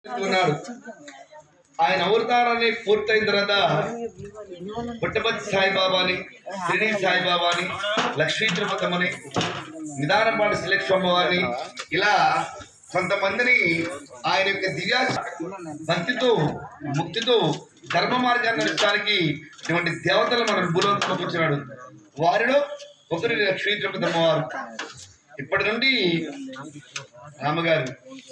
ఉన్నాడు ఆయన అవతారాన్ని పూర్తయిన తర్వాత పుట్టపర్తి సాయిబాబాని షిరిడి సాయిబాబాని లక్ష్మీ తిరుపతమని నిదానపాటి శిలక్ష్మవారిని ఇలా కొంతమందిని ఆయన యొక్క దివ్య భక్తితో ముక్తితో ధర్మ మార్గాన్ని నడచడానికి ఇటువంటి దేవతలు మన భూలోకంలోకి వచ్చినాడు వారిలో ఒకరి లక్ష్మీ తిరుపతి అమ్మవారు ఇప్పటి నుండి రామగారు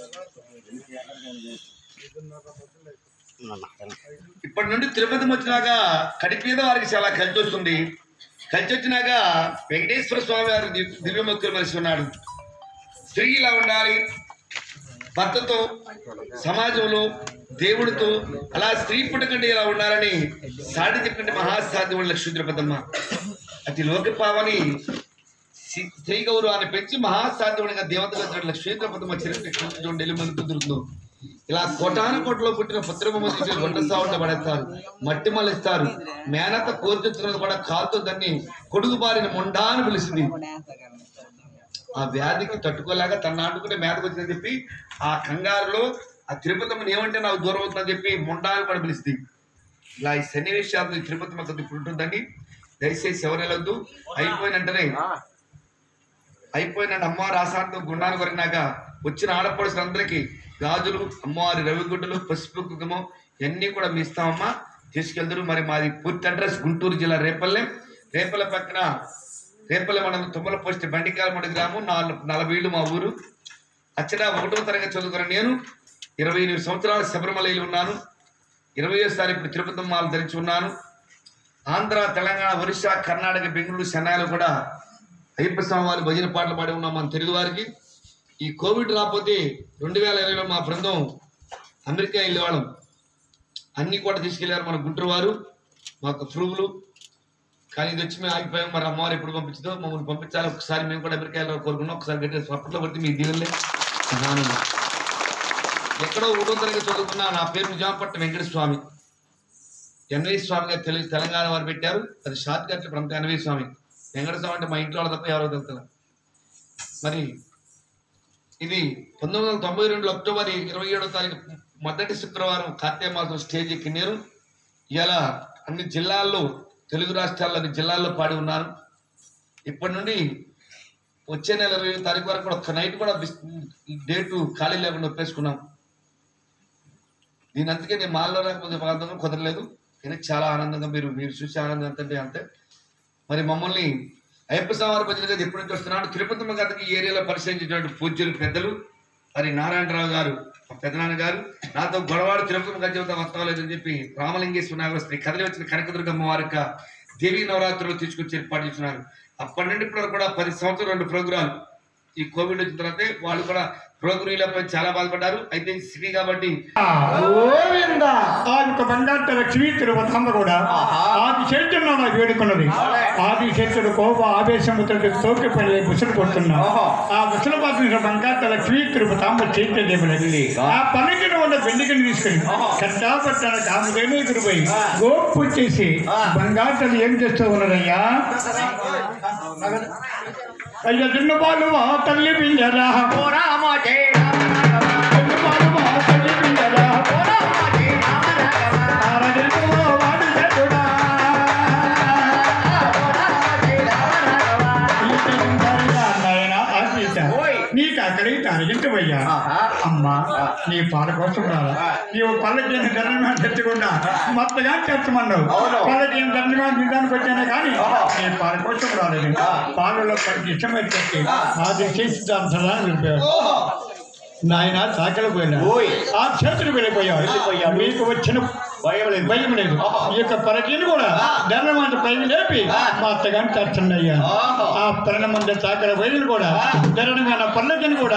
ఇప్పటి నుండి తిరుపతి వచ్చినాక కడిపీద వారికి చాలా కలిసి వస్తుంది కలిసి వచ్చినాక వెంకటేశ్వర స్వామి వారి దివ్- దివ్యముక్తులు మనిషి ఉన్నాడు స్త్రీ ఇలా ఉండాలి భర్తతో సమాజంలో దేవుడితో అలా స్త్రీ పుట్టకంటే ఇలా ఉండాలని సాటి చెప్పినట్టు మహాసాధ్యముడు లక్ష్మీ తిరుపతమ్మ అతి లోకపావని శ్రీ- స్త్రీ గౌరవాన్ని పెంచి మహాసాధ్యముడిగా దేవతగా లక్ష్మీ తిరుపతమ్మ చరిత్ర చూడండి ఎల్లు మంది కుదురుతుందో ఇలా కోటాను కోట్లో పుట్టిన పుత్రబొమ్మ తీసి వంట సాగుంట పడేస్తారు మట్టి మళ్ళిస్తారు మేనత కోరుతున్నది కూడా కాలుతో దాన్ని కొడుకు బారిన మొండా అని పిలిచింది ఆ వ్యాధికి తట్టుకోలేక తన నాటుకుంటే మేతకు వచ్చిందని చెప్పి ఆ కంగారులో ఆ తిరుపతమ్మని ఏమంటే నాకు దూరం అవుతుందని చెప్పి మొండా అని కూడా పిలిచింది ఇలా ఈ సన్నివేశాలు ఈ తిరుపతమ్మ కొద్ది ఇప్పుడు ఉంటుందండి దయచేసి ఎవరు వెళ్ళొద్దు అయిపోయిన వెంటనే అయిపోయిన అమ్మవారి ఆశాంతం గుండాలు కొరినాక వచ్చిన ఆడపడుచులందరికీ గాజులు అమ్మవారి రవిగుడ్డలు పసుపు కుంకుమ ఇవన్నీ కూడా మీ ఇస్తామమ్మా తీసుకెళ్తారు మరి మాది పూర్తి అడ్రస్ గుంటూరు జిల్లా రేపల్లె రేపల్లె పక్కన రేపల్లె మనం తుమ్మల పోస్ట్ బండికాలమడి గ్రామం నాలుగు నలభై ఏళ్ళు మా ఊరు అచ్చట ఒకటో తరగతి చదువుకున్న నేను ఇరవై ఎనిమిది సంవత్సరాలు శబరిమలలో ఉన్నాను ఇరవయోసారి ఇప్పుడు తిరుపతి మాలు ధరించి ఉన్నాను ఆంధ్ర తెలంగాణ ఒరిస్సా కర్ణాటక బెంగళూరు చెన్నైలో కూడా అయ్యప్ప స్వామి వారి భజన పాటలు పాడి ఉన్నాం మన తెలుగు వారికి ఈ కోవిడ్ రాకపోతే రెండు వేల ఇరవైలో మా బృందం అమెరికా వెళ్ళేవాళ్ళం అన్నీ కూడా తీసుకెళ్లారు మన గుంటూరు వారు మాకు ప్రూఫ్లు కానీ ఇది వచ్చి మేము ఆగిపోయాం మరి అమ్మవారు ఎప్పుడు పంపించదో మమ్మల్ని పంపించాలి ఒకసారి మేము కూడా అమెరికా వెళ్ళాలని కోరుకున్నాం ఒకసారి గట్టి స్వప్నలో పడితే మీ దీవెనలే ఆనందం ఎక్కడో ఒకటో తరగతి చదువుకున్న నా పేరు నిజాంపట్నం వెంకట స్వామి ఎన్వై స్వామి గారు తెలుగు తెలంగాణ వారు పెట్టారు అది షార్ట్ కట్ ప్రాంతం ఎన్వై స్వామి వెంకట స్వామి అంటే మా ఇంట్లో వాళ్ళు తప్ప ఎవరో తెలుస్తారు మరి ఇది పంతొమ్మిది వందల తొంభై రెండు అక్టోబర్ ఇరవై ఏడో తారీఖు మొదటి శుక్రవారం కార్తీక మాసం స్టేజ్ ఎక్కినారు ఇలా అన్ని జిల్లాల్లో తెలుగు రాష్ట్రాల్లో అన్ని జిల్లాల్లో పాడి ఉన్నాను ఇప్పటి నుండి వచ్చే నెల ఇరవై తారీఖు వరకు కూడా ఒక్క నైట్ కూడా బిస్- డేటు ఖాళీ లేకుండా ఒప్పేసుకున్నాం దీని అందుకే నేను మాల్లో రాకపోతే ప్రాంతంగా కుదరలేదు కానీ చాలా ఆనందంగా మీరు మీరు చూసే ఆనందం ఎంతంటే అంతే మరి మమ్మల్ని అయ్యప్ప స్వామి భజన గారు ఎప్పటి నుంచి వస్తున్నాడు తిరుపతి గారికి ఈ ఏరియాలో పరిశీలించినటువంటి పూజ్యులు పెద్దలు మరి నారాయణరావు గారు మా పెద్దనాన్న గారు నాతో గొడవాడు తిరుపతి గజ్జలతో వస్తాలేదని చెప్పి రామలింగేశ్వర నాగర శ్రీ కదలి వచ్చిన కనకదుర్గమ్మ వారి యొక్క దేవీ నవరాత్రులు తీసుకొచ్చి ఏర్పాటు చేస్తున్నారు అప్పటి నుండి ఇప్పుడు కూడా పది సంవత్సరాలు రెండు ప్రోగ్రాలు ఈ కోవిడ్ వచ్చిన తర్వాత వాళ్ళు కూడా ప్రోగ్రాంలపై చాలా బాధపడ్డారు అయితే ఇది సిటీ కాబట్టి గోవింద ఆ యొక్క బంగారు లక్ష్మీ తిరుపతమ్మ కూడా ఆది చైతన్యం నాకు వేడుకున్నది ఆది చైతుడు కోప ఆవేశముతో తోకి పడి బుసలు కొడుతున్నా ఆ బుసలు పాసిన బంగారు లక్ష్మీ తిరుపతమ్మ చైతన్యములది ఆ పన్నెండున ఉన్న వెండికని తీసుకెళ్ళి కట్టా పట్టాన కాముదేనే ఎదురుపోయి గోపు చేసి బంగారు ఏం చేస్తూ ఉన్నదయ్యా అయ్యా దున్న బాలు తల్లి పింజరా దున్న బాలువా, తల్లి పింజరా ఆరగింపులో వాడి చెడుడా. ఈతరించాలిగా నాయనా ఆశీత. నీకు అక్కడి అరిగించవయ్యా అమ్మా నీ పాల కోసం రాలా నీవు పల్లకి ధర్మగా తెచ్చకుండా మొత్తగా తెచ్చమన్నావు పల్లకి ధర్మగా తినడానికి వచ్చానే కానీ నీ పాల కోసం రాలేదు పాలలో పడికి ఇష్టమైతే అది చేసి దాని సలహా వెళ్ళిపోయాడు నాయన చాకలి పోయినా ఆ చేతులు వెళ్ళిపోయావు మీకు వచ్చిన భయం లేదు భయం లేదు ఈ యొక్క పరకీని కూడా ధర్మమంత పైకి లేపి మా అత్తగారిని తెచ్చండి అయ్యా ఆ ప్రణమంత చాకల వైద్యులు కూడా ధరణంగా నా పల్లకిని కూడా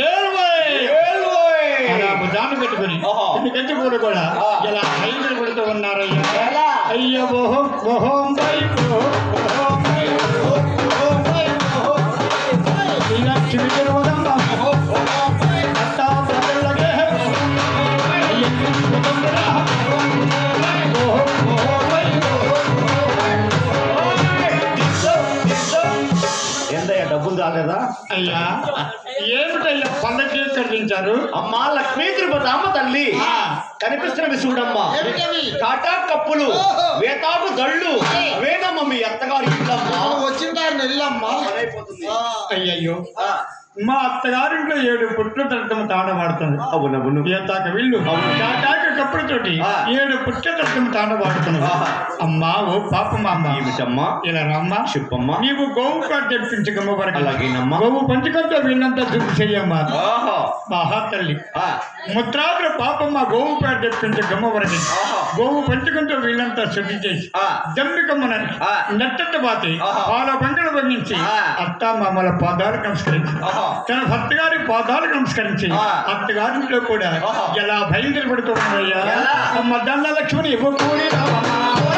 అలా దాన్ని పెట్టుకుని ఇన్ని గంటి పూలు కూడా ఇలా ఐదులు పెడుతూ ఉన్నారయ్యా అయ్యో ఓహో ఓహోం వైపు ఓహోం వైపు, ఓహోం వైపు. ఇలా చిరుతిరు ఉదమ్మ. అట్టా ప్రజలగే. అయ్య ఉదమ్మరా. ఓహో, ఓహో వైపు. ఏందయ్యా డబ్బులు రాలేదా అయ్యా ఏమిటయ్యా పల్లకి కట్టించారు అమ్మా లక్ష్మీ తిరుపతమ్మ తల్లి ఆ. కనిపిస్తున్నవి చూడమ్మా ఏమిటవి? టాటా కప్పులు ఓహో. వేతాకు దళ్ళు అవేనమ్మా మీ అత్తగారి ఇల్లమ్మా వచ్చింటారు నెల్లమ్మా పనైపోతుంది. అయ్యయ్యో ఆ, మా అత్తగారింట్లో ఏడు పుట్లు తరగతం తాడబాడుతుంది అవునవును ఏతాక విల్లు తాటాక కప్పులతోటి ఆ. ఏడు పుట్ల తరగతం తాడబాడుతున్నావు ఆహా. అమ్మా ఓ పాపమ్మ అమ్మ ఏమిటమ్మా ఇలా రమ్మా చెప్పమ్మా నీవు గోవు కాడ తెప్పించకమ్మ వరకు అలాగేనమ్మా. గోవు పంచకంతో వీళ్ళంతా చూపు చెయ్యమ్మా ఆహా మహా తల్లి ఆ, ముద్రాద్ర పాపమ్మ గోవు పేడ తెప్పించే గమ్మ వరకు ఆహా. గోవు పంచకంతో వీళ్ళంతా శుద్ధి చేసి ఆ. దమ్మికమ్మనని ఆ. నెట్టట బాతి ఆహా. పాల బంగళ బంధించి ఆ. అత్త మామల పాదాలు నమస్కరించి ఆహా. తన భర్త గారి పాదాలు నమస్కరించి ఆ. అత్తగారింట్లో కూడా ఆహా. ఎలా బయలుదేరి పెడుతున్నాయ్యా ఎలా? అమ్మ దండ లక్ష్మణి ఇవ్వకూడి రామమ్మ.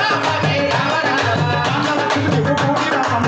దండ లక్ష్మణి ఇవ్వకూడి రామమ్మ.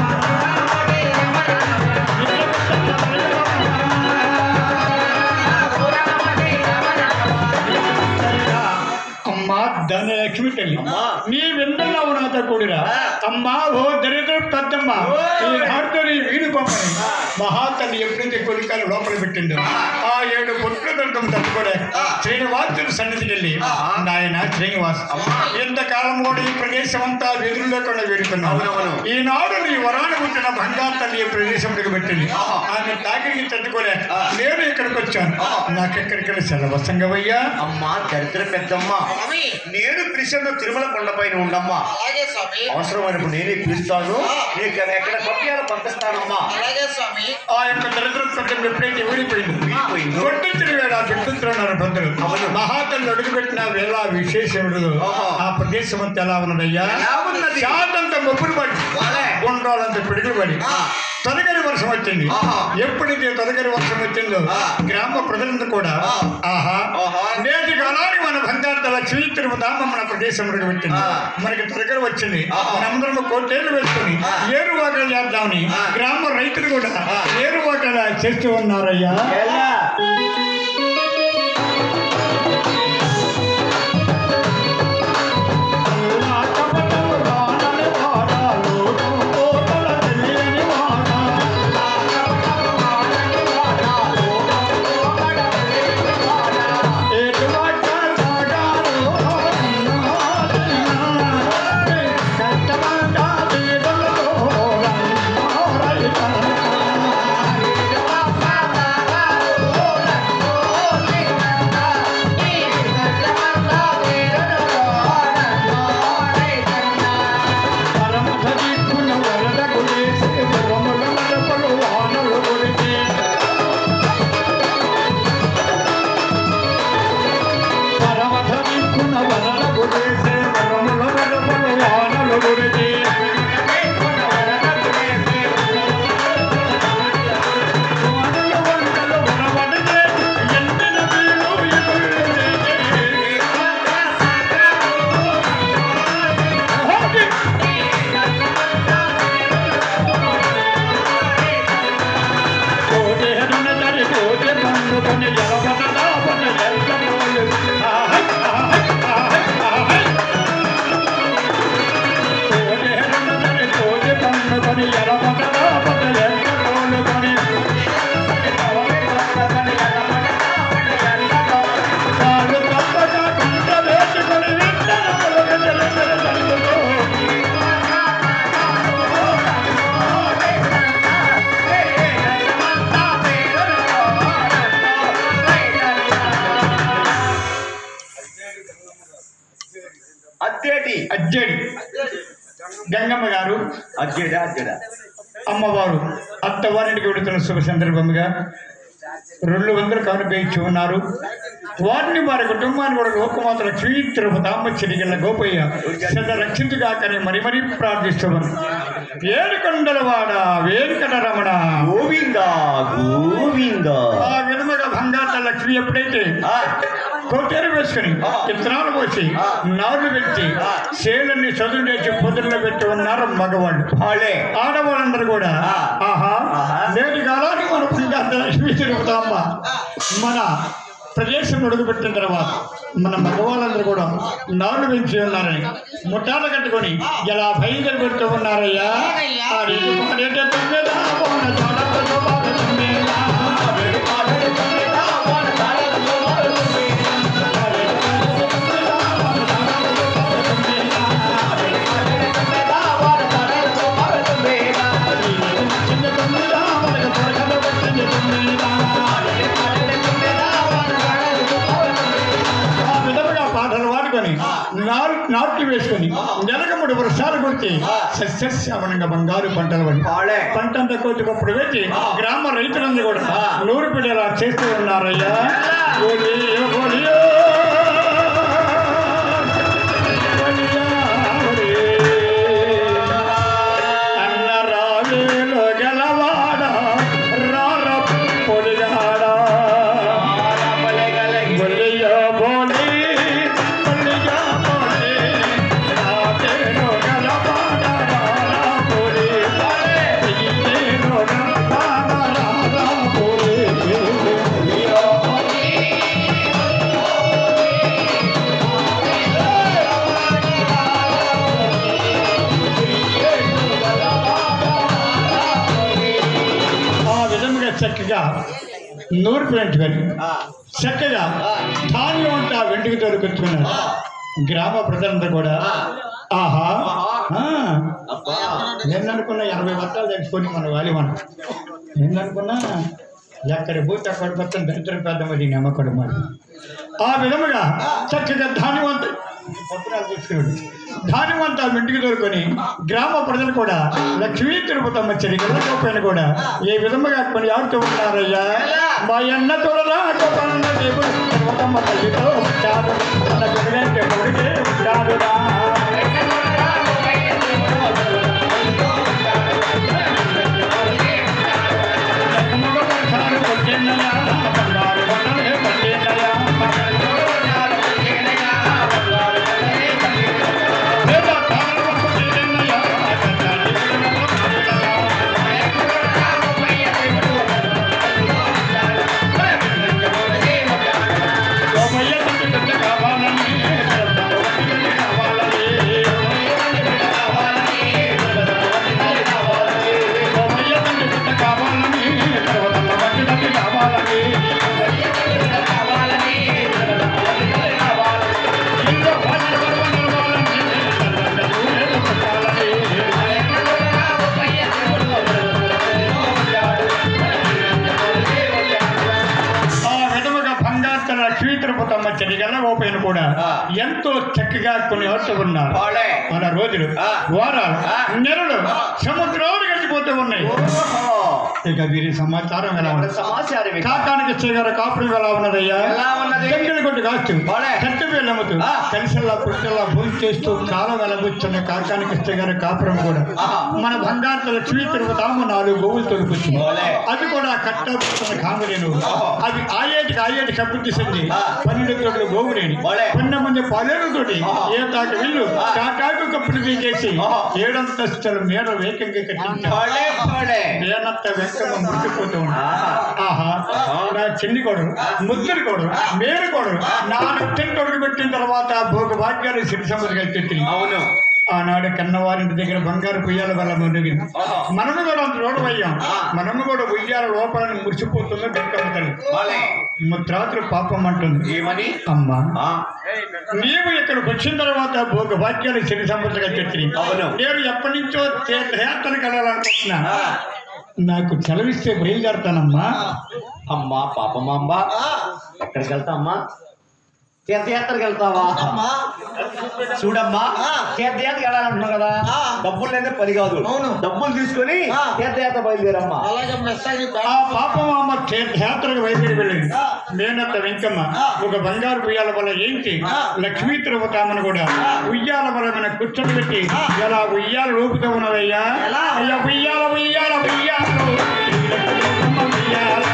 అమ్మా ధనలక్ష్మి తల్లి అమ్మా. నీ వెన్నెల్లో ఉన్నత కూడిరా అమ్మా ఓ దరిద్ర పెద్దమ్మ ఈ నాటితో నీ వీడు పంపని మహాతల్లి ఎప్పుడైతే కొడుకాలు లోపల పెట్టిందో ఆ ఏడు పొట్లు దొరకం తట్టుకోలే శ్రీనివాసుడు సన్నిధికి వెళ్ళి నాయన శ్రీనివాస్ ఎంతకాలం కూడా ఈ ప్రదేశం అంతా వెదురు లేకుండా వేడుకున్నావు అవునవును. ఈనాడు నీ వరాన్ని పుట్టిన బంగారు తల్లి ఈ ప్రదేశంలోకి పెట్టింది ఆమె తాకిడికి తట్టుకోలే నేను ఇక్కడికి వచ్చాను నాకెక్కడిక్కడ సెలవసంగవయ్యా అమ్మా దరిద్ర పెద్దమ్మ స్వామి నేను పిలిచిన తిరుమల కొండపైన ఉండమ్మా అలాగే స్వామి అవసరమైనప్పుడు నేనే పిలుస్తాను నీకు ఎక్కడ పంపించాలో పంపిస్తానమ్మా అలాగే స్వామి ఆ యొక్క దరిద్ర పెద్దలు ఎప్పుడైతే ఊడిపోయింది ఊడిపోయిందో? కొట్టించిన వేళ బిడ్డుతున్నారు బంధులు అవును. మహాతల్లి అడుగుపెట్టిన వేళ విశేషముడు ఆహా. ఆ ప్రదేశం అంతా ఎలా ఉన్నదయ్యా ఎలా ఉన్నది? శాంతంత మొప్పులు పడి వాలే. గుండ్రాలంత పిడుగులు పడి ఆ. తొలగరి వర్షం వచ్చింది ఆహా. ఎప్పుడైతే తొలగరి వర్షం వచ్చిందో ఆ. గ్రామ ప్రజలంతా కూడా ఆ. ఆహా ఆహా. నేటి కాలానికి మన బంగారు లక్ష్మీ తిరుమదామ మన ప్రదేశంలోకి పెట్టింది ఆ. మనకి తొలగరి వచ్చింది ఆహా. మనందరం కోటేళ్ళు వేసుకుని ఆ. ఏరు వాకలు చేద్దామని ఆ. గ్రామ రైతులు కూడా ఆ. ఏరు వాకలు చేస్తూ ఉన్నారయ్యా ఎలా అద్దేటి అజ్జడి గంగమ్మ గారు అజ్జేడా అజ్జేడా అమ్మవారు అత్తవారింటికి వెళుతున్న శుభ సందర్భంగా రెండు వందలు కానుక ఇచ్చి ఉన్నారు వారిని వారి కుటుంబాన్ని కూడా లోకమాత లక్ష్మీ తిరుపతామ్మ చిరిగిల్ల గోపయ్య సద రక్షించుగాకని మరి మరీ ప్రార్థిస్తున్నాను ఏడుకొండల వాడ వెంకట రమణ గోవింద గోవింద ఆ విధముగా బంగారు లక్ష్మి ఎప్పుడైతే కొట్టేరు వేసుకుని విత్తనాలు పోసి నారు పెట్టి చేలన్ని చదువు చేసి పొద్దుల్లో పెట్టి ఉన్నారు మగవాళ్ళు వాళ్ళే ఆడవాళ్ళందరూ కూడా ఆహా నేటి కాలానికి మన బంగారు లక్ష్మి తిరుగుతామ్మ మన ప్రదేశం అడుగుపెట్టిన తర్వాత మన మగవాళ్ళందరూ కూడా నాళ్ళు పెంచి ఉన్నారని ముఠాలు కట్టుకొని ఎలా బయలుదేరి పెడుతూ ఉన్నారయ్యా ఆ రీతి పాడేట తొమ్మిదా, పౌన చాలక శోభాక తొమ్మిదా. నారు నాట్లు వేసుకొని నెలకు మూడు వర్షాలు కొడితే సస్యశ్యామలంగా బంగారు పంటలు పండి వాళ్ళే పంట అంతా కోతికప్పుడు పెట్టి గ్రామ రైతులందరూ కూడా నూరు పిల్లలా చేస్తూ ఉన్నారయ్యా ఓలియో, ఓలియో. ఓలియా, ఓలియే. అన్న రావేలో గెలవాడ రార పొలిగాడా బొలియో బోలి బొలియో బోలి రావేలో గెలవాడ రార పొలి బొలియో గెలవాడ రార పొలి ఆ విధముగా చక్కగా నూరు పెంచుకొని చక్కగా ధాన్యం అంతా వెంటికి తోలుకొచ్చుకున్నారు గ్రామ ప్రజలంతా కూడా ఆహా ఆ, ఏందనుకున్నా ఎనభై వర్షాలు తెచ్చుకొని మన వాలి మనం ఏందనుకున్నా ఎక్కడ పోతే అక్కడ పక్కన దరిద్ర పెద్ద మరి నమ్మకం మరి ఆ విధముగా చక్కగా ధాన్యవంత పత్రాలు తీసుకున్నాడు ధాన్యవంతా ఇంటికి దొరుకుని గ్రామ ప్రజలు కూడా లక్ష్మీ తిరుపతమ్మ చెరిగలకపోయిన కూడా ఏ విధముగా కొని ఆడుతూ ఉన్నారయ్యా మా అన్న తోడరా గోపాలన్న దేవుడు తిరుపతమ్మ తల్లితో వచ్చాడు అన్న గుడిగంటే గుడికే వచ్చాడురా. లక్ష్మణ వర్షాలు కొట్టినయా, బంగారు బండలే పట్టినయా. వేద తాళము కొట్టినయా, కట్టాలి కొట్టినయా. సోమయ్య తండ్రి బిడ్డ కావాలని, బిడ్డ కావాలని. సోమయ్య తండ్రి బిడ్డ కావాలని, సర్వతమ్మ వంటి తల్లి కావాలని. ఇంద్ర భాగ్య సర్వ నిలవాలని, తల్లంట దూరేలు పెట్టాలని. ఆ విధముగా బంగారు లక్ష్మీ తిరుపతమ్మ చెడిగల్ల ఓపెన్ కూడా ఎంతో చక్కగా కొన్ని వస్తూ ఉన్నారు వాళ్ళే మన రోజులు ఆ. వారాలు ఆ. నెలలు సముద్రాలు గడిచిపోతూ ఉన్నాయి ఓహో. ఇక వీరి సమాచారం ఎలా ఇప్పుడు ఉంది సమాచారం ఇక. కాకానికి చేయగల కాపురం ఎలా ఉన్నదయ్యా ఎలా ఉన్నది? గంగలు కొట్టు కాస్తూ వాళ్ళే. కట్టు వేలముతూ ఆ. కలిసల్లా పుట్టల్లా భూమి చేస్తూ కాలం వెలబుచ్చున్న కాకానికి చేయగల కాపురం కూడా ఆహా. మన బంగారు లక్ష్మీ తిరుపతాము నాలుగు గోవులు తొలిపొచ్చింది వాళ్ళే. అది కూడా కట్టబుచ్చున్న కామలేను ఆహా. అవి ఆయేటికి ఆయేటికి అభివృద్ధి చెంది ఆ. పన్నెండు తోటలు గోవులేని వాళ్ళే. పన్నెండు మంది పాలేరుతోటి ఆహా. ఏ తాకి విల్లు ఆ. కాకాకు కప్పుడు తీసేసి ఆహా. ఏడంతస్తుల మేడ వేగంగా కట్టించారు వాళ్ళే వాళ్ళే మేనంత వెంకమ్మ మురికిపోతూ ఉంది ఆహా. ఆహా నా చిన్ని కొడుకు ముద్దుడి కొడుకు మేలు కొడుకు నా నెత్తిని కొడుకు పెట్టిన తర్వాత భోగ భాగ్యాలు సిరి సముద్రంగా తెచ్చింది అవును ఆనాడు కన్నవారింటి దగ్గర బంగారు పుయ్యాల వల్ల మునిగింది ఆహా. మనము కూడా అంత రోడ్డమయ్యాం ఆ. మనము కూడా ఉయ్యాల లోపలని మురిసిపోతుంది వెంకమ్మ తల్లి వాళ్ళే ముద్రాత్రి పాపం అంటుంది ఏమని అమ్మా ఆ, నీవు ఇక్కడికి వచ్చిన తర్వాత భోగ భాగ్యాలు సిరి సముద్రంగా తెచ్చింది అవును. నేను ఎప్పటి నుంచో తీర్థయాత్రకు వెళ్ళాలనుకుంటున్నా ఆ, నాకు సెలవిస్తే బయలుదేరతానమ్మా అమ్మా పాపమ్మ ఎక్కడికి వెళ్తా అమ్మా తీర్థయాత్రకి వెళ్తావా అమ్మా చూడమ్మా ఆ. తీర్థయాత్రకి వెళ్ళాలంటున్నావు కదా ఆ. డబ్బులు లేదా పని కాదు అవును. డబ్బులు తీసుకొని ఆ. తీర్థయాత్ర బయలుదేరమ్మా అలాగే మెస్సాగి ఆ పాపం అమ్మ తీర్థయాత్రకు బయలుదేరి వెళ్ళింది ఆ. మేనత్త వెంకమ్మ ఆ. ఒక బంగారు ఉయ్యాల వల్ల ఏంటి ఆ. లక్ష్మీ తిరుపతామని కూడా ఉయ్యాల వల్ల మన కూర్చొని పెట్టి ఆ. ఎలా ఉయ్యాల ఊపుతూ ఉన్నదయ్యా ఎలా? అయ్యా ఉయ్యాల ఉయ్యాల ఉయ్యాల ఉయ్యాల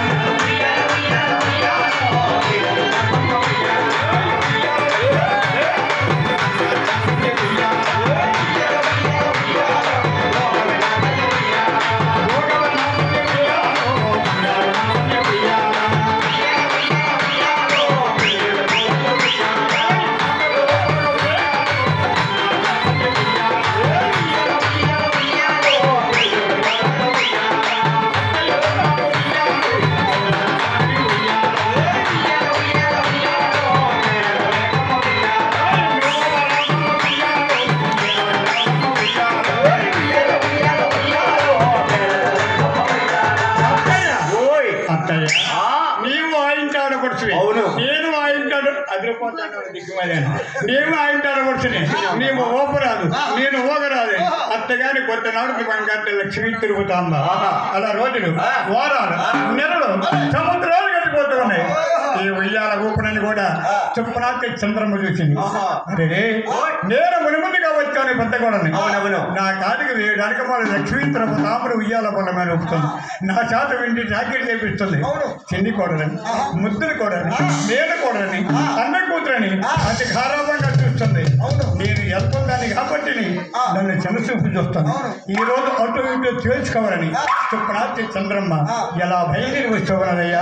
అదిరిపోతాను దిక్కుమలేను నీవు ఆయన తరవచ్చుని నీవు ఊపరాదు నేను ఊగరాదు అత్తగాని కొత్త నాడు బంగారు లక్ష్మీ తిరుగుతాంబ అలా రోజులు వారాలు నెలలు సముద్రాలు గడిపోతూ ఉన్నాయి ఈ ఉయ్యాల ఊపునని కూడా చెప్పునాక చంద్రమ్మ చూసింది అరే నేను మునిముందుగా వచ్చాను పెద్ద గొడవని అవునవును. నా కాటికి వేయడానికి వాళ్ళ లక్ష్మీ తామర ఉయ్యాల పొల మీద ఊపుతుంది నా చేత వెండి జాకెట్ చేపిస్తుంది చిన్ని కోడలని ముద్దులు కోడని నేను కోడని అన్న కూతురని అతి ఖారాబంగా చూస్తుంది నేను ఎల్పొందాన్ని కాబట్టి నన్ను చిన్నచూపు చూస్తాను ఈ రోజు అటు ఇటు తేల్చుకోవాలని చుప్పనాటి చంద్రమ్మ ఎలా బయలుదేరి వచ్చేవారయ్యా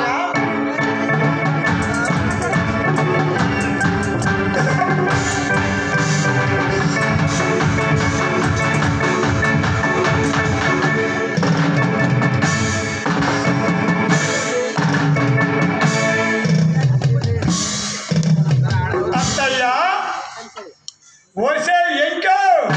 అత్తయ్యా ఓసే ఎంకో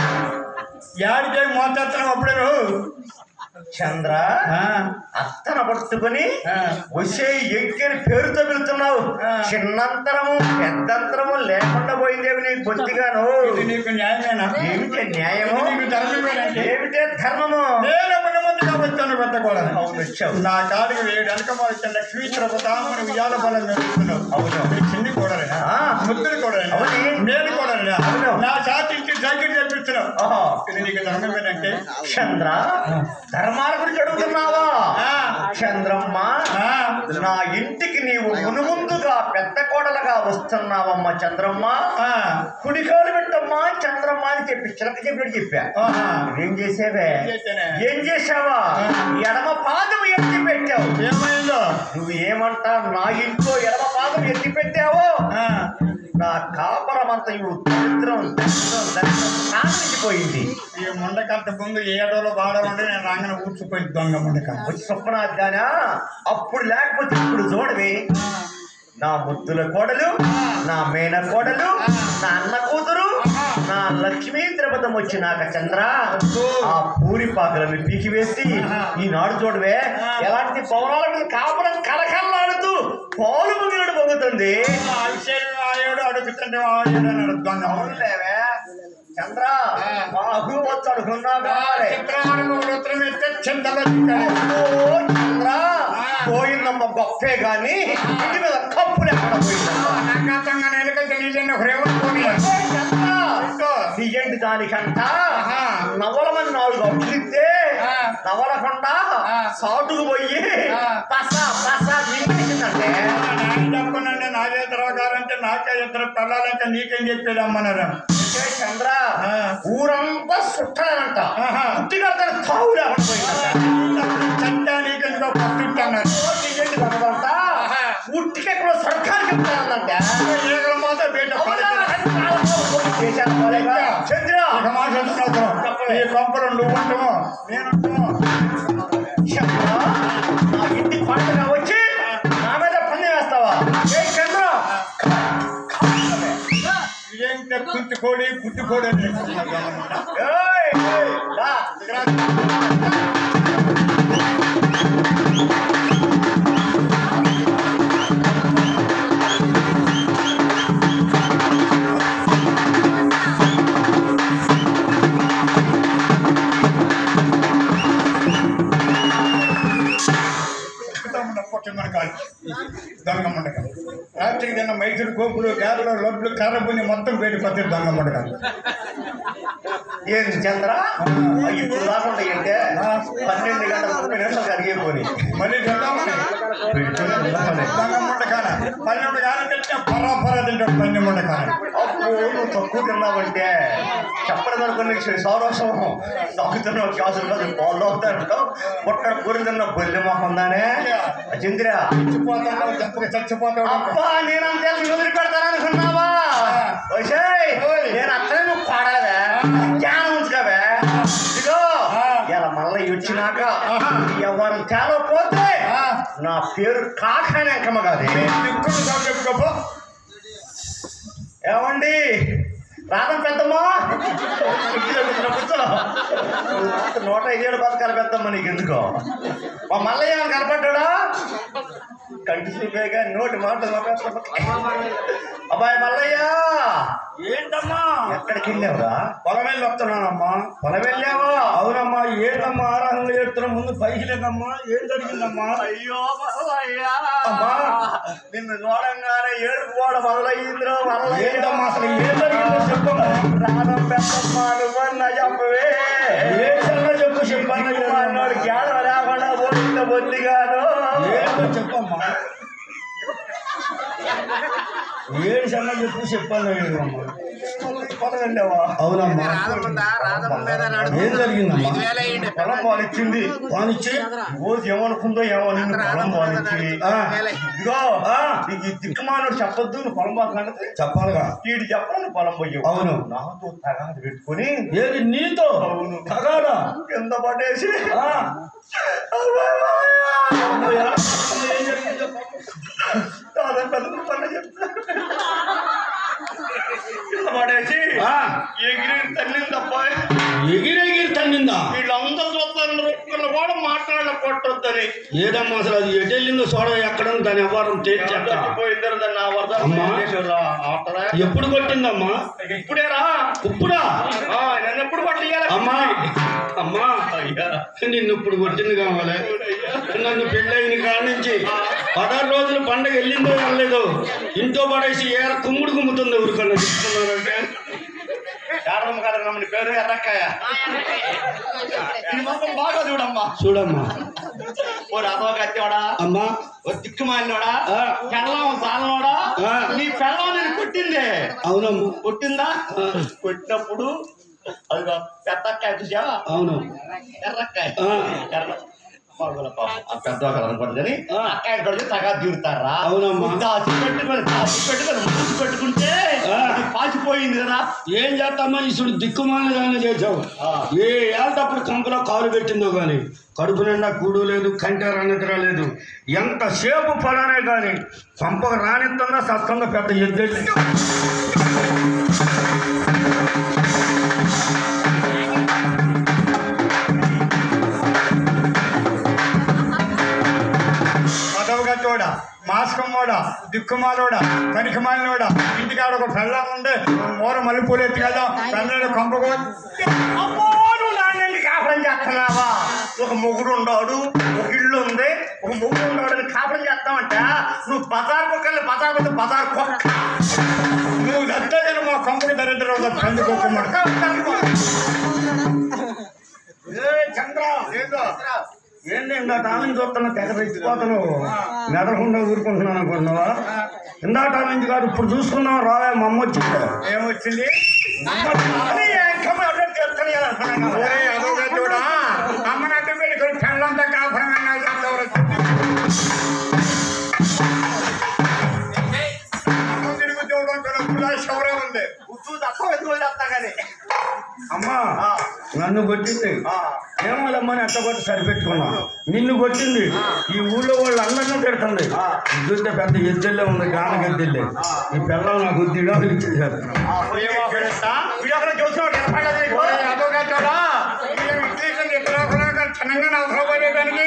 యాడికే మోతెత్తనం అప్పుడే నువ్వు చంద్ర ఆ, అత్తన పట్టుకుని ఆ. వచ్చే ఎక్కిని పేరుతో పిలుతున్నావు ఆ. చిన్నంతరము పెద్దంతరము లేకుండా పోయిందేవి నీకు బొత్తిగాను ఇది నీకు న్యాయమేనా ఏమిటే న్యాయము ఇది నీకు ధర్మమేనండి ఏమిటే ధర్మము నేను మునమందిగా వచ్చాను పెద్ద కూడా అవును వచ్చావు నా కాడికి వేడు వెనక వచ్చిన లక్ష్మీ తామని ఉయ్యాల బలం మెరుగుతున్నావు అవును. మీ చిన్ని కూడలేనా ఆ. ముద్దులు కూడలేనా అవునే. నేను కూడలేనా అవును. నా జాతి ఇచ్చి జాకెట్ చేపిస్తున్నావు ఓహో. ఇది నీకు ధర్మమేనంటే చంద్ర ధర్మాల గురించి అడుగుతున్నావా ఆ. చంద్రమ్మ ఆ. నా ఇంటికి నీవు మునుముందుగా పెద్ద కోడలుగా వస్తున్నావమ్మా చంద్రమ్మ ఆ. కుడికాలు పెట్టమ్మా చంద్రమ్మ అని చెప్పి చిలక చెప్పినట్టు చెప్పా ఆహా. ఏం చేసావే ఏం చేశానే? ఏం చేసావా ఆ. ఎడమ పాదం ఎత్తి పెట్టావు ఏమైందో నువ్వు ఏమంటావు నా ఇంట్లో ఎడమ పాదం ఎత్తి పెట్టావో ఆ. నా కాపరం అంత దరిద్రం దరిద్రం దరిద్రం నాశించిపోయింది ఈ ముండకంత ముందు ఏడోలో బాడమంటే నేను రాగానే ఊడ్చిపోయింది దొంగ ముండక వచ్చి స్వప్నాజ్ఞానా అప్పుడు లేకపోతే ఇప్పుడు చూడవి నా ముద్దుల కోడలు నా మేన కోడలు నా అన్న కూతురు నా లక్ష్మీ తిరుపతం వచ్చినాక చంద్ర ఆ పూరి పాకలను పీకివేసి ఈనాడు చూడవే ఎలాంటి పౌరాల మీద కాపురం కలకల్లాడుతూ పాలు ముగినట్టు పొంగుతుంది ఆయుడు అడుగుతుంటే ఆయుడు అన్నాడు దొంగ ముండక. అవునులేవే చంద్ర మాకు వచ్చి అడుగున్నాగా చిత్రానికి ఒక ఉత్తరం ఇస్తే చింతలో చిక్కాడు. ఓ చంద్ర పోయిందమ్మ గొప్పే గాని ఇంటి మీద కప్పు లేకుండా పోయిందమ్మ నాకాతంగా నెలకొచ్చి నీళ్ళని ఒక రేవులు పోనీ. తీయండి దానికంట ఆహా. నవలమని నాలుగు అట్లిస్తే ఆ. నవలకుండా ఆ. సాటుకు పోయి ఆ. పస పస నింపేసిందంటే నాయన చెప్పనండి నాదే తర్వాకారంటే నాకే ఇద్దరు పిల్లలంటే నీకేం చెప్పేది అమ్మన్నారు ఏ చంద్ర ఆ. ఊరంతా సుట్టాలంట ఆహా. పుట్టిగా తావు లేకుండా పోయిందంట చట్టా నీకెందుకో పట్టున్నారు ఓ తీయండి భగవంతా ఆహా. ఉట్టికెక్కడో సర్కారు చెప్తానంటే ఈగలు మాత్రం బయట చంద్ర ఒక మాట అంటున్నావు ఈ కొంపలు నువ్వు ఉంటావు నేను ఉంటాము చంద్ర నా ఇంటి పండుగ వచ్చి నా మీద పన్ను వేస్తావా ఏ చంద్ర ఇదేంటే కుట్టుకోడి కుట్టుకోడి అని చెప్తున్నారు. ఏయ్, ఏయ్, రా. చెప్తామన్న పొట్టమని కాదు దొంగ ముండక రాత్రికి తిన్న మైసూరు కోపులు గారెలు లడ్లు కారపుని మొత్తం బయట పత్తి దొంగ ముండక ఏం చంద్ర ఇప్పుడు రాకుండా ఏంటే పన్నెండు గంటల ముప్పై నిమిషాలు అడిగిపోయి మళ్ళీ తిందామని దొంగ ముండకాన పన్నెండు కాలం తింటే పర్రా పర్రా తింటాడు పన్నె ముండకాన అప్పుడు నువ్వు తక్కువ తిన్నావంటే చెప్పడం అనుకుని సౌరసం తాగుతున్నావు గ్యాస్ రూపాయలు పాలు తాగుతాడు పొట్టడ కూర తిన్న బొల్లి మొహందానే చంద్ర చచ్చిపోతాడు చచ్చిపో- చచ్చిపోతాడు అబ్బా నేను అంతే వదిలి పెడతాననుకున్నావా ఓసేయ్, నేను అట్లనే నువ్వు పాడలేదా జ్ఞానం ఉంచుకోవే ఇదిగో ఇలా మళ్ళీ వచ్చినాక ఎవరు తేలకపోతే నా పేరు కాకానే అంకమ్మ కాదు దిక్కులు సాగు చెప్పుకోపో ఏమండి రాధం పెద్దమ్మా కూర్చో, కూర్చో, కూర్చో. నూట ఐదు ఏడు బతకాలి పెద్దమ్మ నీకు ఎందుకో మా మల్లయ్య కనపడ్డా కంటి చూపేగా నోటి మాట అబ్బాయి మల్లయ్య ఏంటమ్మా ఎక్కడికి వెళ్ళావురా పొలం వెళ్ళి వస్తున్నానమ్మా పొలం వెళ్ళావా అవునమ్మా ఏంటమ్మా ఆరాధన చేస్తున్న ముందు పైకి లేదమ్మా ఏం జరిగిందమ్మా అయ్యో మల్లయ్య అమ్మా నిన్ను చూడంగానే ఏడుపు కూడా మొదలయ్యిందిరో మల్లయ్య ఏంటమ్మా అసలు ఏం జరిగిందో చెప్పమ్మా ప్రాణం పెద్దమ్మా నువ్వన్నా చెప్పవే ఏం సంగతి చెప్పు చెప్పన్న అన్నాడు జ్ఞానం లేకుండా పోయిందో బొద్దిగాను ఏంటో చెప్పమ్మా ఏం సంగతి చెప్పు చెప్పన్న పొలం వెళ్ళావా అవునమ్మా ఏం జరిగిందమ్మా పొలం పాలిచ్చింది వానిచ్చి రోజు ఏమనుకుందో ఏమో నిన్ను పొలం పాలిచ్చి ఆ, ఇదిగో నీకు ఈ దిక్కుమానుడు చెప్పొద్దు నువ్వు పొలం పోతున్నది చెప్పాలిగా వీడు చెప్పను పొలం పోయావు అవును. నాతో తగాదు పెట్టుకొని ఏది నీతో అవును. తగాదా కింద పడేసి ఆ, అమ్మయ్య. ఏం జరిగింది చెప్పమ్మా. చాలా పెద్ద పని చెప్తా కింద పడేసి ఆ, ఎగిరి తల్లింది తప్ప ఎగిరెగిరి తన్నిందా వీళ్ళందరూ చూస్తారు ఇక్కడ కూడా మాట్లాడలేకొట్టొద్దని ఏదమ్మా అసలు అది ఎటు వెళ్ళిందో చూడ ఎక్కడ ఉంది దాని వ్యవహారం తేల్చేట పోయిందరు దాన్ని ఆ వరద అమ్మా. ఆటరా ఎప్పుడు కొట్టిందమ్మా ఇప్పుడేరా ఇప్పుడా ఆ, నన్ను ఎప్పుడు పట్టియాలి అమ్మా అమ్మా అయ్యా నిన్ను ఇప్పుడు కొట్టింది కావాలి నన్ను పెళ్ళైన కాడ నుంచి పదహారు రోజులు పండగ వెళ్ళిందో వెళ్ళలేదో ఇంట్లో పడేసి ఏర కుమ్ముడు కుమ్ముతుంది ఊరికన్నా చెప్తున్నారంటే శారదమ్మ గారు నమ్మని పేరు ఎర్రక్కాయ ఈ మొత్తం బాగా చూడమ్మా చూడమ్మా ఓ రథవ కత్తేవాడా అమ్మా ఓ దిక్కుమాలినోడా ఆ. పెళ్ళం సాలనోడా ఆ. నీ పెళ్ళం నేను కొట్టిందే అవునమ్మా కొట్టిందా ఆ. కొట్టినప్పుడు అదిగో పెద్దక్కాయ చూసావా అవును ఎర్రక్కాయ ఆ. ఎర్ర మగవాళ్ళ పాపం. ఆ పెద్ద అనుకోండి కానీ ఆ. అక్కాయ కొడితే తగా తీరుతారా అవునమ్మా. దాచి పెట్టుకొని దాచి పెట్టుకొని మనసు పెట్టుకుంటే ఆ. అది పాచిపోయింది కదా ఏం చేస్తామా ఇసుడు దిక్కుమాలిన దాన్ని చేసావు ఆ. ఏ ఏళ్ళప్పుడు కంపలో కాలు పెట్టిందో కానీ కడుపు నిండా కూడు లేదు కంటే నిద్ర లేదు ఎంతసేపు పడనే కానీ పంపకు రానిస్తుందా సత్తంగా పెద్ద ఎద్దెళ్ళి పదవుగా తోడ మాస్కమ్మోడా దిక్కుమాలోడా కనికమాలినోడా ఇంటికాడ ఒక పెళ్ళం ఉండే మూర మల్లెపూలు ఎత్తి కదా పెళ్ళ కొంపకో అమ్మో నువ్వు నాన్నని కాపురం చేస్తున్నావా ఒక మొగుడు ఉన్నాడు ఒక ఇల్లు ఉంది ఒక మొగుడు ఉన్నాడు అని కాపురం చేస్తామంట నువ్వు బజార్ కుక్కల్ని బజార్ పోతే బజార్ కుక్క నువ్వు దత్తగిన మా కొంపకి దరిద్రం పండుకోకుండా ఏ చంద్ర ఏందో ఏంటి ఇందా టామింగ్ చూస్తున్నా తెగ రెచ్చిపోతాను మెదలకుండా ఊరుకుంటున్నాను అనుకున్నావా ఇందాక నుంచి కాదు ఇప్పుడు చూసుకున్నావు రావే మా అమ్మ వచ్చింది ఏమొచ్చింది అది ఇంకా మాట్లాడి చెప్తాను అనుకున్నాను. ఒరే అదోగా చూడా అమ్మ నాకు పెళ్ళి పెళ్ళంతా కాపురం అన్నా చెప్తావు తిరుగు చూడడం కూడా శౌర్యం ఉంది ఉత్తు తక్కువ ఎదుగు చేస్తా కానీ అమ్మా ఆ. నన్ను కొట్టింది ఆ. ఏమోలమ్మని అట్ట కొట్టి సరిపెట్టుకున్నా నిన్ను కొట్టింది ఈ ఊళ్ళో వాళ్ళు అందరినీ తిడుతుంది ఆ. చూస్తే పెద్ద ఎద్దెల్లే ఉంది గాన గద్దెల్లే ఈ పిల్లలు నాకు దిడాలు ఇచ్చేసారు అదోగా చూడా చిన్నగా అవసరపడేదానికి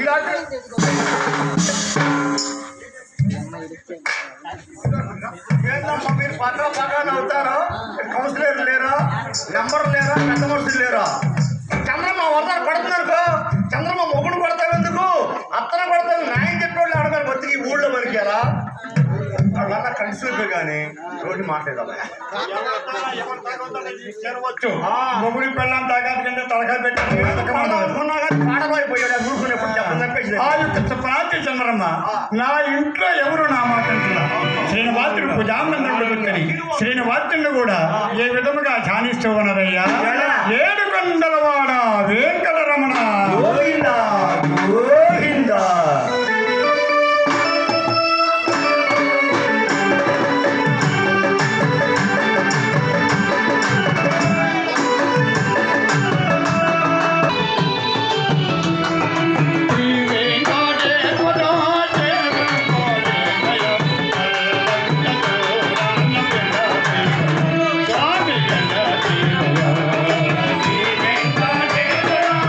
ఏంటమ్మా మీరు పక్క పక్కన అవుతారు కౌన్సిలర్ లేరా నెంబర్ లేరా పెద్ద మనుషులు లేరా చంద్రమ్మ వరద కొడుతున్నారు చంద్రమ్మ మొగుడు కొడతావు ఎందుకు అత్తన కొడతావు న్యాయం చెప్పేవాళ్ళు అడగాలి వచ్చి ఈ ఊళ్ళో మనకేరా వాళ్ళ కలిసి కానీ రోజు మాట్లాడదా మొగుడి పిల్లం తాగాది కంటే తలకాయ పెట్టి పాడబోయిపోయాడు ఊరుకునేప్పుడు చెప్పని చెప్పేసి ఆ యొక్క ప్రాంతి చంద్రమ్మ నా ఇంట్లో ఎవరు నా మాట వింటున్నారు? శ్రీనివాసుడు పుజామందుడు గుర్తని శ్రీనివాసుడు కూడా ఏ విధముగా ధ్యానిస్తూ ఉన్నదయ్యా ఏడు కొండలవాడ వెంకటరమణ గోవిందా గోవిందా స్వామి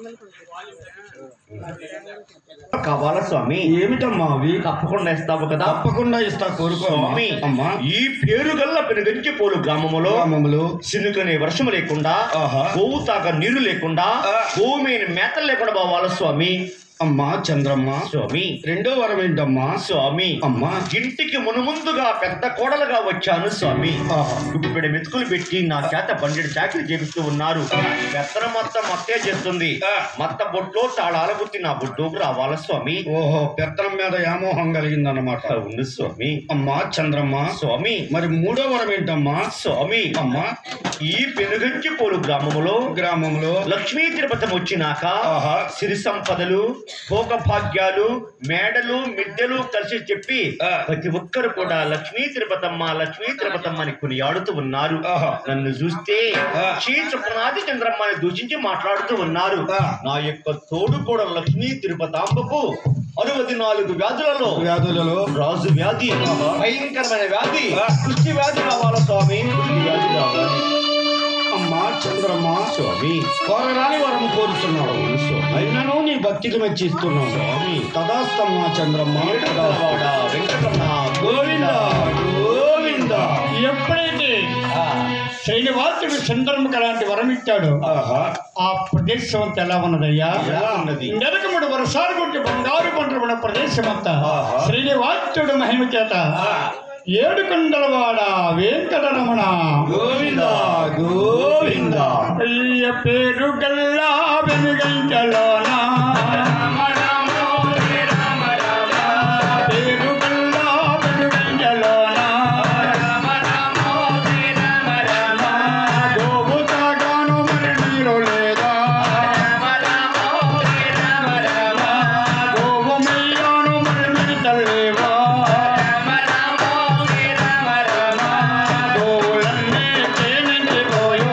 కావాలా స్వామి ఏమిటమ్మా అవి తప్పకుండా ఇస్తావు కదా తప్పకుండా ఇస్తా కోరుకో స్వామి అమ్మా ఈ పేరు గల్ల పెనుగంచి పోలు గ్రామములో గ్రామములు సినుకనే వర్షం లేకుండా ఆహా. గోవు తాక నీరు లేకుండా ఆ. గోవు మీద మేతలు లేకుండా పోవాలా స్వామి అమ్మా చంద్రమ్మ స్వామి రెండో వరం ఏంటమ్మా స్వామి అమ్మా ఇంటికి మునుముందుగా పెద్ద కోడలుగా వచ్చాను స్వామి ఆహా. గుడ్డుపెడ మెతుకులు పెట్టి నా చేత బండెడు చాకరీ చేపిస్తూ ఉన్నారు పెత్తనం మొత్తం మత్తే చేస్తుంది ఆ. మత్త బొట్లో తాళాల గుర్తి నా బొడ్డోకు రావాలా స్వామి ఓహో పెత్తనం మీద వ్యామోహం కలిగిందన్నమాట అవును స్వామి అమ్మా చంద్రమ్మ స్వామి మరి మూడో వరం ఏంటమ్మా స్వామి అమ్మా ఈ పెనుగంచి పోలు గ్రామములో గ్రామంలో లక్ష్మీ తిరుపతి వచ్చినాక ఆహా. సిరి సంపదలు భోగ భాగ్యాలు మేడలు మిద్దెలు కలిసి చెప్పి ఆ. ప్రతి ఒక్కరు కూడా లక్ష్మీ తిరుపతమ్మ లక్ష్మీ తిరుపతమ్మ అని కొనియాడుతూ ఉన్నారు ఆహా. నన్ను చూస్తే ఆ. శ్రీ చుప్పనాథి చంద్రమ్మ అని దూషించి మాట్లాడుతూ ఉన్నారు ఆ. నా యొక్క తోడు కూడా లక్ష్మీ తిరుపతాంబకు అరవది నాలుగు వ్యాధులలో వ్యాధులలో రాజు వ్యాధి ఆహా. భయంకరమైన వ్యాధి ఆ. కుష్టి వ్యాధి రావాలా స్వామి కుష్టి వ్యాధి రావాలి అమ్మా చంద్రమ్మ స్వామి కోరరాని వరం కోరుతున్నావు అవును స్వామి అయినను నీ భక్తికి మెచ్చిస్తున్నావు స్వామి తదాస్తమ్మా చంద్రమ్మ ఏడుకొండలవాడ వెంకటరమణ గోవింద గోవింద ఎప్పుడైతే ఆ, శ్రీనివాసుడు చంద్రముఖ లాంటి వరం ఇచ్చాడు ఆహా, ఆ ప్రదేశం అంతా ఎలా ఉన్నదయ్యా ఎలా ఉన్నది నెలకముడు వరసాలు కొట్టి బంగారు పంటలు ఉన్న ప్రదేశం అంతా ఆహా. శ్రీనివాసుడు మహిమ చేత ఏడు కొండలవాడ వెంకటరమణ గోవింద గోవింద అయ్య పేరు గల్లా వెనుగంటలోన పేరు గల్లా వెనుగంటలోన గోవు తాగాను మరి నీరు లేదా గోవు మెయ్యాను మరి మిగతలేవా గోవులన్నీ తేనించిపోయో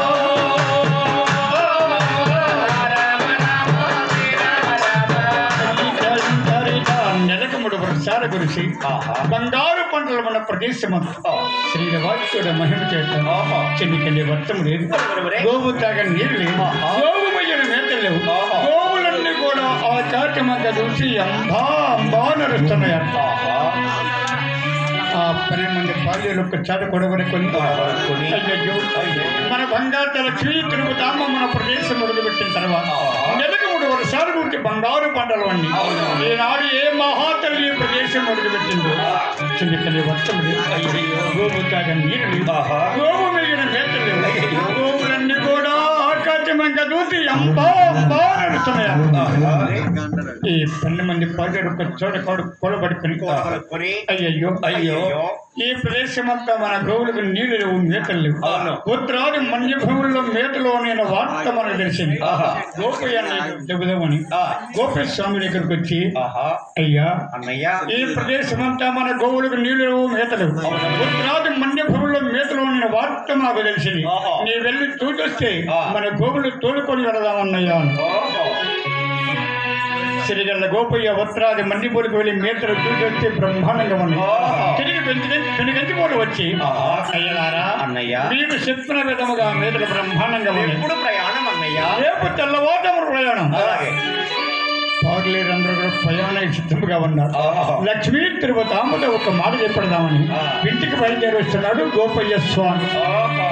నెలకముడు వృక్షాల గురించి ఆహా. బంగారు పంటలు మన ప్రదేశమంతా శ్రీనివాసుడు మహిమ చేత ఆహా. చెన్నికెళ్ళి వర్తం లేదు గోవు తాగ నీరు లేదు గోవు మయ్యన మేత లేవు ఆహా. గోవులన్నీ కూడా ఆ చాటి మంద చూసి అంబా అంబా నడుస్తున్నాయంట ఆహా, ఆ పన్నెండు మంది బాల్యులు ఒక్క చాట కొడవని కొని ఆహా, కొని. అయ్యయ్యో. మన బంగారు లక్ష్మీ తిరుగుతామ మన ప్రదేశం మొదలుపెట్టిన తర్వాత ఆహా. నెలకు మూడు వర్షాలు గురించి బంగారు పంటలు అన్ని అవును. ఈనాడు ఏ మహాతల్లి ఈ ప్రదేశం మొదలుపెట్టిందో చిన్నకలి వర్షం లేదు గోవు తాగ నీరు లేదు ఆహా. గోవు మిగిలిన మేత లేవు గోవులన్నీ కూడా ఆకాశమంగా దూసి అంబా అంబా నడుస్తున్నాయి ఈ పన్నెండు మంది పాజాడు ఒక చోట కోడు కూడబడుకుని కొని అయ్యయ్యో అయ్యో. ఈ ప్రదేశం అంతా మన గోవులకు నీళ్లు లేవు మేతలు లేవు అవును. ఉత్తరాది మన్య భూముల్లో మేతలో నేను వార్త మనకు తెలిసింది ఆహా. గోపయ్యాన్ని చెబుదామని ఆ. గోపి స్వామి దగ్గరకు వచ్చి ఆహా అయ్యా అన్నయ్య ఈ ప్రదేశం అంతా మన గోవులకు నీళ్లు లేవు మేతలు ఉత్తరాది మన్య భూముల్లో మేతలో నేను వార్త మాకు తెలిసింది ఆహా. నీ వెళ్ళి చూచొస్తే ఆ. మన గోవులు తోలుకొని వెళదామన్నయ్యా అని. ఓహో సిరిగల్ల గోపయ్య ఉత్తరాది మన్నిపూడికి వెళ్ళి మేతలు చూసొచ్చి బ్రహ్మాండంగా ఉన్నాయి ఆహా. తిరిగి పెనుగంటి పూలు వచ్చి ఆహా. అయ్యలారా అన్నయ్య మీరు చెప్పిన విధముగా మేతలు బ్రహ్మాండంగా ఉన్నాయి ఎప్పుడు ప్రయాణం అన్నయ్య రేపు తెల్లవారుజామున ప్రయాణం అలాగే పాగలేరందరూ కూడా ప్రయాణం సిద్ధంగా ఉన్నారు ఆహా. లక్ష్మీ తిరుపతామతో ఒక మాట చెప్పడదామని ఆ. ఇంటికి బయలుదేరి వస్తున్నాడు గోపయ్య స్వామి ఓహో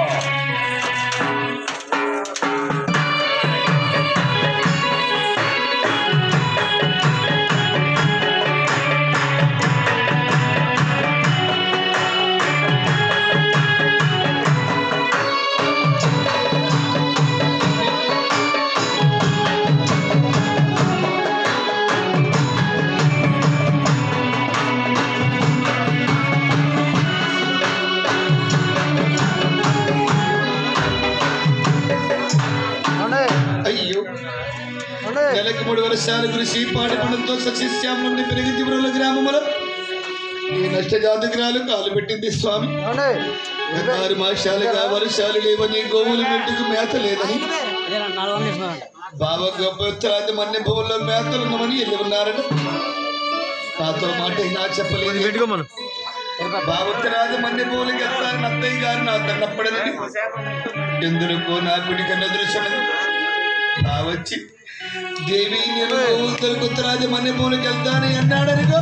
అయ్యో నెలకి మూడు వర్షాలు కురిసి పాడి పండుతో సస్యశ్యామం నుండి పెరిగి జీవనంలో గ్రామములో ఈ నష్టజాతకురాలు కాలు పెట్టింది స్వామి ఆరు మాసాలుగా వర్షాలు లేవని గోవులు మెట్టుకు మేత లేదని బాబా గొప్ప ఉత్తరాది మన్ని భూముల్లో మేతలు ఉన్నామని వెళ్ళి ఉన్నారట నాతో మాట నా చెప్పలేదు బాబు ఉత్తరాది మన్ని భూములకి ఎత్తారని అత్తయ్య గారు నా తన్నప్పడదని ఎందుకు నా కుడి కన్న దృశ్యం వచ్చి దేవి నేను ఉత్తరకు ఉత్తరాది మన్య భూమికి వెళ్తానని అన్నాడనుకో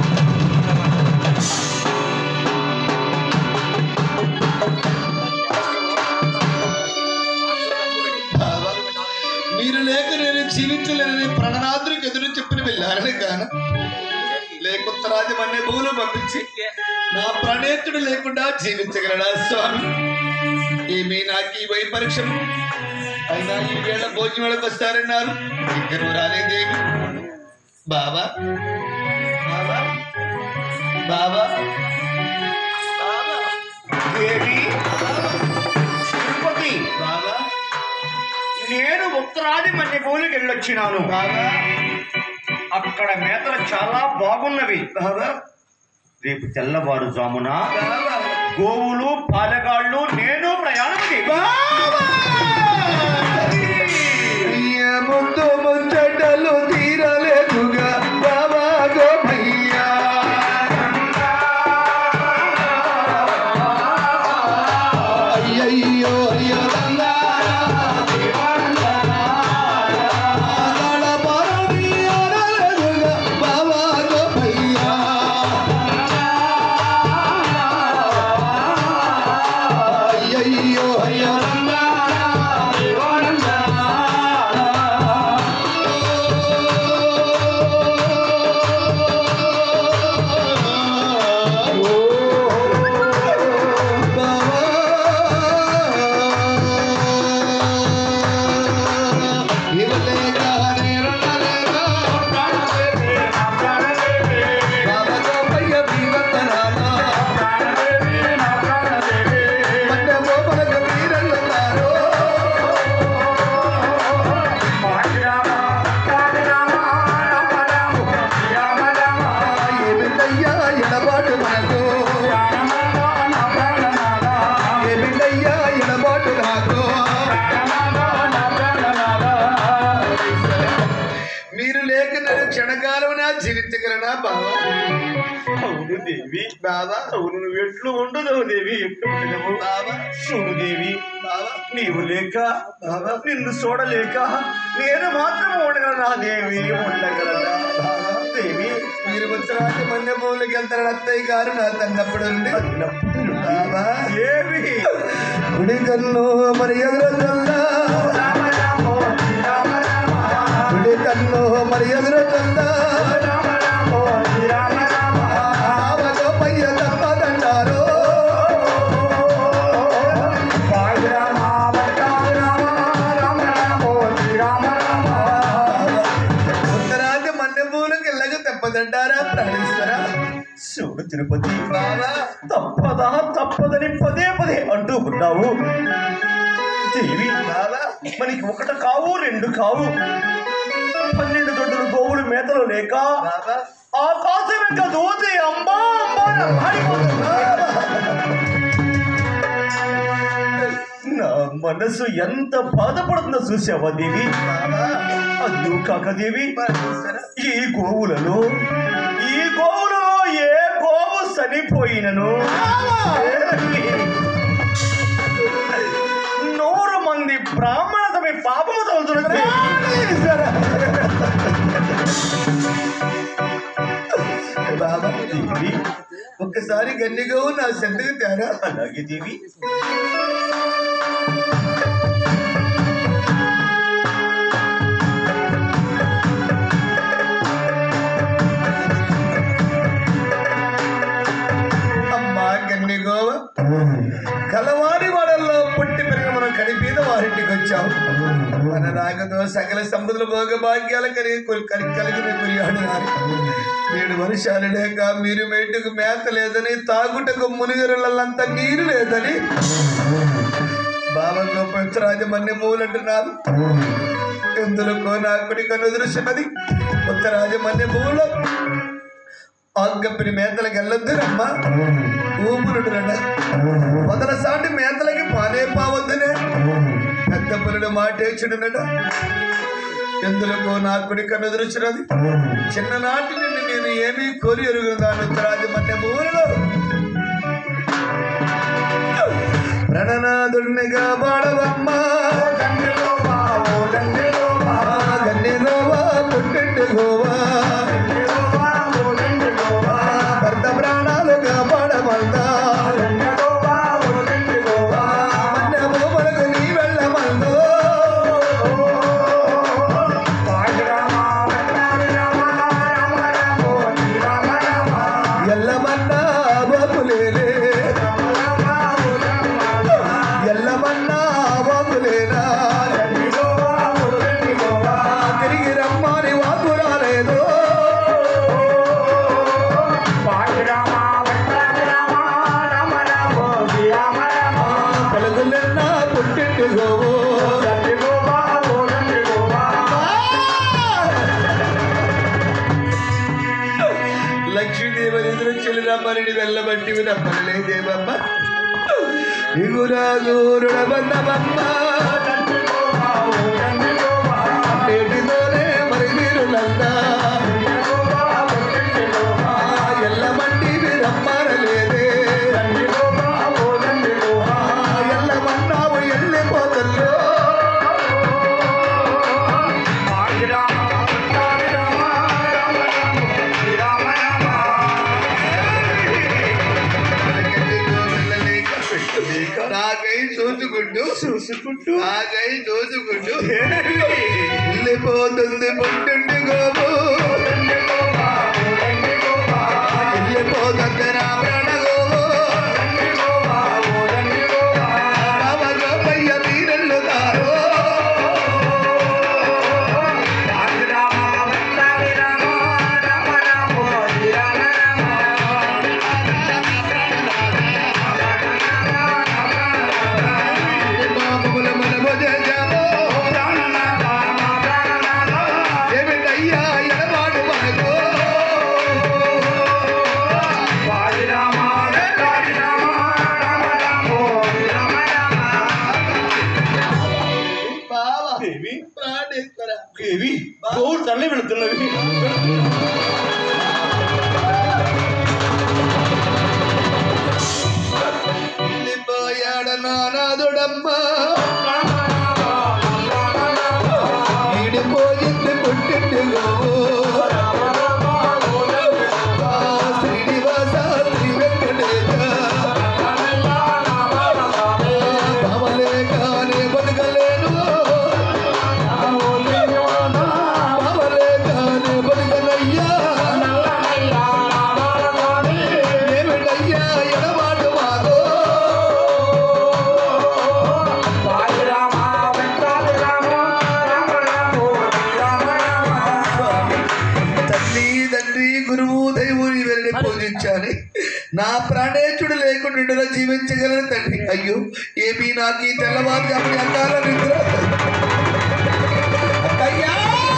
బాబా, మీరు లేక నేను జీవించలేనని ప్రణనాథుడికి ఎదురు చెప్పిన వెళ్ళారని కాను లేక ఉత్తరాది మన్య భూములు పంపించి నా ప్రణేతుడు లేకుండా జీవించగలడా స్వామి ఏమీ నాకు ఈ వైపరీక్షం అయినా ఈ వేళ భోజనం వేళకు వస్తారన్నారు ఇద్దరు రాలేదేమి బాబా బాబా బాబా బాబా దేవి తిరుపతి బాబా నేను ఉత్తరాది మధ్య భూమికి వెళ్ళొచ్చినాను బాబా అక్కడ మేతలు చాలా బాగున్నవి బాబా రేపు తెల్లవారుజామున బాబా గోవులు పాలగాళ్ళు నేను ప్రయాణం ముందు ముచ్చటలు తీరలేదుగా బాబా గోపయ్యా అయ్యయ్యో అయ్యో బాబా గోపయ్యా అయ్యయ్యో అయ్యో ఏమిటయ్యా ఎడబాటు మనకు ఏమిటయ్యా ఎడబాటు నాకు మీరు లేక నేను క్షణకాలం జీవించగలనా బాబా అవును దేవి బాబా అవును నువ్వు ఎట్లు ఉండదు దేవి ఎట్లు ఉండవు బాబా చూడు దేవి బాబా నీవు లేక నిన్ను చూడలేక నేను మాత్రం ఉండగలనా దేవి ఉండగలనా దేవి మీరు ఉత్తరాది మన్య భూములకి వెళ్తారు అత్తయ్య గారు నా తన్నప్పుడు ఉంది బాబా దేవి గుడి కన్ను మరి ఎదురొద్దా గుడి కన్ను మరి ఎదురొద్దా పయ్య తప్పదంటారు ఉత్తరాది మన్య భూములకి వెళ్ళక తప్పదంటారా ప్రాణేశ్వరా శివుడు తిరుపతి బాబా తప్పదా తప్పదని పదే పదే అంటూ ఉన్నావు దేవి బాబా మనకి ఒకటి కావు రెండు కావు పన్నెండు దొడ్డులు గోవులు మేతలు లేక బాబా ఆకాశం యొక్క దూతి అమ్మా అమ్మా అని మాడిపోతున్నా. నా మనసు ఎంత బాధపడుతుందో చూసావా దేవి బాబా అందు కాక దేవి ప్రాణేశ్వరా ఈ గోవులలో ఈ గోవులలో ఏ గోవు చనిపోయినను నూరు మంది బ్రాహ్మణ తమ పాపము తోలుతున్నది బాబా దేవి ఒక్కసారి గన్నిగా నా చెంతకు తేరా అలాగే దేవి అమ్మా గన్నిగోవ కలవారి వాడల్లో పుట్టి పెరిగి మనం కడిపీద వారింటికి వచ్చాం మన రాగతో సకల సంపదల భోగ భాగ్యాల కలిగి కలిగి కలిగిన కొరియాడు నేడు వర్షాలు లేక మీరు మేటుకు మేత లేదని తాగుటకు మునిగరులంతా నీరు లేదని బాబా గోపరాజ మన్ని మూలంటున్నారు ఎందులకో నా కుడి కనుదృశ్యమది ఉత్తరాజ మన్ని మూలం ఆగ్గపిరి మేతలకు వెళ్ళొద్దు రమ్మా ఊపులుడురట మొదలసాటి మేతలకి పాలే పావద్దునే పెద్ద పులుడు మాటేచుడునట ఎందులకు నా కుడి కన్ను దృశ్యున్నది చిన్ననాటి నుండి నేను ఏమీ కోరి ఎరుగుదాను ఉత్తరాది మధ్య మూలలో ప్రణనాదుడినిగా బాడవమ్మ గన్నె గోవా పుట్టింటి గోవా భర్త ప్రాణాలు కాపాడమందా మన్య భూములకు నీ వెళ్ళమందో ఎల్లమన్నా బాబులేలే ఎల్లమన్నా బాబులేనా తిరిగి రమ్మని వాకు రాలేదు పలుకులెన్నా పుట్టింటి గోవు లక్ష్మీదేవి ఎదురు చెల్లిరమ్మని వెళ్ళబట్టి రమ్మలేదేమమ్మ ఇగురాగూరుడబన్నమమ్మ నేటితోనే మరి మీరు నందా ఎల్లమండి రమ్మనలేదే ఎల్లమన్నావు వెళ్ళిపోతల్లో నాకై చూసుకుంటూ చూసుకుంటూ నాకై చూసుకుంటూ వెళ్ళిపోతుంది పుట్టింటి గోపు వెళ్ళిపోతుంది నా ప్రాణ గోపు రామ గోపయ్య మీరెళ్ళుతారు బాబుల మనము చేశాము ఏమిటయ్యా ఎడబాటు మనకు బావా ప్రాణేశ్వర దేవి గోడు తల్లి వెళుతున్నవి వెళ్ళిపోయాడ నానాదుడమ్మా ఈడిపోయింది పుట్టింటి గోవు ఆ శ్రీనివాస శ్రీ వెంకటేశ భవలేఖానే బతకలేను భవలేఖానే బతకనయ్యా ఏమిటయ్యా ఎడబాటు మాదో తల్లి తండ్రి గురువు దైవుని వెళ్ళి పూజించాలి నా ప్రాణేచుడు లేకుండా జీవించగలను తండ్రి అయ్యో ఏమీ నాకు ఈ తెల్లవారుజామున అందాల నిద్ర అయ్యా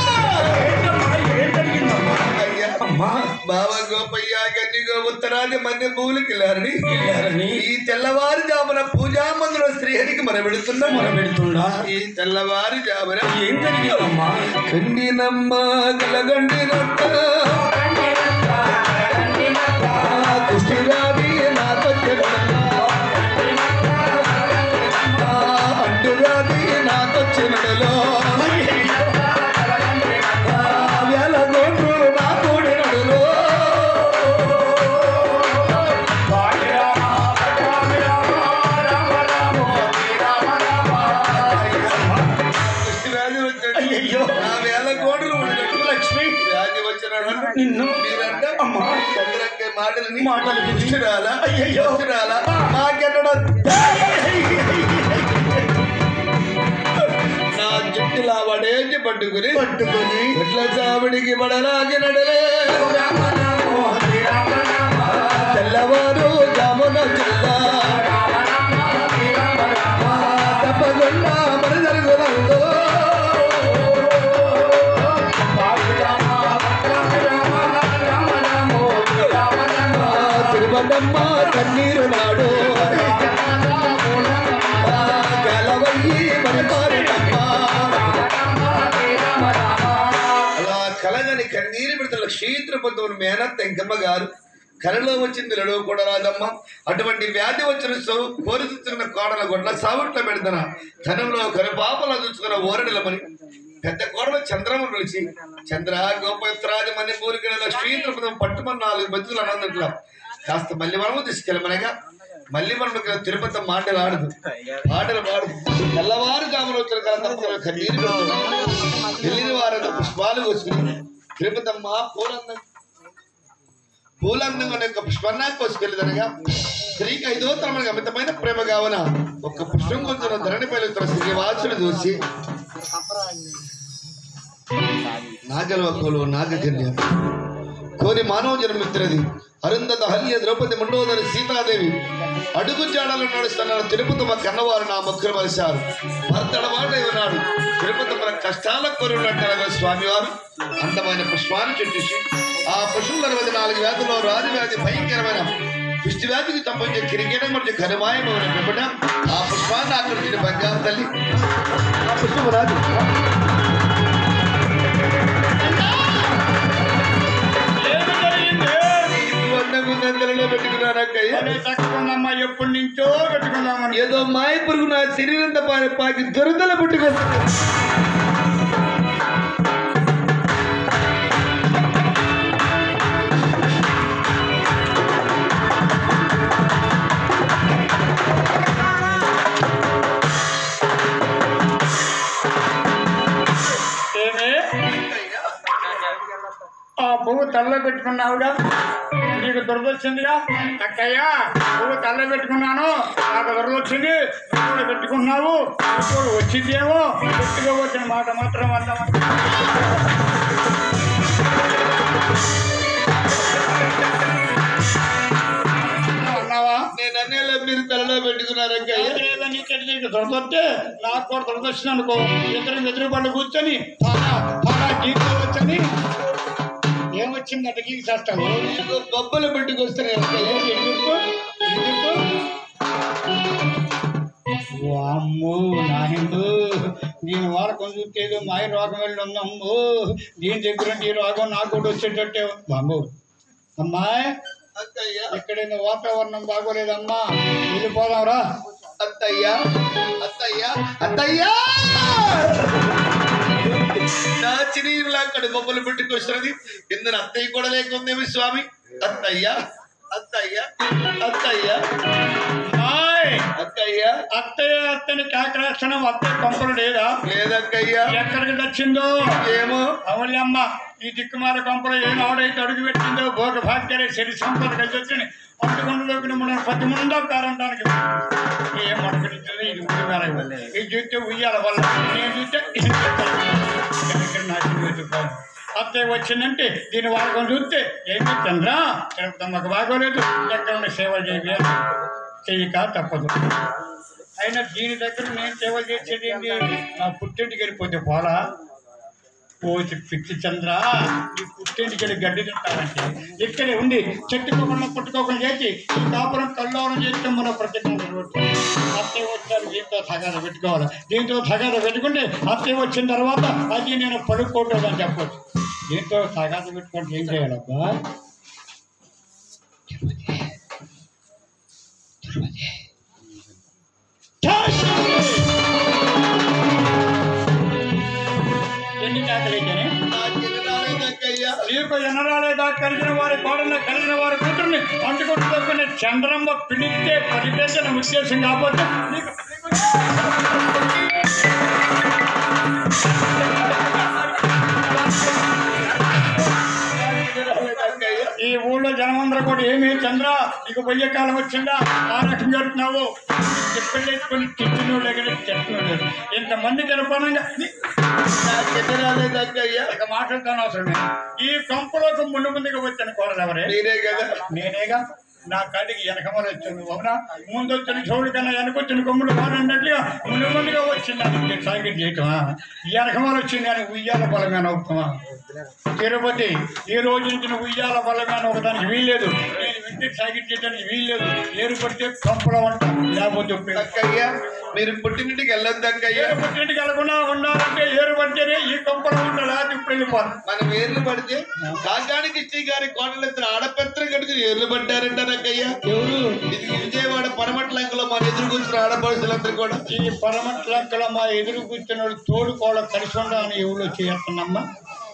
అయ్యా బావ గోపయ్య గన్నిగో ఉత్తరాది మధ్య భూములకి వెళ్ళారని ఈ తెల్లవారుజామున పూజా మందిరం శ్రీహరికి మన వెళుతున్నాం మన పెడుతుండా ఈ తెల్లవారుజామున ఏం జరిగిందమ్మా కండినమ్మ గలగండినట్ట కుష్టిరాది నాకొచ్చినట్ట అంటురాది నాకొచ్చినడలో వేల గోట్లు నా కూడినడులో కృష్ణరాజు వచ్చాడు అయ్యయ్యో. నా వేల కోటలు ఉన్నట్టు లక్ష్మి రాజు వచ్చినాడు నిన్ను మీరంటే అమ్మా చంద్రక్క మాటలని మాటలు విని. వచ్చిరాలా అయ్యయ్యో. వచ్చిరాలా మాకెట్టడం నా జుట్టులా వడేసి పట్టుకుని పట్టుకొని ఎట్ల చావుడికి పడలాగి నడలే తెల్లవారు జామున జిల్లా తప్పకుండా మరి జరుగుతుందో తిరుపతమ్మ కన్నీరు నాడు గలవయ్యి మరి మారినమ్మ అలా కలగని కన్నీరు పెడుతున్న క్షీత్రపతువుని మేనత్త ఇంకమ్మ గారు కలలో వచ్చింది లడవ కూడా రాదమ్మ అటువంటి వ్యాధి వచ్చిన సౌ కోరుతున్న కోడల గొడ్ల సావుట్లో పెడుతున్న ధనంలో కనుపాపలా చూసుకున్న ఓరడలమని పెద్ద కోడలు చంద్రమ్మ పిలిచి చంద్ర గోపత్రాది మన్ని పూరికల లక్ష్మీ తిరుపతి పట్టుమని నాలుగు మంచులు అన్నందుట్లో కాస్త మళ్ళీ మనము తీసుకెళ్ళమనగా మళ్ళీ మనం ఇక్కడ తిరుపతి మాటలు ఆడదు పాటలు పాడదు తెల్లవారు కామలు వచ్చిన కాలంలో కన్నీరు పెడుతుంది. వెళ్ళిన వారు పుష్పాలు కోసుకుని తిరుపతమ్మ పూలందం పూలందంగా ఉన్న యొక్క పుష్పాన్ని కోసుకెళ్ళదనగా స్త్రీకి ఐదో తరమనికి అమితమైన ప్రేమ కావున ఒక్క పుష్పం కొంచెం ధరణి పైన శ్రీవాసులు చూసి నాగలవకులు నాగకన్య కోరి మానవ జన్మిత్రది అరుంధత హల్య ద్రౌపది మండోదరి సీతాదేవి అడుగు జాడలు నడుస్తున్నారు తిరుపతి మా కన్నవారు నా మొక్కలు మలిశారు భర్తల మాట ఉన్నాడు తిరుపతి మన కష్టాల కొరున్నట్టు స్వామివారు అందమైన పుష్పాన్ని చుట్టేసి ఆ పుష్పం అరవై నాలుగు వ్యాధుల్లో రాజవ్యాధి భయంకరమైన పుష్టి వ్యాధికి సంబంధించిన కిరికేటం మరియు ఘనమాయమైన పిమ్మట ఆ పుష్పాన్ని ఆకర్షించిన బంగారు తల్లి ఆ పుష్పం రాదు ఏమి జరిగింది వందలో పెట్టుకున్నారక్కయ్య అదే చక్కకుందమ్మా ఎప్పటి నుంచో పెట్టుకుందామని ఏదో మాయ పురుగు నా శరీరం పాకి పాకి దొరదల పుట్టుకొస్తుంది ఏమి ఆ పువ్వు తల్ల పెట్టుకున్నావుగా నీకు దురదొచ్చిందిగా అక్కయ్య పువ్వు తల్ల పెట్టుకున్నాను నాకు దురదొచ్చింది నువ్వు కూడా పెట్టుకున్నావు ఇప్పుడు వచ్చిందేమో పెట్టుకోవచ్చిన మాట మాత్రం అర్థం అన్నావా నేను అన్నేలో మీరు తలలో పెట్టుకున్నారక్కయ్య లేదని ఇక్కడ నీకు దొరకొస్తే నాకు కూడా దొరకొచ్చింది అనుకో ఇద్దరు ఎదురు పళ్ళు కూర్చొని ఫలా ఫలా గీతలు వచ్చని ఏమొచ్చిందంట గీకి చేస్తాను నీకు బొబ్బలు పెట్టుకొస్తున్నాయి అక్కయ్య ఎందుకు ఎందుకు వామ్మో నాయనో దీని వాడకం చూస్తేదో మాయ రోగం వెళ్ళి ఉందమ్మో దీని దగ్గర ఈ రోగం నాకు కూడా వచ్చేటట్టే బాబు అమ్మాయి అక్కయ్య ఇక్కడ వాతావరణం బాగోలేదమ్మా వెళ్ళిపోదాం రా అత్తయ్య అత్తయ్య అత్తయ్య నా చిరీరులా అక్కడ బొమ్మలు పెట్టుకొస్తున్నది కింద అత్తయ్య కూడా లేకుందేమి స్వామి అత్తయ్య అత్తయ్య అత్తయ్య హాయ్ అత్తయ్య అత్తయ్య అత్తని కాకరాక్షణం అత్తయ్య పంపలు లేదా లేదక్కయ్య ఎక్కడికి తెచ్చిందో ఏమో అవలమ్మ ఈ దిక్కుమాల కొంపలో ఏ నాడైతే అడుగు పెట్టిందో భోగ భాగ్యరే శరి సంపద కలిసి వచ్చి అందుకుండలోకి మన పది ముందో కారంటానికి ఏం అనుకుంటుంది ఇది ఉయ్యాల ఇది చూస్తే ఉయ్యాల వల్ల నేను చూస్తే ఇది ఇక్కడ నాకు వెతుక్కోవాలి. అత్తయ్య వచ్చిందంటే దీని వాడకం చూస్తే ఏమి తండ్రా తిరుపతమ్మకు బాగోలేదు దగ్గర ఉన్న సేవలు చేయాలి చెయ్యక తప్పదు అయినా దీని దగ్గర నేను సేవలు చేసేది ఏంటి నా పుట్టింటికి వెళ్ళిపోతే పోలా పోచి పిచ్చి చంద్ర ఈ పుట్టింటికి వెళ్ళి గడ్డి తింటారంటే ఇక్కడే ఉంది చెట్టుకోకుండా పుట్టుకోకుండా చేసి ఈ కాపురం కల్లోనం చేస్తే మన ప్రత్యేకం అత్తయ్య వచ్చారు దీంతో సగాద పెట్టుకోవాలి దీంతో సగాద పెట్టుకుంటే అత్తయ్య వచ్చిన తర్వాత అది నేను పడుకోవట్లేదు అని చెప్పొచ్చు దీంతో సగాద పెట్టుకుంటే ఏం చేయాలబ్బా ఎన్ని కాకలేకనే నాకెక్కయ్య నీకు ఎనరాలేదా కలిగిన వారి కోడలు కలిగిన వారి కూతుర్ని అంటుకుంటున్న చంద్రమ్మ పిలిస్తే పరిగెత్తిన ఉద్దేశం కాకపోతే నీకు ఈ ఊళ్ళో జనమందరూ కూడా ఏమి చంద్ర నీకు పొయ్యే కాలం వచ్చిందా ఆ రకం జరుగుతున్నావు చెప్పలేసుకొని తిట్టినో లేక చెట్టు లేదు ఇంతమంది జరపనంగా నాకెక్కరాలేదక్కయ్య ఇక మాట్లాడతాను అవసరమే ఈ కంపులోకి ముందు ముందుగా వచ్చిన కోడలు ఎవరే మీరే కదా నేనేగా నా కాడికి వెనకమని వచ్చాను అవునా ముందు వచ్చిన చోడు కన్నా వెనకొచ్చిన కొమ్ముడు వాడన్నట్లుగా ముందు ముందుగా వచ్చింది సాగిట్ చేయటమా వెనకమని వచ్చింది అని ఉయ్యాల బలమైన అవుతామా తిరుపతి ఈ రోజు నుంచి నువ్వు ఉయ్యాల బలమైన ఒకదానికి వీల్లేదు నేను వింటే సాగిట్ చేయడానికి వీల్లేదు ఏరు పడితే కంపల వంట లేకపోతే ఉప్పు. అక్కయ్య మీరు పుట్టినింటికి వెళ్ళొద్దు అక్కయ్య ఏరు పుట్టింటికి వెళ్ళకుండా ఉండాలంటే ఏరు పడితేనే ఈ కంపల వంట లేకపోతే ఇప్పుడు వెళ్ళిపోదు మనం ఏర్లు పడితే కాకానికి శ్రీ గారి కోటలు ఇద్దరు ఆడపెత్తలు కడుకుని ఎర్లు పడ్డారంటారు అక్కయ్య ఎవరు ఇది విజయవాడ పరమట్లంకలో మన ఎదురు కూర్చున్న ఆడపడుచులందరూ కూడా ఈ పరమట్లంకల మా ఎదురు కూర్చున్నాడు తోడు కూడా కలిసి ఉండాలని ఎవరు చేస్తున్నామ్మా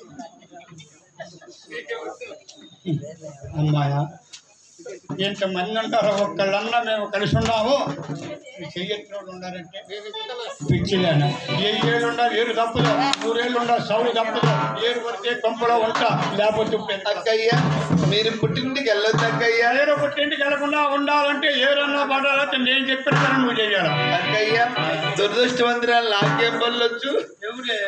అమ్మాయా ఎంతమంది ఉంటారో ఒక్కళ్ళన్నా మేము కలిసి ఉన్నాము చెయ్యెత్తినోడు ఉండాలంటే పిచ్చిలేనా ఏ ఏళ్ళు ఉండాలి ఏడు తప్పదు నూరేళ్ళు ఉండాలి సౌడు తప్పదు ఏడు పడితే కొంపలో ఉంటా లేకపోతే ఉప్పు అక్కయ్య మీరు పుట్టింటికి వెళ్ళొద్దు అక్కయ్య ఏదో ఒకటి ఇంటికి వెళ్ళకుండా ఉండాలంటే ఏదన్నా పడాలంటే నేను చెప్పిన పని నువ్వు చేయాలి అక్కయ్య దురదృష్టవంతురాలు నాకేం పనులొచ్చు ఎవరే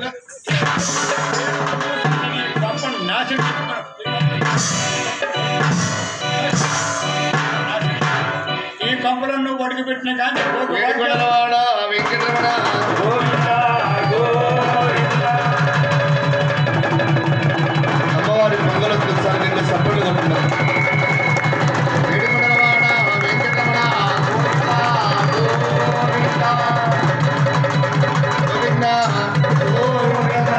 తప్పని నాశనం ఈ కంపలో నువ్వు ఒడికి పెట్టిన కానీ ఒక వాక్యం- వేడుకొండలవాడ వెంకటరమణ అమ్మవారి మంగళ సాగంగా సపోర్ట్ కొట్టున్నారు వేడుకొండలవాడ వెంకటరమణ గోవిందా, గోవిందా, గోవిందా.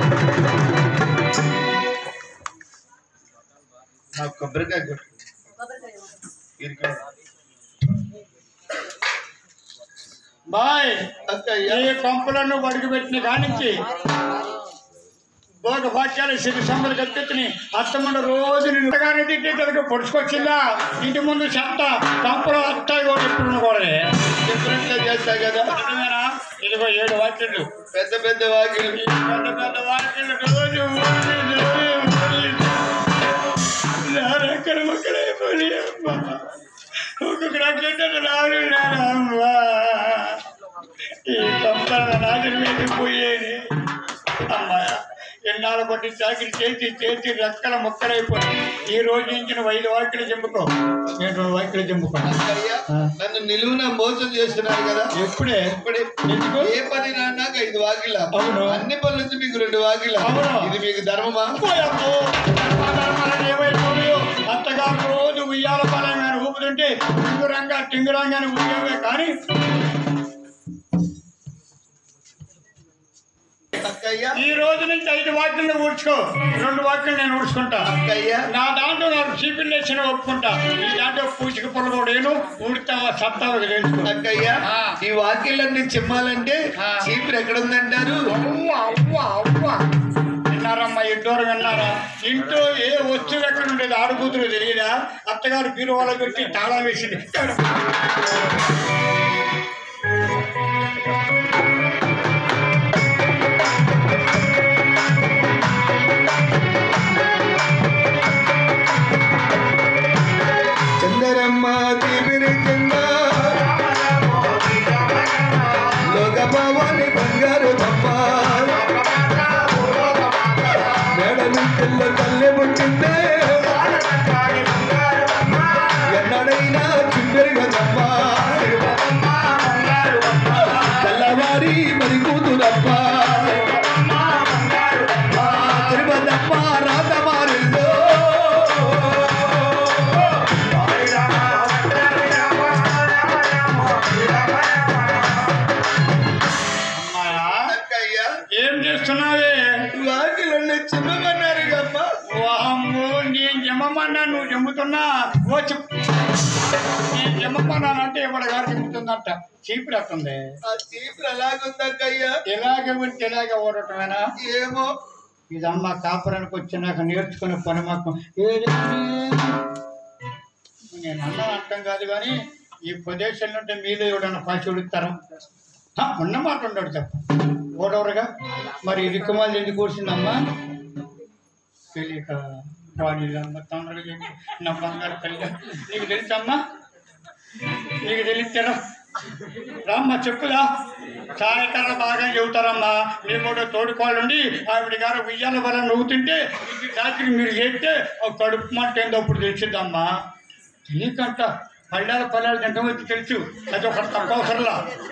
నాకు కొబ్బరికాయ కొట్టు ఇరుకు. బాయ్ అక్కయ్య ఈ కంపలను ఒడికి పెట్టిన కానించి ఒక వాక్యాలు సిరి సంబర కత్తిని అత్తమ్మ రోజు నిన్నగానే తిట్టి తనకు పొడుచుకొచ్చిందా ఇంటి ముందు చెత్త కంపలో అత్తాయి కూడా ఎప్పుడు కూడా చెప్పినట్లే చేస్తా కదా నిజమేనా? ఇదిగో ఏడు వాక్యాలు పెద్ద పెద్ద వాకిలు ఈ పెద్ద పెద్ద వాక్యాలు రోజు ఊరి, ఊరి, ఊరి. నారెక్కడ మొక్కలే పోనీ అమ్మా. ఒక్కొక్కరు అట్లంటే రాను నానమ్మా. ఈ కంపల రాజుల మీద పోయేది అమ్మాయ ఎన్నాళ్ళు బట్టి చాకిరి చేసి చేసి రెక్కల మొక్కలైపోయి ఈ రోజు నుంచి నువ్వు ఐదు వాక్యలు చెంపుకో నేను రెండు వాక్యలు చెంపుకో అక్కయ్య నన్ను నిలువున మోసం చేస్తున్నారు కదా ఎప్పుడే ఇప్పుడే ఎందుకు? ఏ పని నాకు ఐదు వాకిల అవును. అన్ని పనుల నుంచి మీకు రెండు వాకిల అవును. ఇది మీకు ధర్మమా పోయమ్మో. ధర్మాధర్మాలు ఏమైపోయాయో అత్తగారు రోజు ఉయ్యాల పాలైన ఊపుతుంటే టింగురంగా టింగురంగా ఉయ్యవే కానీ అక్కయ్య ఈ రోజు నుంచి ఐదు వాక్యలు ఊడ్చుకో రెండు వాక్యలు నేను ఊడ్చుకుంటా అక్కయ్య నా దాంట్లో నాకు చీపిల్లేసిన ఒప్పుకుంటా ఈ దాంట్లో పూచిక పొలగోడేను ఊడుతావా సత్తావా తెలుసుకో అక్కయ్య ఆ. ఈ వాకిళ్ళన్నీ చిమ్మాలంటే ఆ. చీపురు ఎక్కడ ఉందంటారు అవ్వ అవ్వ అవ్వ విన్నారమ్మా ఇంటోరు విన్నారా ఇంట్లో ఏ వస్తువు ఎక్కడ ఉండేది ఆడుకూతురు తెలియదా అత్తగారు బీరువాలో పెట్టి తాళం వేసింది చందరమ్మ చీపిరి చంద లోక భవాని బంగారు తప్ప మేడ నుంచి తల్లి పుట్టిందే ఎన్నడైనా చుందరిగదమ్మ తెల్లవారి మరి కూతురప్ప తిరుపతమ్మ రాతమారిల్లో అమ్మాయా అక్కయ్య ఏం చేస్తున్నావే వాకిలన్నీ చిమ్మమన్నారు అమ్మ వామ్మో నేను జమ్మన్నా నువ్వు జమ్ముతున్నా ఓ చెప్పు నేను జమ్మన్నానంటే ఇవాళ గారు జమ్ముతుందంట చీపురు వస్తుంది ఆ చీపురు ఎలాగుందక్కయ్య ఇలాగే ఉంటే ఇలాగే ఓడటమేనా ఏమో ఇదమ్మ కాపురానికి వచ్చినాక నేర్చుకునే పని మాకు ఏదండి? నేను అన్నా అర్థం కాదు కానీ ఈ ప్రదేశంలో ఉంటే మీలో ఎవడన్నా పాచి ఉడుతారా ఉన్న మాట ఉండడు తప్ప ఓడవరుగా మరి రిక్కుమాలు ఎందుకు కూర్చుందమ్మా తెలియక రాణిలమ్మ తొందరగా చెప్పు. నా బంగారు తల్లి నీకు తెలుసమ్మా నీకు తెలిస్తారా రామ్మ చెప్పుదా సాయంకాలం బాగా చెబుతారమ్మా మీ కూడా తోడుకోవాలండి ఆవిడ గారు ఉయ్యాల వల్ల నవ్వుతుంటే ఇది రాత్రి మీరు చేస్తే ఒక కడుపు మంట ఏందో అప్పుడు తెలిసిద్దమ్మా తెలియకంట పళ్ళాల పళ్ళాలు తింటాం వచ్చి తెలుసు అది ఒకటి తక్కువ అవసరంలా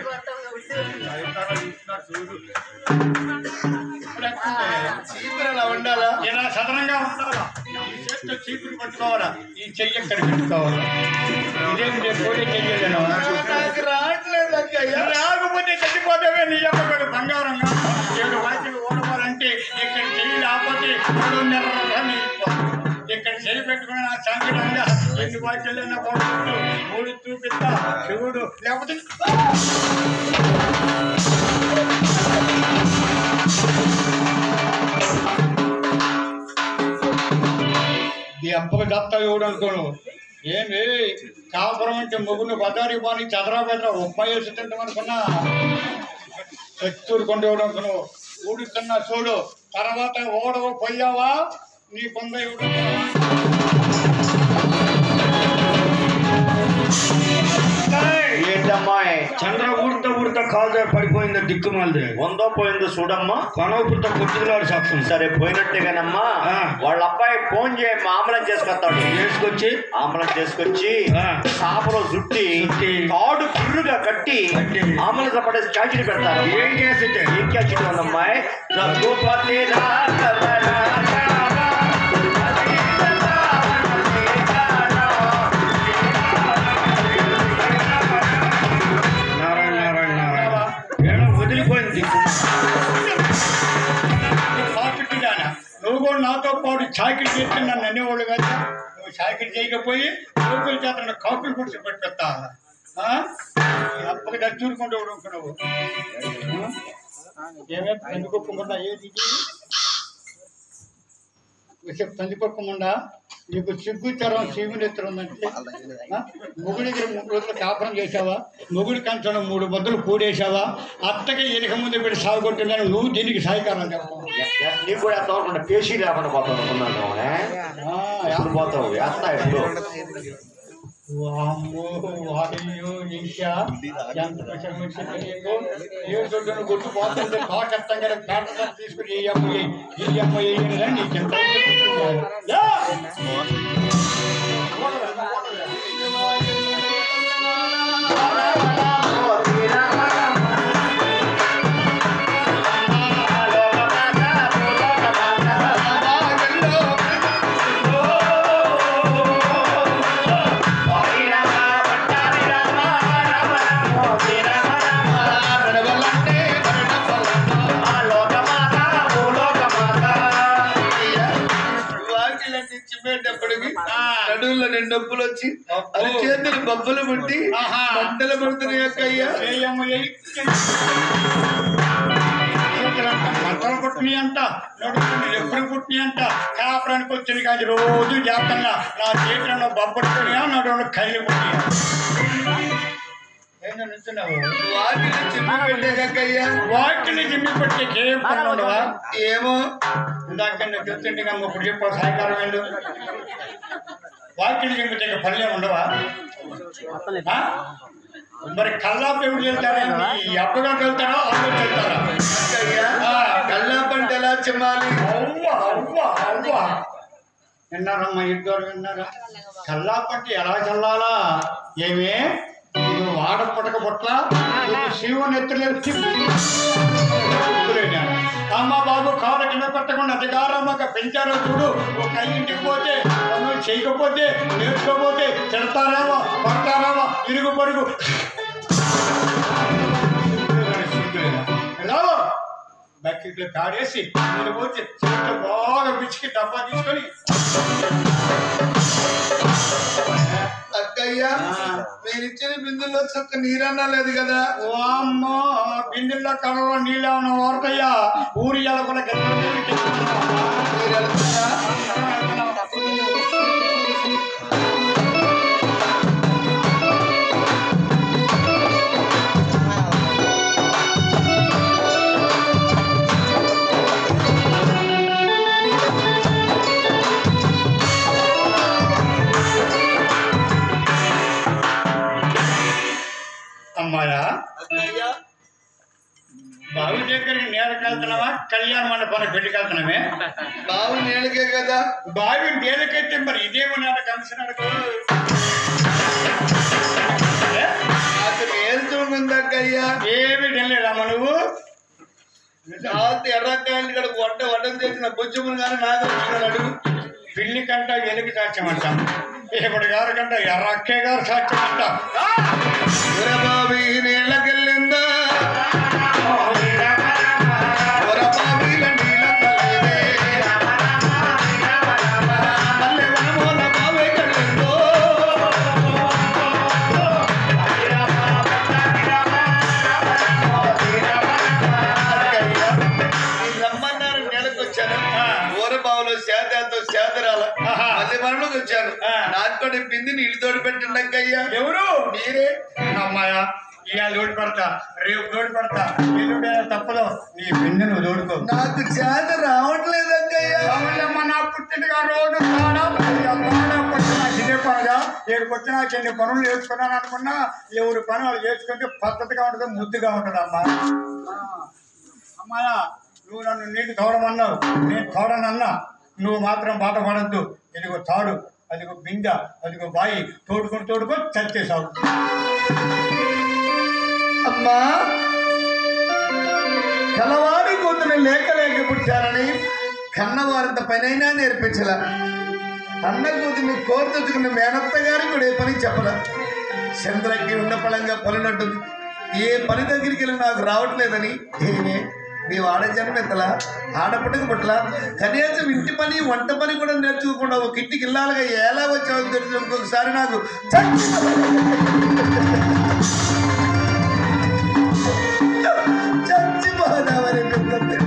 చీపురు అలా ఉండాలా ఇలా సదనంగా ఉండాలా ఈ చేతితో చీపురు పట్టుకోవాలా ఈ చెయ్యి ఎక్కడ పెట్టుకోవాలా ఇదేం నేను పోయి చెయ్యలేను నాకు రావట్లేదు అక్కయ్య రాకపోతే చచ్చిపోతావే నీ అమ్మగారు బంగారంగా ఏడు వాకిలు ఓడవాలంటే ఇక్కడ చెయ్యి రాకపోతే మూడున్నర నెలలు ఇక్కడ చేయి పెట్టుకుని నా సంకటంగా ఎన్ని వాక్యాలైనా కొడుకుంటూ మూడు చూపిస్తా శివుడు లేకపోతే ఈ అప్పకు దత్త ఎవడు అనుకోను ఏమి కాపురం అంటే మొగుడు బదారి బాని చదరా బెదరా ఉప్పాయి వేసి తింటాం అనుకున్నా చెత్తూరు కొండేవాడు అనుకున్నావు ఊడుతున్నా చూడు తర్వాత ఓడవ పోయావా నీ కొంద ఎవడు ఏంటమ్మాయి చంద్ర ఊడతా ఊడతా కాలు పడిపోయింది దిక్కుమాలది ఉందో పోయిందో చూడమ్మా కొనవుపుతో కొట్టుకులాడు సత్సం సరే పోయినట్టేగానమ్మా ఆ. వాళ్ళ అబ్బాయి ఫోన్ చేయి ఆంబులెన్స్ చేసుకొస్తాడు వేసుకొచ్చి ఆంబులెన్స్ చేసుకొచ్చి ఆ. సాపలో జుట్టి చుట్టి. తాడు కుర్రుగా కట్టి కట్టి. ఆంబులెన్స్ పడేసి చాకిరి పెడతారు ఏం చేసితే ఏం క్యాచ్ ఉందమ్మాయి రఘుపతి రాఘవ రాఘవ, నారాయణ నారాయణ నారాయణ ఏడో వదిలిపోయింది దిక్కు కాపిట్టిదానా నువ్వు కూడా నాతో పాటు చాకిరి చేస్తే నన్ను అనేవాళ్ళు కదా నువ్వు చాకిరి చేయకపోయి లోకల్ చేత నన్ను కాపీ కుడిచి పెట్టా అప్పకి దచ్చూరుకుంటూ నువ్వు ఏమే పందికొప్పకుండా ఏది ఇది? వచ్చే పందికొప్పకుండా నీకు సిగ్గు చరం శివునెత్తులు ఉందంటే ఆ? మొగుడికి మూడు రోజులు కాపురం చేసావా మొగుడి కంచడం మూడు బద్దలు కూడేసావా అత్తకి ఎనక ముందు పెట్టి సాగుకుంటున్నాను నువ్వు దీనికి సాయకారం చెప్తావు నీకు కూడా ఎంత వరకు పేషీ లేకుండా పోతావు అనుకున్నాను ఏ? ఆ, ఎప్పుడు పోతావు వేస్తా ఎప్పుడు వామ్మో, వాడియో, ఇంకా ఎంత కష్టం వచ్చింది నీకు? ఏ చోటున గుట్టు పోతుంటే తాకత్తంగా పేట తీసుకుని ఈ అమ్మ ఎయ్, ఈ అమ్మ ఎయ్యని నీకు ఎంత యా! వాకిలన్నీ చిమ్మేటప్పటికి నడువుల్లో రెండు నొప్పులు వచ్చి అది చేతులు బొబ్బలు పుట్టి ఆహా. మంటలు పడుతున్నాయి అక్క అయ్యా ఏ అమ్మ ఎయ్. మంటలు పుట్టినాయి అంట నడుపుకుని ఎప్పుడు పుట్టినాయి అంట కాపురానికి వచ్చింది కాదు రోజు చేస్తున్నా నా చేతిలో బొబ్బడుకునియా నడువులో కైలు పుట్టియా ఏంటో నిల్చున్నావు వాకిలి చిమ్మి పెట్టాక అయ్యా వాటిని జిమ్మి పట్టి ఏం పని ఉండవా ఏమో ఇందాక నేను చెప్తుంటే కనుక ఇప్పుడు చెప్పు సాయంకాలం వెళ్ళు వాకిలి జిమ్మితే పనులే ఉండవా ఆ? మరి కల్లాపు ఎవరు వెళ్తారా ఈ అబ్బగారు వెళ్తారా అమ్మ వెళ్తారా అక్క అయ్యా ఆ. కల్లా పంట ఎలా చిమ్మాలి అవ్వ అవ్వ అవ్వ విన్నారమ్మా ఇద్దరు విన్నారా కల్లాపు అంటే ఎలా చల్లాలా ఏమే నువ్వు వాడ పుట్టక పుట్ల నీకు శివుని ఎత్తులేదు అమ్మ బాబు కాళ్ళ కింద పెట్టకుండా అధికారమ్మగా పెంచారో చూడు ఒక ఇంటికి పోతే పనులు చేయకపోతే నేర్చుకోపోతే తిడతారేమో పడతారేమో ఇరుగు పరుగు ఎలా బకెట్లో కాడేసి నేను పోతే చేతితో బాగా పిచ్చికి డబ్బా తీసుకొని అక్క అయ్యా మీరు ఇచ్చిన బిందుల్లో చొక్క నీరన్నా లేదు కదా వామ్మో బిందెల్లో కడలో నీళ్ళు ఉన్న వార్తయ్యా ఊరి ఎలకల మీరు వెళ్తారా అమ్మాయా బావి దగ్గరికి నేలకు వెళ్తున్నావా కళ్యాణ మండపానికి పెళ్లికి వెళ్తున్నామే బాబు నేలకే కదా బావి నేలకైతే మరి ఇదేమో నేల కమిషన్ అడుగు నాకు నేర్చుకుంది అక్క అయ్యా ఏమి వెళ్ళలేదమ్మా నువ్వు కాదు ఎర్రకాయలు ఇక్కడ వంట వంట చేసిన బొచ్చుములు కానీ నాదే వచ్చినాడు అడుగు పిల్లి కంట వెలుగు సాక్ష్యం అంట ఇప్పుడు గారు కంట ఎర్రక్కే గారు సాక్ష్యం అంట ఉరబాబి నీళ్ళకెళ్ళిందా ఉరబాబిల నీళ్ళకెళ్ళిందే. మల్లె వనముల వచ్చాను ఆ. నాకు కూడా బింది నీళ్ళు తోడు పెట్టండి అక్కయ్యా ఎవరు మీరే అమ్మాయ ఇవాళ లోటు పడతా రేపు లోటు పడతా ఎల్లుండే తప్పదు నీ బిందె నువ్వు తోడుకో నాకు చేత రావట్లేదు అక్కయ్యా అవునమ్మా నా పుట్టినగా రోజు తాడా తాడా పుట్టిన ఇదే పనుగా ఏడుకు వచ్చినా ఎన్ని పనులు చేసుకున్నాను అనుకున్నా ఎవరి పని వాళ్ళు చేసుకుంటే పద్ధతిగా ఉంటుంది ముద్దుగా ఉంటుంది అమ్మా అమ్మాయ నువ్వు నన్ను నీకు తోడమన్నావు నేను తోడనన్నా నువ్వు మాత్రం బాధపడద్దు ఇదిగో తాడు అదిగో బిందె అదిగో బాయి తోడుకొని తోడుకొని చచ్చేసావు అమ్మా కలవాడి కూతురు లేక లేక పుట్టానని కన్నవారంత పనైనా నేర్పించల అన్న కూతుర్ని కోరి తెచ్చుకున్న మేనత్త గారికి కూడా ఏ పని చెప్పల చంద్రకి ఉన్న పలంగా పలినట్టుంది ఏ పని దగ్గరికి వెళ్ళి నాకు రావట్లేదని ఏమే నీ ఆడ జన్మెత్తలా ఆడపడక పట్ల కనీసం ఇంటి పని వంట పని కూడా నేర్చుకోకుండా ఒక ఇంటికి ఇల్లాలుగా ఎలా వచ్చావు తెలిసి ఇంకొకసారి నాకు చచ్చిపోదామని అనిపిస్తుంది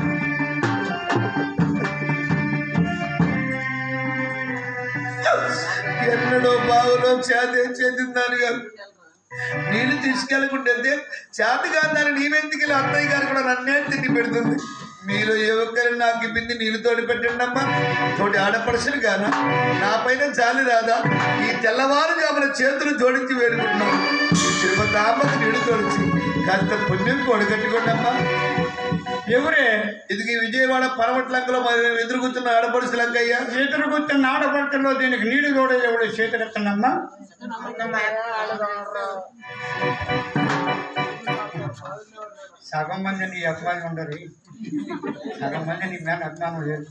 ఎన్నడో బావులో చేతే చెందిందాను గారు నీళ్ళు తీసుకెళ్ళకుంటే చేత కాదని నీవెందుకు ఇలా అత్తయ్య గారు కూడా నన్నే తిండి పెడుతుంది మీరు ఏ ఒక్కరు నాకు బింది నీళ్ళు తోడి పెట్టండి అమ్మా తోటి ఆడపడుచులు గానా నా పైన జాలి రాదా ఈ తెల్లవారుజామున చేతులు జోడించి వేడుకుంటున్నాను ఈ తిరుపతి ఆపద నీళ్ళు తోడించి కాస్త పుణ్యం కొడగట్టుకోండి అమ్మా ఎవరే ఇది విజయవాడ పరమట్లంకలో మరి ఎదురు కూర్చున్న ఆడపడుచులు అంకయ్య చేతులు కూర్చున్న ఆడపడుతుల్లో దీనికి నీళ్లు కూడా ఎవడు చేతులు ఎత్తనమ్మా సగం మంది నీ అభిమానులు ఉండరు సగం మంది నీ మీద అభిమానం లేదు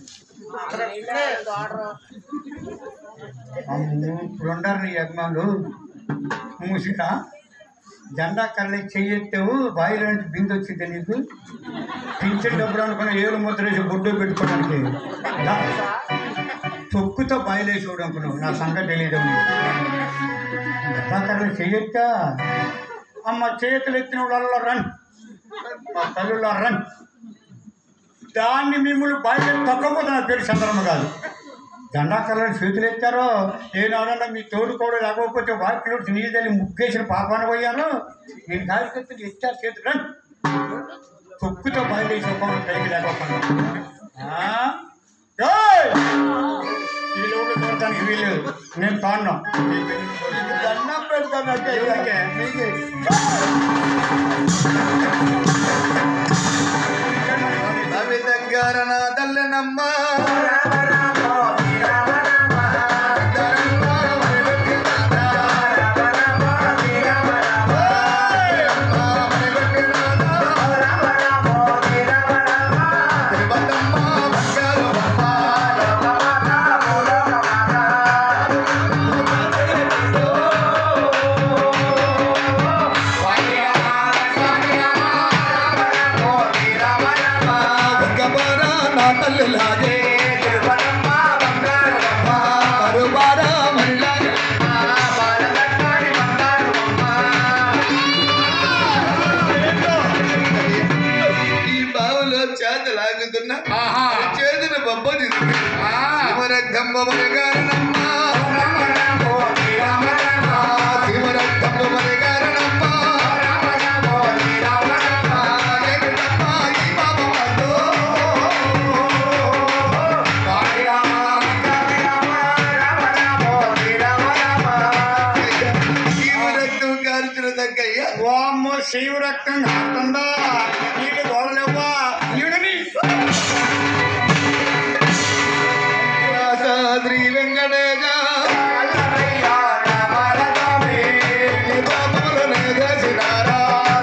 అమ్మో, ఇప్పుడు ఉండరు నీ అభిమానులు మూసిగా జెండా కళ్ళకి చెయ్యెత్తావు బావిలో నుంచి బిందు వచ్చింది నీకు పింఛన్ డబ్బులు అనుకున్న ఏడు ముద్ర వేసి బొడ్డు పెట్టుకోవడానికి దా. తొక్కుతో బాయిలేసి చూడు అనుకున్నావు నా సంగతి తెలియదు జెండా కళ్ళకి చెయ్యొచ్చా అమ్మ చేతులు ఎత్తిన వాళ్ళల్లో రన్ మా తల్లుల్లో రన్ దాన్ని మిమ్మల్ని బయట తొక్కపోతే నా పేరు చంద్రమ్మ కాదు దండాకర్లను చేతులు ఎత్తారో ఏనాడన్నా మీ తోడు కూడా లేకపోతే వాకిలో నీళ్ళు తల్లి ముగ్గేసిన పాపాన పోయాను నేను కాలికెత్తులు ఎత్తారు చేతులు రన్ తొక్కుతో బయలుదేరి ఒప్పందం పైకి లేకపోతే ఈ లోటు చూడటానికి వీలు నేను తాను దండం పెడతాను అక్కయ్య మీకే. అవి దగ్గర నా తల్లెనమ్మ నా తల్లి లాగే మరుబారా మళ్ళా ఈ బావులో చేత లాగుతున్నా చేతుల బొబ్బ శివరగ్గమ్మ మనగారనమ్మ శివరగ్గమ్మ మనగారనమ్మ ఏమిటమ్మ ఈ బాబమ్మతో? శివరగ్గం కాల్చిన దగ్గయ్య వామ్మ శైవ రక్తం కాకుండా నీళ్ళు గోడలేవా ఈడని శ్రీ వెంకటేశ నీ బాబులనే చేసినారా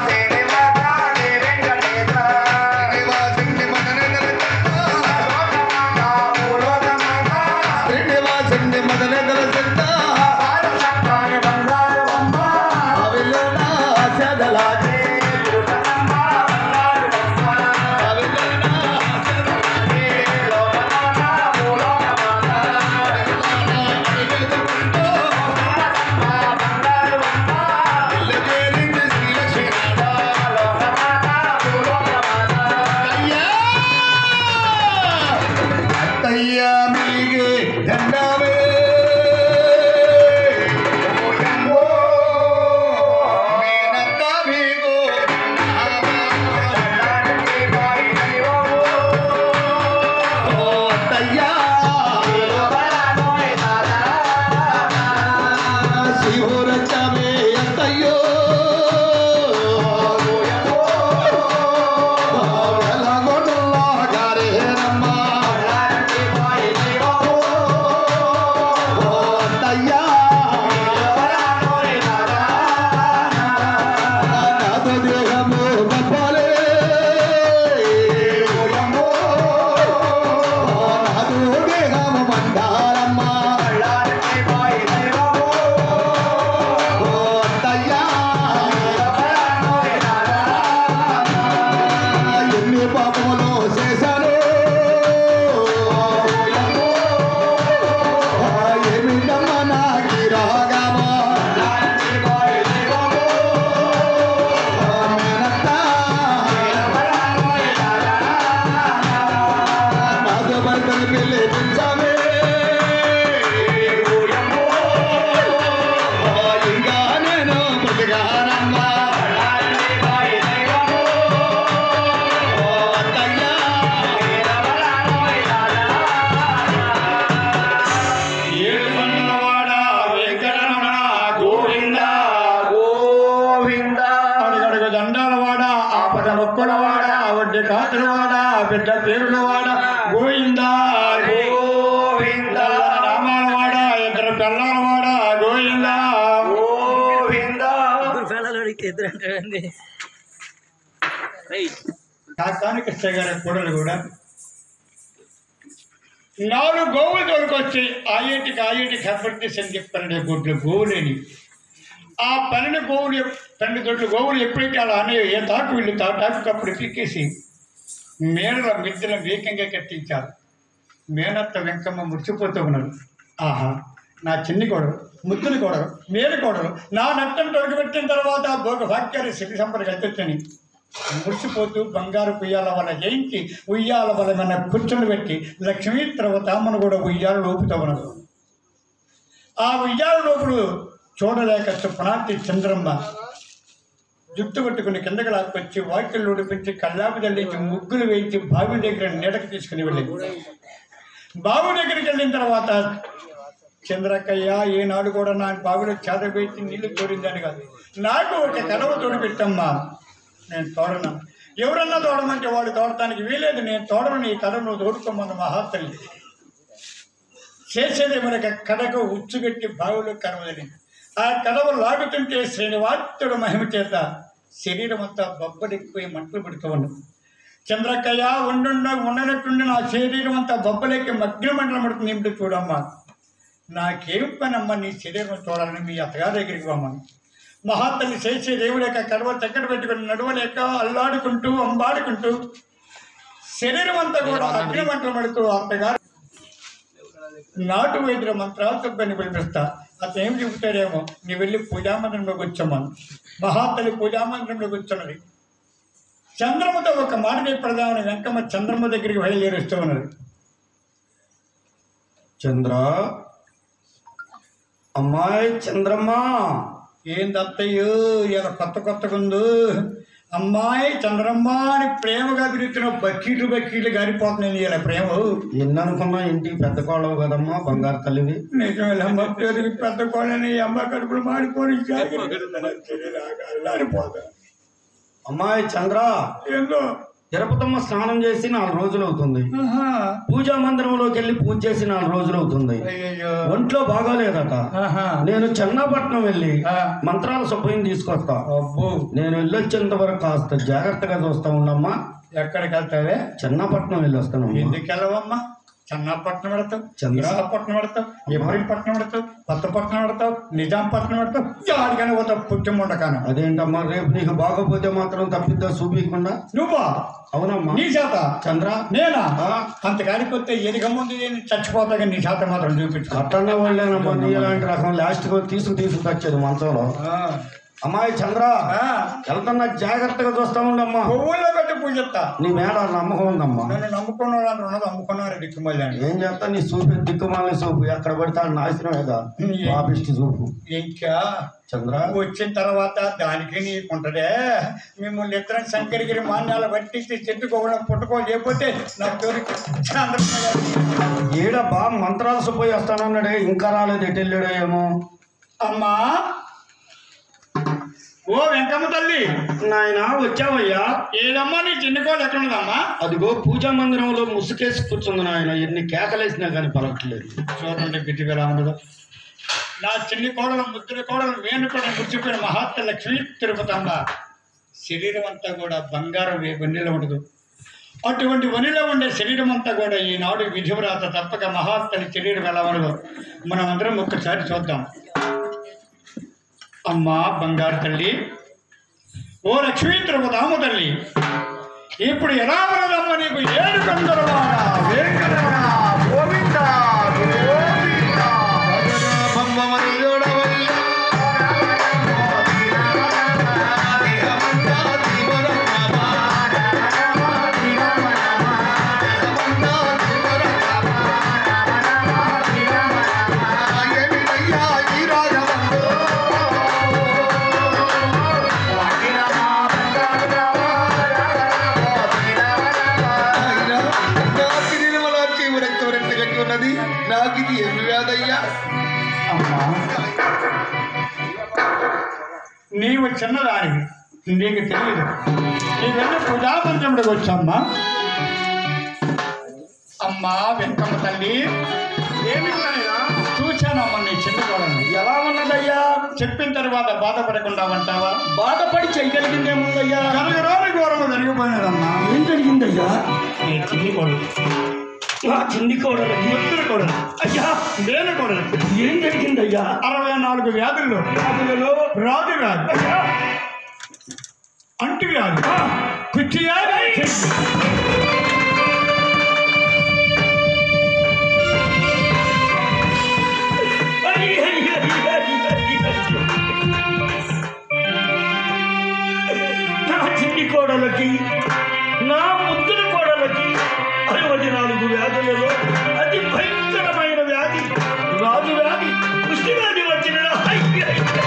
శ్రీనివాసుని మదనగల శ్రీనివాసుని మదనగల చెత్త అవిలోన చెదలాగే బిడ్డ పేరులవాడ గోవింద గోవింద. రామాలవాడ ఇద్దరు పిల్లలవాడ గోవింద గోవింద పిల్లలు అడిగితే ఇద్దరు అంటారండి కాకాని కృష్ణ గారి కూడలు కూడా నాలుగు గోవులు దొరికొచ్చి ఆయేటికి ఆయేటికి హెబ్బర్టీస్ అని చెప్పారండి గుడ్లు గోవులేని ఆ పన్నెండు గోవులు ఎప్- పన్నెండు దొడ్లు గోవులు ఎప్పుడైతే అలా అనే ఏ తాకు వీళ్ళు తా తాకు అప్పుడు పీకేసి మేడల మిద్దెల వేగంగా కట్టించారు మేనత్త వెంకమ్మ మురిసిపోతూ ఉన్నారు ఆహా నా చిన్ని కోడలు ముద్దుని కోడలు మేలు కోడలు నా నట్టం తొలగిపెట్టిన తర్వాత భోగ భాగ్యాలు సిరి సంపద కట్టొచ్చని మురిసిపోతూ బంగారు ఉయ్యాల వల్ల జయించి ఉయ్యాల వల్ల మన కూర్చొని పెట్టి లక్ష్మీ తర్వాత అమ్మను కూడా ఉయ్యాల లోపుతూ ఉన్నారు ఆ ఉయ్యాల లోపుడు చూడలేక చొప్పునాటి చంద్రమ్మ జుట్టు పట్టుకుని కిందకి లాక్కొచ్చి వాకిళ్ళు ఉడిపించి కల్లాపు చల్లించి ముగ్గులు వేయించి బావి దగ్గర నీడకి తీసుకుని వెళ్ళింది బావి దగ్గరికి వెళ్ళిన తర్వాత చంద్రకయ్య ఏనాడు కూడా నా బావిలో చేతబెట్టి నీళ్లు తోడిందని కాదు నాకు ఒక కడవ తోడు పెట్టమ్మా నేను తోడను ఎవరన్నా తోడమంటే వాడు తోడటానికి వీలేదు నేను తోడను ఈ కడవ నువ్వు తోడుకోమన్న మహాతల్లి చేసేది మనకి కడకు ఉచ్చుగట్టి బావిలో కనవదని ఆ కడవ లాగుతుంటే శ్రీనివాసుడు మహిమ చేత శరీరం అంతా బొబ్బలెక్కిపోయి మంటలు పెడుతూ ఉన్నది చంద్రకయ్య ఉండుండ ఉండనట్టుండి నా శరీరం అంతా బొబ్బలెక్కి మగ్న మంటలు పడుతుంది ఏమిటో చూడమ్మా నాకేం పని అమ్మ నీ శరీరం చూడాలని మీ అత్తగారి దగ్గరికి పోమ్మని మహాతల్లి చేసే దేవుడు యొక్క కడవ చక్కట పెట్టుకుని నడవలేక అల్లాడుకుంటూ అంబాడుకుంటూ శరీరం అంతా కూడా అగ్ని మంటలు పడుతూ అత్తగారు నాటు వైద్యుల మంత్రాలతో పని పిలిపిస్తా అతను ఏం చెబుతాడేమో నీ వెళ్ళి పూజామందిరంలో కూర్చోమని మహాతల్లి పూజామందిరంలో కూర్చున్నది చంద్రమతో ఒక మాట చెప్పడదామని వెంకమ్మ చంద్రమ్మ దగ్గరికి బయలుదేరుస్తూ ఉన్నది చంద్ర అమ్మాయి చంద్రమ్మ ఏందత్తయ్యో ఇలా కొత్త కొత్తగుందు అమ్మాయి చంద్రమ్మ అని ప్రేమగా తిరుగుతున్న బకీట్లు బకీట్లు గారిపోతున్నాయి ఇలా ప్రేమ ఎన్ననుకున్నా ఇంటికి పెద్ద కోళ్ళవు కదమ్మా బంగారు తల్లివి నిజమేలమ్మ పేరుకి పెద్ద కోళ్ళని ఈ అమ్మ కడుపులు మాడిపోయి అల్లాడిపోతా అమ్మాయి చంద్ర ఏందో తిరుపతమ్మ స్నానం చేసి నాలుగు రోజులు అవుతుంది ఆహా. పూజా మందిరంలోకి వెళ్ళి పూజ చేసి నాలుగు రోజులు అవుతుంది అయ్యయ్యో. ఒంట్లో బాగాలేదట ఆహా. నేను చెన్నపట్నం వెళ్ళి ఆ. మంత్రాల సుబ్బయ్యం తీసుకొస్తా అబ్బో నేను వెళ్ళొచ్చేంత వరకు కాస్త జాగ్రత్తగా చూస్తా ఉండమ్మా ఎక్కడికి వెళ్తావే చెన్నపట్నం వెళ్ళి వస్తానమ్మా ఎందుకు వెళ్ళవమ్మా చన్నపట్నం పెడతావు చంద్ర. విశాఖపట్నం పెడతావు ఇబ్రహీంపట్నం పెడతావు కొత్తపట్నం పెడతావు నిజాంపట్నం పెడతావు జాడికని పోతావు పుట్టిముండకాను అదేంటమ్మా రేపు నీకు బాగోపోతే మాత్రం తప్పిద్దా చూపించకుండా నువ్వా అవునమ్మా నీ చేత చంద్ర నేనా ఆ. అంతకానికి వస్తే ఎదిగ ముందు నేను చచ్చిపోతా కానీ నీ చేత మాత్రం చూపించు అట్టనే వాళ్ళేనమ్మా నీ ఇలాంటి రకం లాస్ట్కి తీసుకు తీసుకు తెచ్చేది మంచంలో ఆ. అమ్మాయి చంద్ర ఆ. వెళ్తున్నా జాగ్రత్తగా చూస్తా ఉండమ్మా పువ్వుల్లో పెట్టి పూజిస్తా నీ మేడ నమ్మకం ఉందమ్మా నన్ను నమ్ముకున్న వాళ్ళు ఉన్నది అమ్ముకున్నారు దిక్కుమల్లి అని ఏం చేస్తా నీ చూపి దిక్కుమాలని చూపు ఎక్కడ పడితే ఆడ నాశనమేగా పాపిష్టి చూపు ఇంకా చంద్ర వచ్చిన తర్వాత దానికి నీకుంటదే మిమ్మల్ని ఇద్దరం శంకరగిరి మాన్యాలు పట్టించి చెట్టుకోవడం పుట్టుకో లేకపోతే నా పేరుకి చంద్రబాబు గారు. ఈడ బా మంత్రాలు సుబ్బయ్య వస్తానన్నాడే ఇంకా రాలేదు ఎటు వెళ్ళాడో ఏమో అమ్మా ఓ వెంకమ్మ తల్లి నాయన వచ్చావయ్యా ఏదమ్మా నీ చిన్న కోళ్ళు ఎక్కడ ఉన్నదమ్మా అదిగో పూజా మందిరంలో ముసుకేసి కూర్చుంది నాయన ఎన్ని కేకలేసినా కానీ పలకట్లేదు చూడండి బిడ్డగా ఎలా ఉండదు నా చిన్ని కోడలు ముద్దుల కోడలు వేణు కూడా మురిచిపోయిన మహాత్మ లక్ష్మీ తిరుపతమ్మ శరీరం అంతా కూడా బంగారం వే- వన్నెలో ఉండదు అటువంటి వనిలో ఉండే శరీరం అంతా కూడా ఈనాడు విధివ్రాత తప్పక మహాత్మని శరీరం ఎలా ఉండదు మనం అందరం ఒక్కసారి చూద్దాం అమ్మా బంగారు తల్లి ఓ లక్ష్మీ తిరుపతామ తల్లి ఇప్పుడు ఎలా ఉన్నదమ్మ నీకు ఏడు కందరవాడా వేంకటరమణ గోవింద గోవింద ఉన్నది నాకు ఇది ఏమి వ్యాధయ్యా అమ్మా నీవు చిన్నదానివి నీకు తెలియదు నీ వెళ్ళి పూజామంత్రముడికి వచ్చమ్మా అమ్మా వెంకమ్మ తల్లి ఏమిన్నాయనా చూశానమ్మా నీ చిన్న కోడలు ఎలా ఉన్నదయ్యా చెప్పిన తర్వాత బాధపడకుండా ఉంటావా బాధపడి చేయగలిగిందేముందయ్యా కనుగరోని ఘోరము జరిగిపోయినదమ్మా ఏం జరిగిందయ్యా నీ చిన్ని కోడలు నా చిన్ని కోడలకి ముద్దుల కోడలు అయ్యా నేను కోడలు ఏం జరిగిందయ్యా అరవై నాలుగు వ్యాధుల్లో వ్యాధులలో రాజు వ్యాధి అయ్యా అంటు వ్యాధి కుచ్చి వ్యాధి అయ్య, అయ్య, అయ్య, అయ్య, అయ్య, అయ్య. నా చిన్ని కోడలకి నా ముద్దుల కోడలకి అరవై నాలుగు వ్యాధులలో అతి భయంకరమైన వ్యాధి రాజు వ్యాధి కుష్టి వ్యాధి వచ్చిన అయ్య, అయ్య.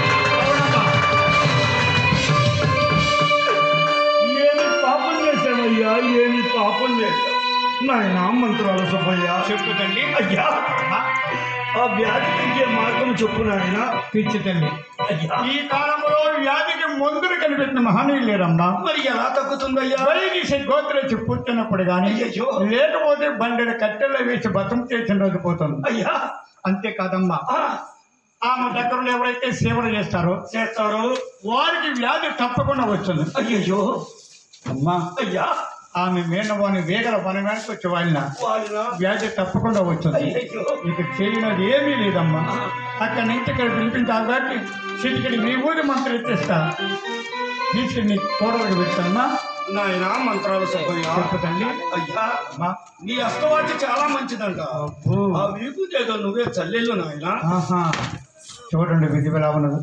ఏమి పాపం చేశామయ్యా ఏమి పాపం చేశాం నాయన మంత్రాల సుబ్బయ్య చెప్పు తల్లి అయ్యా ఆ వ్యాధి తగ్గే మార్గం చెప్పు నాయన పిచ్చి తల్లి అయ్యా ఈ కాలంలో వ్యాధికి మందులు కనిపెట్టిన మహనీయులు లేరమ్మా మరి ఎలా తగ్గుతుందయ్యా వైద్య గోత్రచి పుట్టినప్పుడు కానీ అయ్యయ్యో. లేకపోతే బండెడు కట్టెల్లో వేసి బతం చేసిన రోజు పోతుంది అయ్యా అంతేకాదమ్మా ఆ, ఆమె దగ్గరలో ఎవరైతే సేవలు చేస్తారో చేస్తారు వారికి వ్యాధి తప్పకుండా వస్తుంది అయ్యయ్యో అమ్మా అయ్యా ఆమె మేనవాని వేగల పని మేరకు వచ్చి వాళ్ళ వాళ్ళ వ్యాధి తప్పకుండా వచ్చింది అయ్యయ్యో ఇక చేయనది ఏమీ లేదమ్మా అక్కడి నుంచి ఇక్కడ పిలిపించాలి కాబట్టి చిటికడి మీ ఊరి మంత్రి ఎత్తేస్తా తీసుకుని నీ కోడలకు పెట్టమ్మా నాయన మంత్రాల సుబ్బయ్య చెప్పు తల్లి అయ్యా అమ్మా నీ అస్తవాటి చాలా మంచిదంట అబ్బో. ఆ వీపు ఏదో నువ్వే చల్లెళ్ళు నాయన ఆహా చూడండి విధి ఎలా ఉన్నది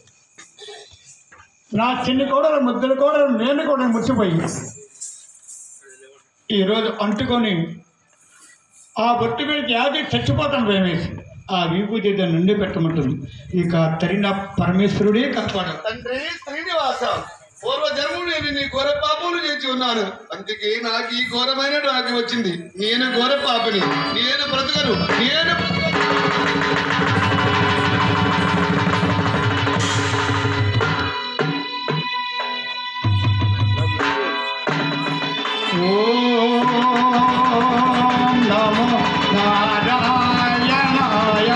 నా చిన్ని కోడలు ముద్దుల కోడలు నేను కూడా ముచ్చిపోయి ఈరోజు అంటుకొని ఆ బొట్టు మీద వ్యాధి చచ్చిపోతాం ప్రేమేసి ఆ విభూతి దాన్ని నుండి పెట్టమంటుంది ఇక తరిన పరమేశ్వరుడే కత్వాడు తండ్రి శ్రీనివాస పూర్వ జన్మలు నేను నీ ఘోర పాపములు చేసి ఉన్నాను అందుకే నాకు ఈ ఘోరమైన రాగి వచ్చింది నేను ఘోర పాపని నేను బ్రతకను నేను బ్రతకను. ఓం నమో నారాయణాయ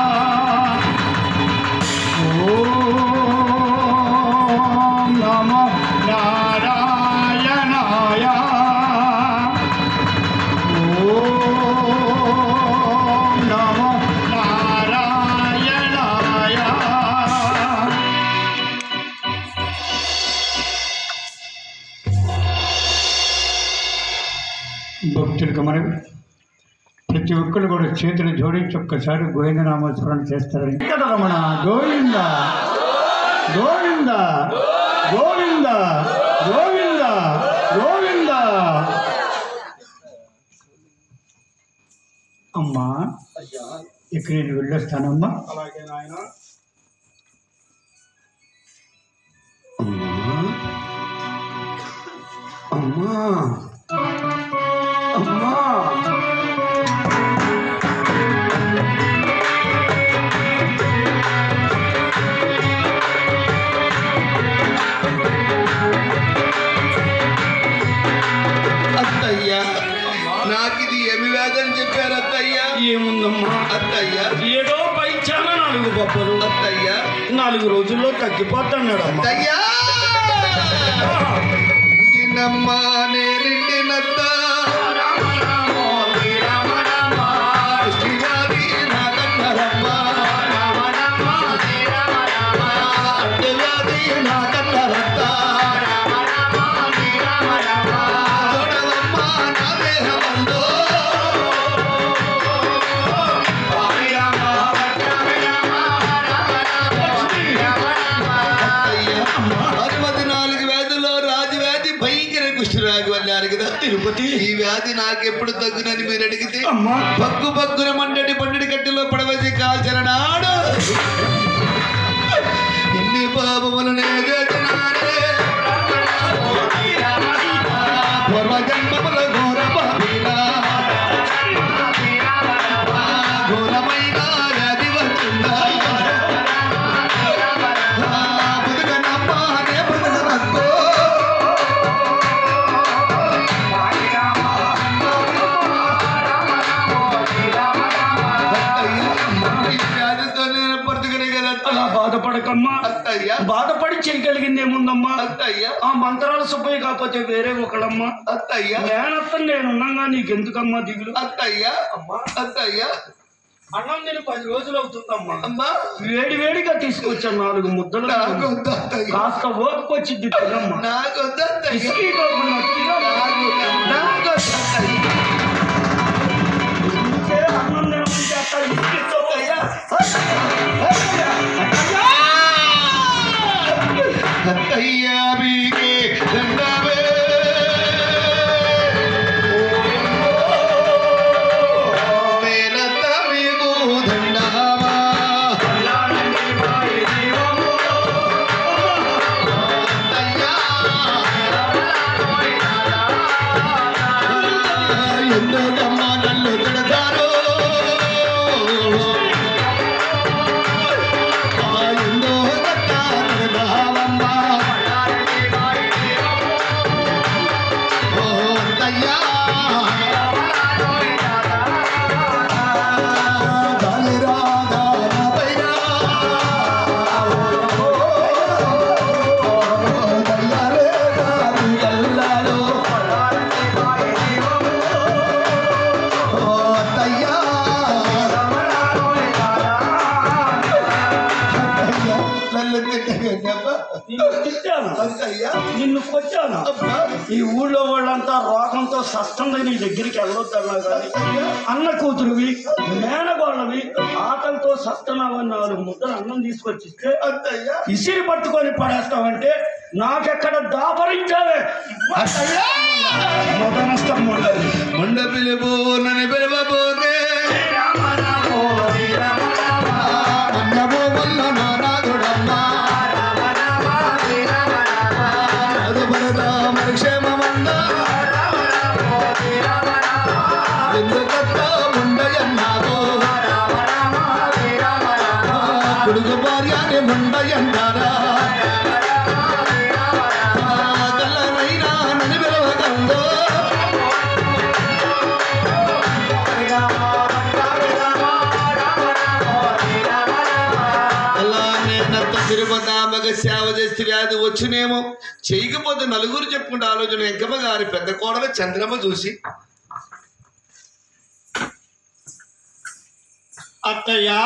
ఓం నమో నారాయణాయ ఓం నమో నారాయణాయ భక్తులకు మనవి ప్రతి ఒక్కరు కూడా చేతులు జోడించి ఒక్కసారి గోవిందనామ స్మరణ చేస్తారని ఇక్కడ రమణ గోవింద గోవింద గోవింద గోవింద గోవింద అమ్మా ఇక్కడ నేను వెళ్ళొస్తానమ్మా అలాగే నాయన అమ్మా అమ్మా అత్తయ్యా నాకు ఇది ఏమి వ్యాధి అని చెప్పారు అత్తయ్యా ఏముందమ్మా అత్తయ్యా ఏదో పై చాలా నాలుగు పప్పలు అత్తయ్యా నాలుగు రోజుల్లో తగ్గిపోతున్నాడమ్మా అత్తయ్యా నిన్నమ్మా నేరింటినత్త శ్రీవారి నాకన్నరమ్మ. అడ్డవ్యాధి నాకన్నరత్త. చూడవమ్మా నా దేహమందో. అయ్యా, అరవది నాలుగు వ్యాధుల్లో రాజు వ్యాధి భయంకర కుష్ఠరాగి అన్నారు కదా తిరుపతి ఈ వ్యాధి నాకెప్పుడు తగ్గునని మీరు అడిగితే అమ్మా పక్కు పక్కున మండడి పండడి కట్టెలో పడవసి కాల్చరనాడు ఎన్ని పాపములనే చేసినాడే పూర్వ జన్మముల ఘోర పాపిలా ఘోరమైన వ్యాధి వచ్చిందా బతుకనమ్మా నే బతుకనక్కో అలా బాధపడకమ్మా అత్తయ్యా బాధపడి చేయగలిగింది ఏముందమ్మా అత్తయ్యా ఆ మంత్రాల సుబ్బయ్య కాకపోతే వేరే ఒకడమ్మా అత్తయ్యా నేనత్త నేనున్నాగా నీకెందుకమ్మా దిగులు అత్తయ్యా అమ్మా అత్తయ్యా అన్నం నేను పది రోజులు అవుతుందమ్మా అమ్మా వేడి వేడిగా తీసుకొచ్చాను నాలుగు ముద్దలు నాకు వద్దు అత్తయ్య కాస్త ఓపుకొచ్చిద్ది తినమ్మా నాకు వద్దు అత్తయ్య ఇసుకీ కాకుండా తినమ్మా. నాకు వద్దు అత్తయ్య ఇంకే అన్నం తినమంటే అక్కడ ఇసుకిస్తావు అయ్యా. అత్తయ్యా మీకే దండమే మేనత్త మీకు దండమా ఎందుకమ్మా నన్ను తిడతారు ఎందుకమ్మా తిడతావమ్మా ఓ అత్తయ్యా దానిరా దానపైనా దయ్యాలే దాని కల్లాలో ఓ అత్తయ్యా అత్తయ్యా నన్ను తిట్టగట్టమ్మా నిన్ను తిట్టాను అత్తయ్యా నిన్ను కొట్టాను అబ్బా ఈ ఊళ్ళో వాళ్ళంతా రోగంతో సస్తంగా నీ దగ్గరికి వెళ్ళొద్దన్నా కానీ అన్న కూతురువి మేనగోళ్ళవి ఆకలితో సస్తున్నావని నాలుగు ముద్దలు అన్నం తీసుకొచ్చిస్తే అత్తయ్యా ఇసిరి పట్టుకొని పడేస్తావంటే నాకెక్కడ దాపరించావే మొద నష్టం ఉండదు మొండ పిలుపు నన్ను పిలువబోతే అన్నమో వల్ల నానాదుడమ్మా అదుపరదా మరి క్షేమమందా ఎందుకత్త ముండయన్నాదో కొడుకు భార్యని ముండయన్నారా గల్లనైనా నన్ను పిలవకందో అలానే నత్త తిరుపతామగ సేవ చేస్తే వ్యాధి వచ్చినేమో చేయకపోతే నలుగురు చెప్పుకుంటే ఆలోచన వెంకమ్మ గారి పెద్ద కోడలు చంద్రమ్మ చూసి అత్తయ్యా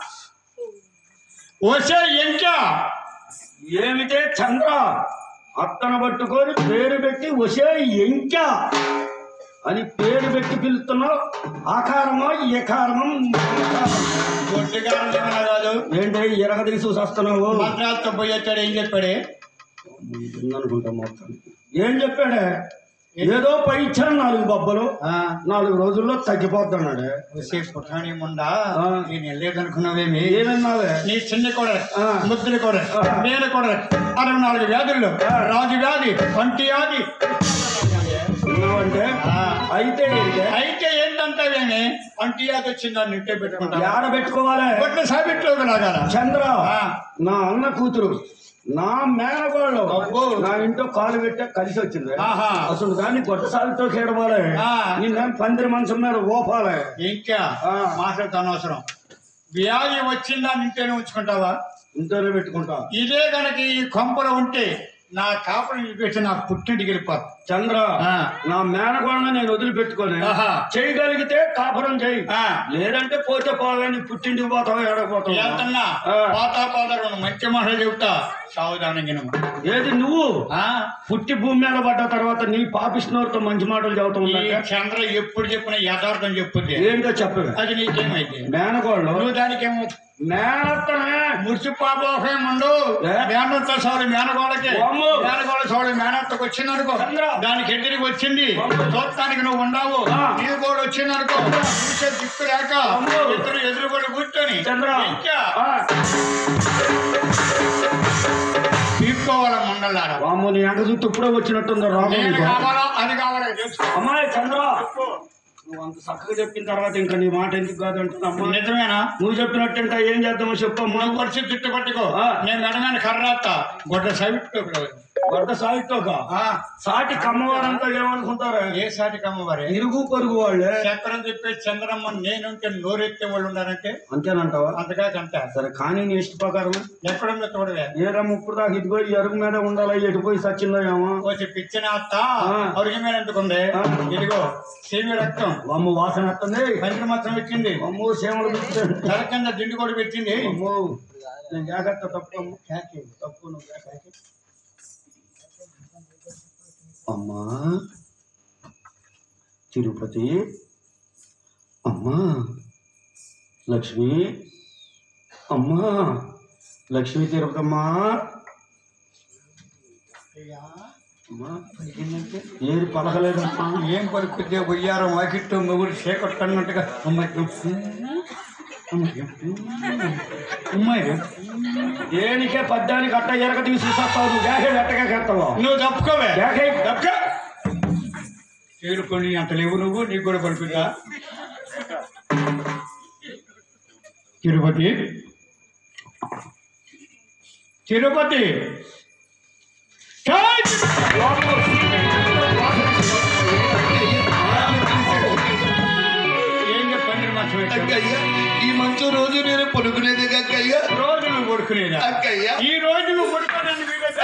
ఓసే ఇంకా ఏమిటే చంద్ర అత్తన పట్టుకొని పేరు పెట్టి వసే ఎంక అని పేరు పెట్టి పిలుస్తున్నావు ఆకారమో ఎకారమో గొడ్డుగారం ఏమన్నా కాదు ఏంటి ఎరగ తీసి వస్తున్నావు మంత్రాలతో పోయేటాడు ఏం చెప్పాడే అనుకుంటా మొత్తం ఏం చెప్పాడే ఏదో పై ఇచ్చాను నాలుగు బొబ్బలు ఆ, నాలుగు రోజుల్లో తగ్గిపోతున్నాడు ఓసే పుట్టాని ముండా ఆ. నేను వెళ్ళేదనుకున్నావేమి ఏమన్నావే నీ చిన్న కూడా ఆ. ముద్దుల కూడా ఆ. నేను కూడా అరవై నాలుగు వ్యాధుల్లో రాజు వ్యాధి పంటి వ్యాధి ఉన్నావంటే ఆ. అయితే ఏంటి అయితే ఏంటంటావేమి పంటి వ్యాధి వచ్చిందని నిట్టే పెట్టుకుంటా ఏడ పెట్టుకోవాలి గొడ్ల సాబిట్లోకి లాగాల చంద్ర ఆ. నా అన్న కూతురు నా మేనగోళ్ళు అబ్బో. నా ఇంట్లో కాలు పెట్టే కలిసి వచ్చింది ఆహా. అసలు దాన్ని గొట్టసాలతో కేడవాలి ఆ. నిన్న పందిరి మంచం మీద ఓపాలి ఇంకా ఆ. మాట్లాడుతూ అనవసరం వ్యాధి వచ్చిందా నింటేనే ఉంచుకుంటావా ఇంట్లోనే పెట్టుకుంటా ఇదే కనుక ఈ కొంపలో ఉంటే నా కాపురం పెట్టి నా పుట్టింటికి వెళ్ళిపోతా చంద్ర ఆ. నా మేనగోళ్ళని నేను వదిలిపెట్టుకొని ఆహా. చేయగలిగితే కాపురం చేయి ఆ. లేదంటే పోతే పోగాని పుట్టింటికి పోతావు ఏడకపోతావు ఎంతన్నా ఆ. పోతా పోతా రెండు మంచి మాటలు చెబుతా సావధానంగా వినము. ఏది నువ్వు ఆ పుట్టి భూమి మీద పడ్డ తర్వాత నీ పాపిస్తున్నతో మంచి మాటలు ఈ చెబుతా చంద్ర ఎప్పుడు చెప్పిన యథార్థం చెప్పుద్ది ఏంటో చెప్పవే అది నీకేమైంది మేనగోళ్ళు నువ్వు దానికేమో మేనత్తనే మురిసిపాపోహేముండు ఏ? మేనత్త సౌడి మేనగోడకి వామ్మో. మేనగోడ సౌడి మేనత్తకు వచ్చిందనుకో చంద్ర. దానికి ఎదురికి వచ్చింది వామ్మో. చూడటానికి నువ్వు ఉండవు ఆ. నీకు కూడా వచ్చిందనుకో చూసే దిక్కు లేక వామ్మో. ఇద్దరు ఎదురు కూడా కూర్చొని చంద్ర ఇంకా ఆ, తీసుకోవాల మండలారా వామ్మో నీ అంక చుట్టూ ఇప్పుడే వచ్చినట్టుంది రోగం నేను నీకు. కావాలా అది కావాలా తెలుసుకో అమ్మాయి చంద్ర నువ్వు అంత చక్కగా చెప్పిన తర్వాత ఇంకా నీ మాట ఎందుకు కాదు అంటున్నా నిజమేనా నువ్వు చెప్పినట్టు ఇంకా ఏం చేద్దామో చెప్పమ్మా నువ్వు పరిస్థితి చుట్టు పట్టుకో ఆ. నేను మెడమైన కర్రాత్త గొడ్డ సైట్ గొడ్డ సాయితోక సాటి కమ్మవారంతా ఏమనుకుంటారు ఏ సాటి కమ్మవారే ఇరుగు పొరుగు వాళ్ళే చక్రం చెప్పే చంద్రమ్మ నేనుంటే నోరెత్తే వాళ్ళు ఉన్నారంటే అంతేనంటావా అంతగా కంట సరే కానీ నీ ఇష్ట ప్రకారం ఎక్కడుందో చూడవే ఏరా ముప్పుడు దాకా ఇదిగో ఈ అరుగు మీద ఉండాలి ఎటు పోయి సచ్చిందో ఏమో వచ్చి పిచ్చిన అత్త ఆ. అరుగు మీద ఎందుకుంది ఆ. ఇదిగో సేమి రక్తం అమ్మ వాసన వస్తుంది పంచ మాత్రం వచ్చింది అమ్మో సేమలు పెట్టాడు తల కింద దిండు కూడా పెట్టింది అమ్మో నేను జాగ్రత్త తప్పు హ్యాకి తప్పు నువ్వు హ్యాకి అమ్మా తిరుపతి అమ్మా లక్ష్మి అమ్మా లక్ష్మి తిరుపతమ్మా అమ్మా ఏది పలకలేదమ్మా ఏం పలుకుద్దే ఉయ్యారం వాకిట్టు మొగుడు చేకొట్టన్నట్టుగా అమ్మాయి అమ్మాయి దేనికే పద్దానికి అట్ట ఎరగ తీసి వస్తావు నువ్వు గ్యాసే ఎట్టగా కడతావు నువ్వు తప్పుకోవే గ్యాసే తప్పుకో చేరుకొని అంత లేవు నువ్వు నీకు కూడా పలుకుద్దా తిరుపతి తిరుపతి ఛాయ్! ఏం చెప్పండి మంచం ఎక్కావు? అక్కయ్య ఈ మంచం రోజు నేను పడుకునేది అక్కయ్య రోజు నువ్వు పడుకునేదా అక్కయ్య ఈ రోజు నువ్వు పడుకోవడానికి వీలైతే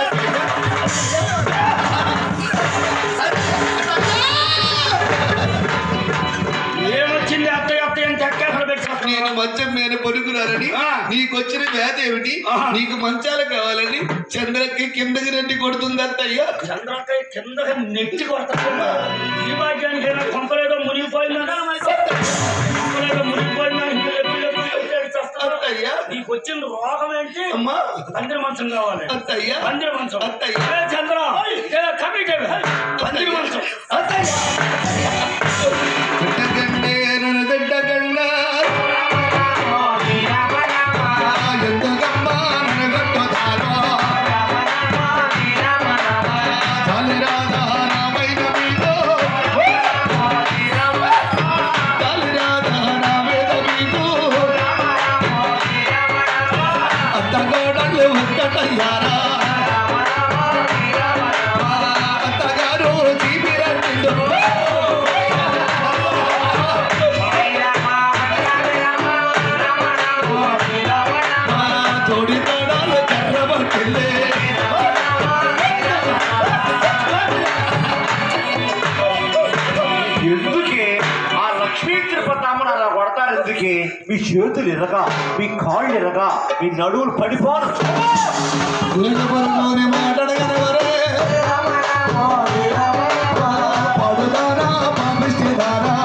ఏమొచ్చింది అత్తయ్య అత్తయ్య అని చక్కేసలు పెట్టి నేను మంచం మీద పడుకున్నానని ఆ. నీకు వచ్చిన వ్యాధి ఏమిటి ఆహా. నీకు మంచాలు కావాలని చంద్రకి కిందకి రండి కొడుతుంది అత్తయ్య చంద్రకాయ కింద నెట్టి కొడతా ఈ భాగ్యానికి ఏదో కొంపలేదో మునిగిపోయిందా కొంపలేదో మునిగిపోయిందా ఇంకా ఎప్పుడు ఎప్పుడు ఎప్పుడు చేస్తావు? అత్తయ్య నీకు వచ్చిన రోగం ఏంటి అమ్మా పందిరి మంచం కావాలి అత్తయ్య పందిరి మంచం అత్తయ్య. ఏ చంద్ర ఏ కమిటీ పందిరి మంచం తిట్టకండే నన్ను తిట్టకండా ఎందుకమ్మా నన్ను గట్టుతారో చాలిరాదా నామైన మీదో చాలిరాదా నా మీద మీదో అత్తగోడలు ఒక్కటయ్యారా అత్తగారు చీపిరండు తోడి తోడాలు కర్రబట్టిల్లే ఎందుకే ఆ లక్ష్మీ తిరుపతమ్మను అలా కొడతారు ఎందుకే మీ చేతులు ఎరగా మీ కాళ్ళు ఎరగా మీ నడువులు పడిపోను గురుగబరులోని మాట్లాడగలవరే పడుదానా పాపిష్టిదానా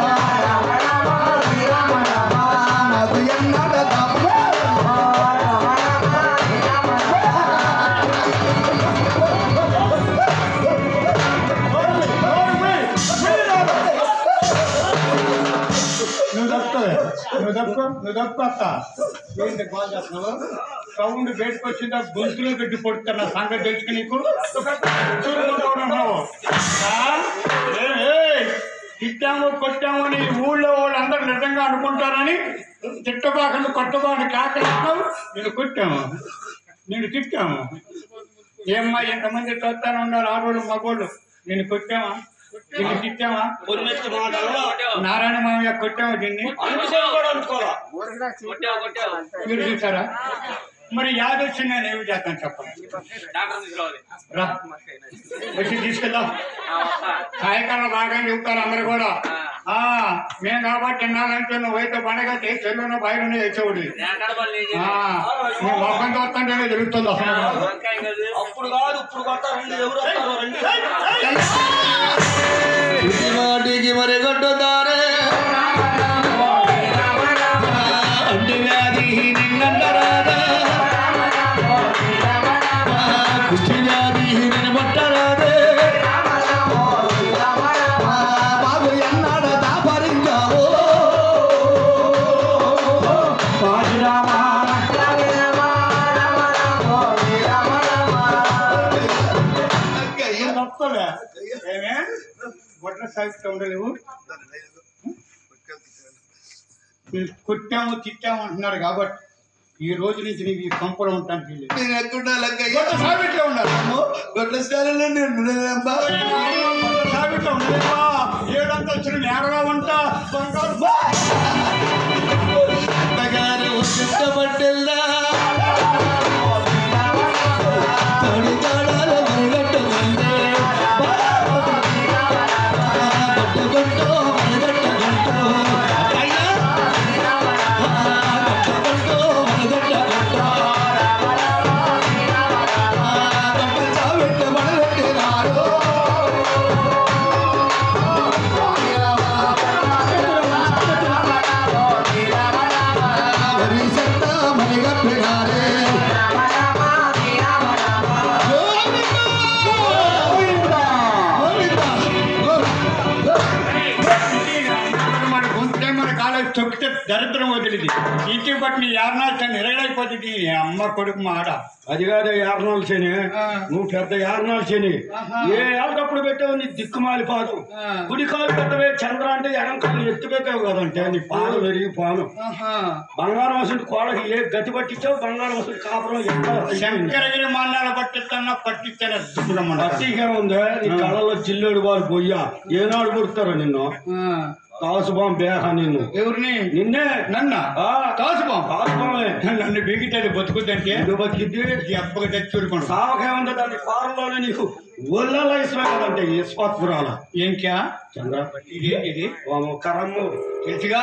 నాకు ఎన్నడ తప్పు నువ్వు తప్పుకోవే నువ్వు తప్పుకో నువ్వు తప్పుకో అత్త ఏంటి కాల్ చేస్తున్నావు సౌండ్ బయటకు వచ్చిందా గొంతులో పెట్టి పొడుతున్నా సంగతి తెలుసుకుని నీకు చూడకుండా ఉన్నావు. ఆ? ఏ, ఏ, తిట్టాము కొట్టాము అని ఈ ఊళ్ళో వాళ్ళందరూ నిజంగా అనుకుంటారని తిట్టబాకలు కొట్టబాకలు కాకలేస్తావు నేను కొట్టాము నేను తిట్టాము ఏమ్మా ఎంతమంది చూస్తానే ఉన్నారు ఆడవాళ్ళు మగోళ్ళు నేను కొట్టామా దీన్ని తిట్టామా పొన్నెత్తి మాటలు నారాయణ మామయ్య కొట్టాము దీన్ని అనుకోని కూడా అనుకోవాలా మీరు చూసారా మరి యాద వచ్చి నేను ఏమి చేస్తాను చెప్పండి రా వచ్చి తీసుకెళ్దాం సాయంకాలం బాగా చెబుతారు అందరు కూడా ఆ మేము కాబట్టి ఎన్నాలంటే నువ్వు అయితే పండగ చెల్లున్న బయలునే తెచ్చేవాడు మేము మొక్కం చూస్తుంటేనే జరుగుతుంది అసలు అప్పుడు కాదు ఇప్పుడు కొడతారండి ఎవరు వస్తారో రండి వాటికి మరి గట్టుదారే అంటి వ్యాధి నిన్నంటరాదా కుష్టి వ్యాధి నిన్ను పట్టరాదే బాబు ఎన్నాడ దాపరించావు వస్తలే ఏమే గొడ్ల సాగుతూ ఉండలేవు మీరు కొట్టాము తిట్టాము అంటున్నారు కాబట్టి ఈ రోజు నుంచి నీకు ఈ కంపలో ఉంటాను వీల్లేదు. నేను ఎక్కడుండాలక్కయ్యా కొత్త సావిట్లో ఉండాలి అమ్మో గొడ్ల స్థానంలో నేను ఉండలేనమ్మా కొత్త సావిట్లో ఉండలేవా ఏడంతా వచ్చిన నేరగా ఉంటా బంగారు బా! అత్తగారు చుట్టబట్టెల్లా తడి తాళాల మరగట్టమంటే గట్టగట్టో మరగట్టగట్టో అయ్యా గట్టగట్టో మరగట్టగట్టో గట్ట చావెట్ట మడగట్టెనారో వరిసట్ట మరగట్టెనారే మన గొంతుకే మన కాలేజ్ తొక్కితే దరిద్రం వదిలిది ఇంటి బట్టి నీ యారణాలు నిరగలేకపోతుంది నీ అమ్మ కొడుకు మాట అది కాదు యారణాలు శని నువ్వు పెద్ద యారణాలు శని ఏ ఏళ్ళకప్పుడు పెట్టావు నీ దిక్కుమాలి పాదు గుడి కాలు పెట్టవే చంద్ర అంటే ఎడం కాలు ఎత్తి పెట్టావు కదంటే నీ పాలు పెరిగి పాలు బంగారం వసంత కోళ్ళకి ఏ గతి పట్టించావు బంగారం వసంత కాపురం శంకరగిరి మన్నాలు పట్టిస్తానా పట్టిస్తాను పట్టిగా ఉందా నీ కళ్ళలో చిల్లేడు వాళ్ళు పోయ్యా ఏనాడు పుడతారు నిన్ను తాసుబాం బేహ నిన్ను ఎవరిని నిన్నే నన్న తాసుబాం తాసుబామే నన్ను బిగితే బతుకుద్దంటే నువ్వు బతికిద్ది ఎప్పగా తెచ్చుకోండి సావకాయ ఉంది దాని ఫారంలోనే నీకు ఒళ్ళలో ఇస్తా కదంటే ఇస్పాత్పురాల ఏంక్యా చంద్ర ఇది ఇది కరమ్ము తెలుసుగా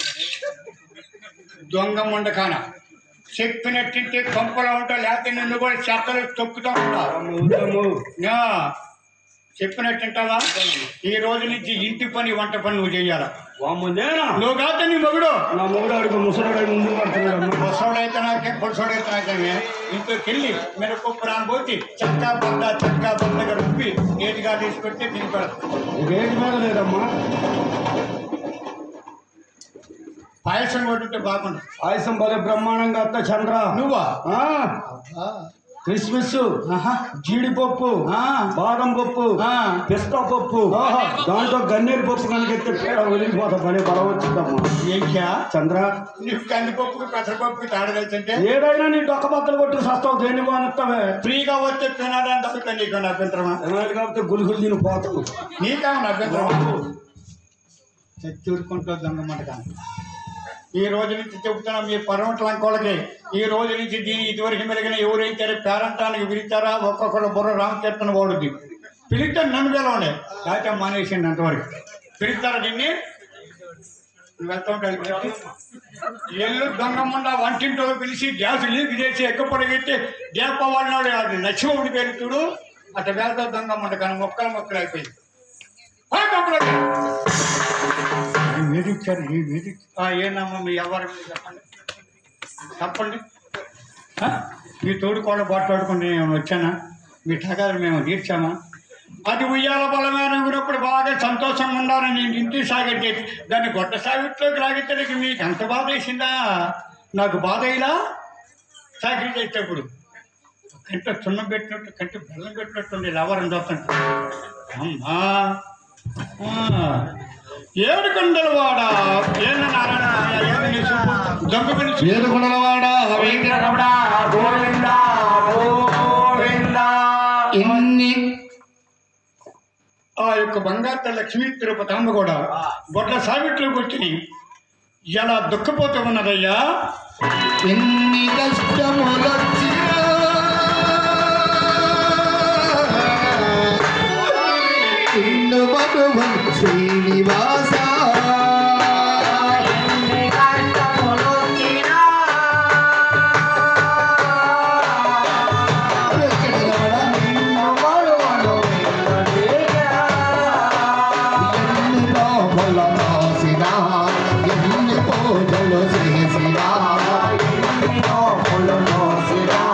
దొంగ ముండకాన చెప్పినట్టుంటే కొంపలో ఉంటా లేకపోతే నిన్ను కూడా చెత్తలు తొక్కుతూ ఉంటా చెప్పినట్టుంటావా ఈ రోజు నుంచి ఇంటి పని వంట పని నువ్వు చేయాలా నువ్వు కాదు నీ మొగుడు నా మొగుడు అడుగు ముసలాడు ముందు పడుతున్నాడు ముసలాడైతే నాకే పొడిసోడైతే నాకే ఇంట్లోకి వెళ్ళి మిరపప్పు రాబోతి చక్కా బద్ద చక్కా బద్దగా రుబ్బి నీటిగా తీసుకొస్తే తినిపెడతాం రేటు మీద లేదమ్మా పాయసం కొట్టుంటే బాగుంది పాయసం భలే బ్రహ్మాండంగా అత్త చంద్ర నువ్వా క్రిస్మస్ జీడిపప్పు బాదం పప్పు పిస్తా పప్పు దాంట్లో గన్నేరు పప్పు కనుక వదిలిపోతా పని బలం వచ్చిందమ్మా ఏంటా చంద్ర నీకు కందిపప్పుకి పెసరపప్పుకి తేడా తెలుసంటే ఏదైనా నీ డొక్క బద్దలు కొట్టి సస్తావు దేన్ని బాగుతావే ఫ్రీగా వచ్చే తినాలని దొరుకుతా నీకు నా అభ్యంతరమా కాబట్టి గులుగులు తిని పోతావు నీకేమన్నా అభ్యంతరమా చచ్చూరుకుంటూ దొంగమాట కానీ ఈ రోజు నుంచి చెబుతున్నా మీ పర్వత లంకోళ్ళకి ఈ రోజు నుంచి దీని ఇదివరకు మెలిగిన ఎవరైతే పేరంటానికి పిలిచారా ఒక్కొక్కరు బుర్ర రామకీర్తన వాడుద్ది పిలిస్తే నన్ను పిలవండి లేకపోతే మానేసిండి అంతవరకు పిలుస్తారా దీన్ని నువ్వు వెళ్తా ఉంటావు ఎల్లు దొంగముండ వంటింటో పిలిచి గ్యాస్ లీక్ చేసి ఎక్కువ పొడిగితే దీప వాడినాడు అది నచ్చిమవుడి పేరు చూడు అట్ట వేద దొంగముండ కానీ మొక్కలు మొక్కలు అయిపోయింది ఆ, కప్పులోకి. ఈ మీరు ఇచ్చారు ఈ మీరు ఏనమ్మా మీ ఎవరు మీరు చెప్పండి చెప్పండి ఆ? మీ తోడు కూడా బాట్లాడుకుంటే నేను వచ్చానా మీ ఠగారు మేము తీర్చామా అది ఉయ్యాల బలమైన ఉన్నప్పుడు బాగా సంతోషంగా ఉండాలని నేను ఇంటికి సాగట్టే దాన్ని గొడ్డ సాగిట్లోకి లాగితే మీకు ఎంత బాధ వేసిందా నాకు బాధ ఇలా సాగిరి చేసేటప్పుడు కంట సున్నం పెట్టినట్టు కంట బెల్లం పెట్టినట్టుంది లవరం చూస్తుంటే అమ్మా ఆ, ఏడుకొండలవాడ ఏళ్ళ నారాయణ ఏమి నీ చూపు? దొంగ పిలిచి ఏడుకొండలవాడ ఎన్ని ఆ యొక్క బంగారు లక్ష్మీ తిరుపతి అమ్మ కూడా గొడ్ల సావిట్లోకి వచ్చి ఎలా దుఃఖపోతూ ఉన్నదయ్యా ఎన్ని కష్టములొచ్చినా నిన్ను భగవన్ శ్రీనివాస ఎన్ని లోపల మోసినా ఎన్ని పూజలు చేసినా ఎన్ని లోపల మోసినా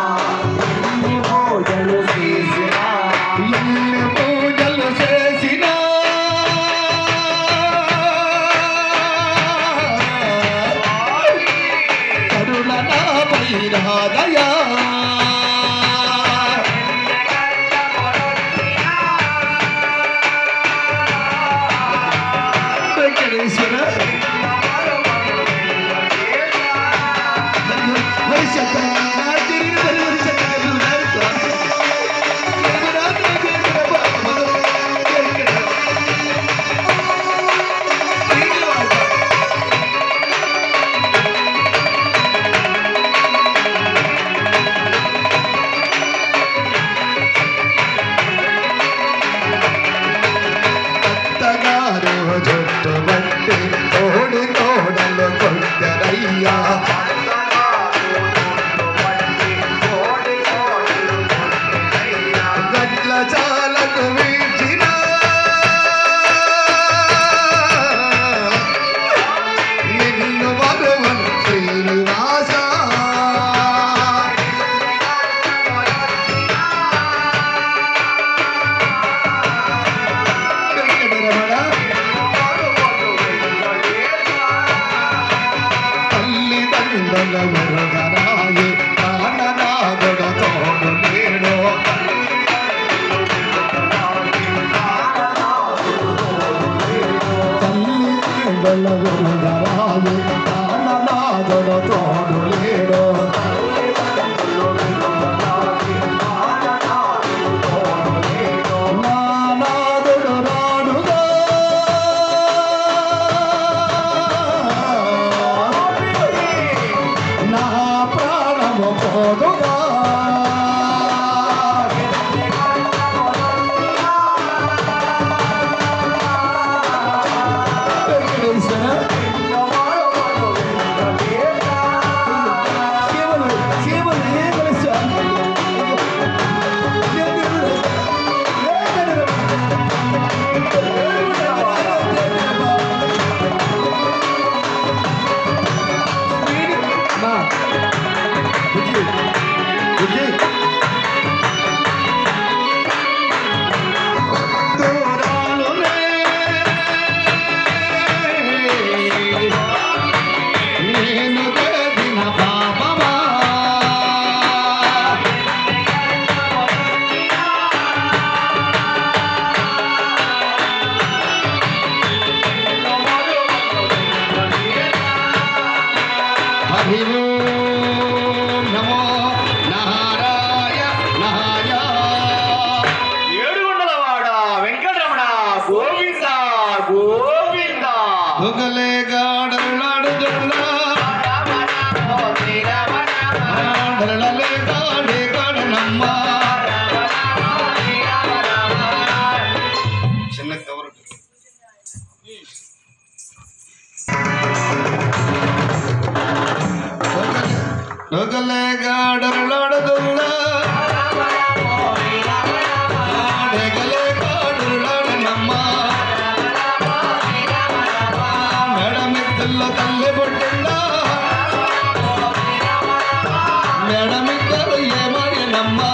బంగారు ఏమాయనమ్మా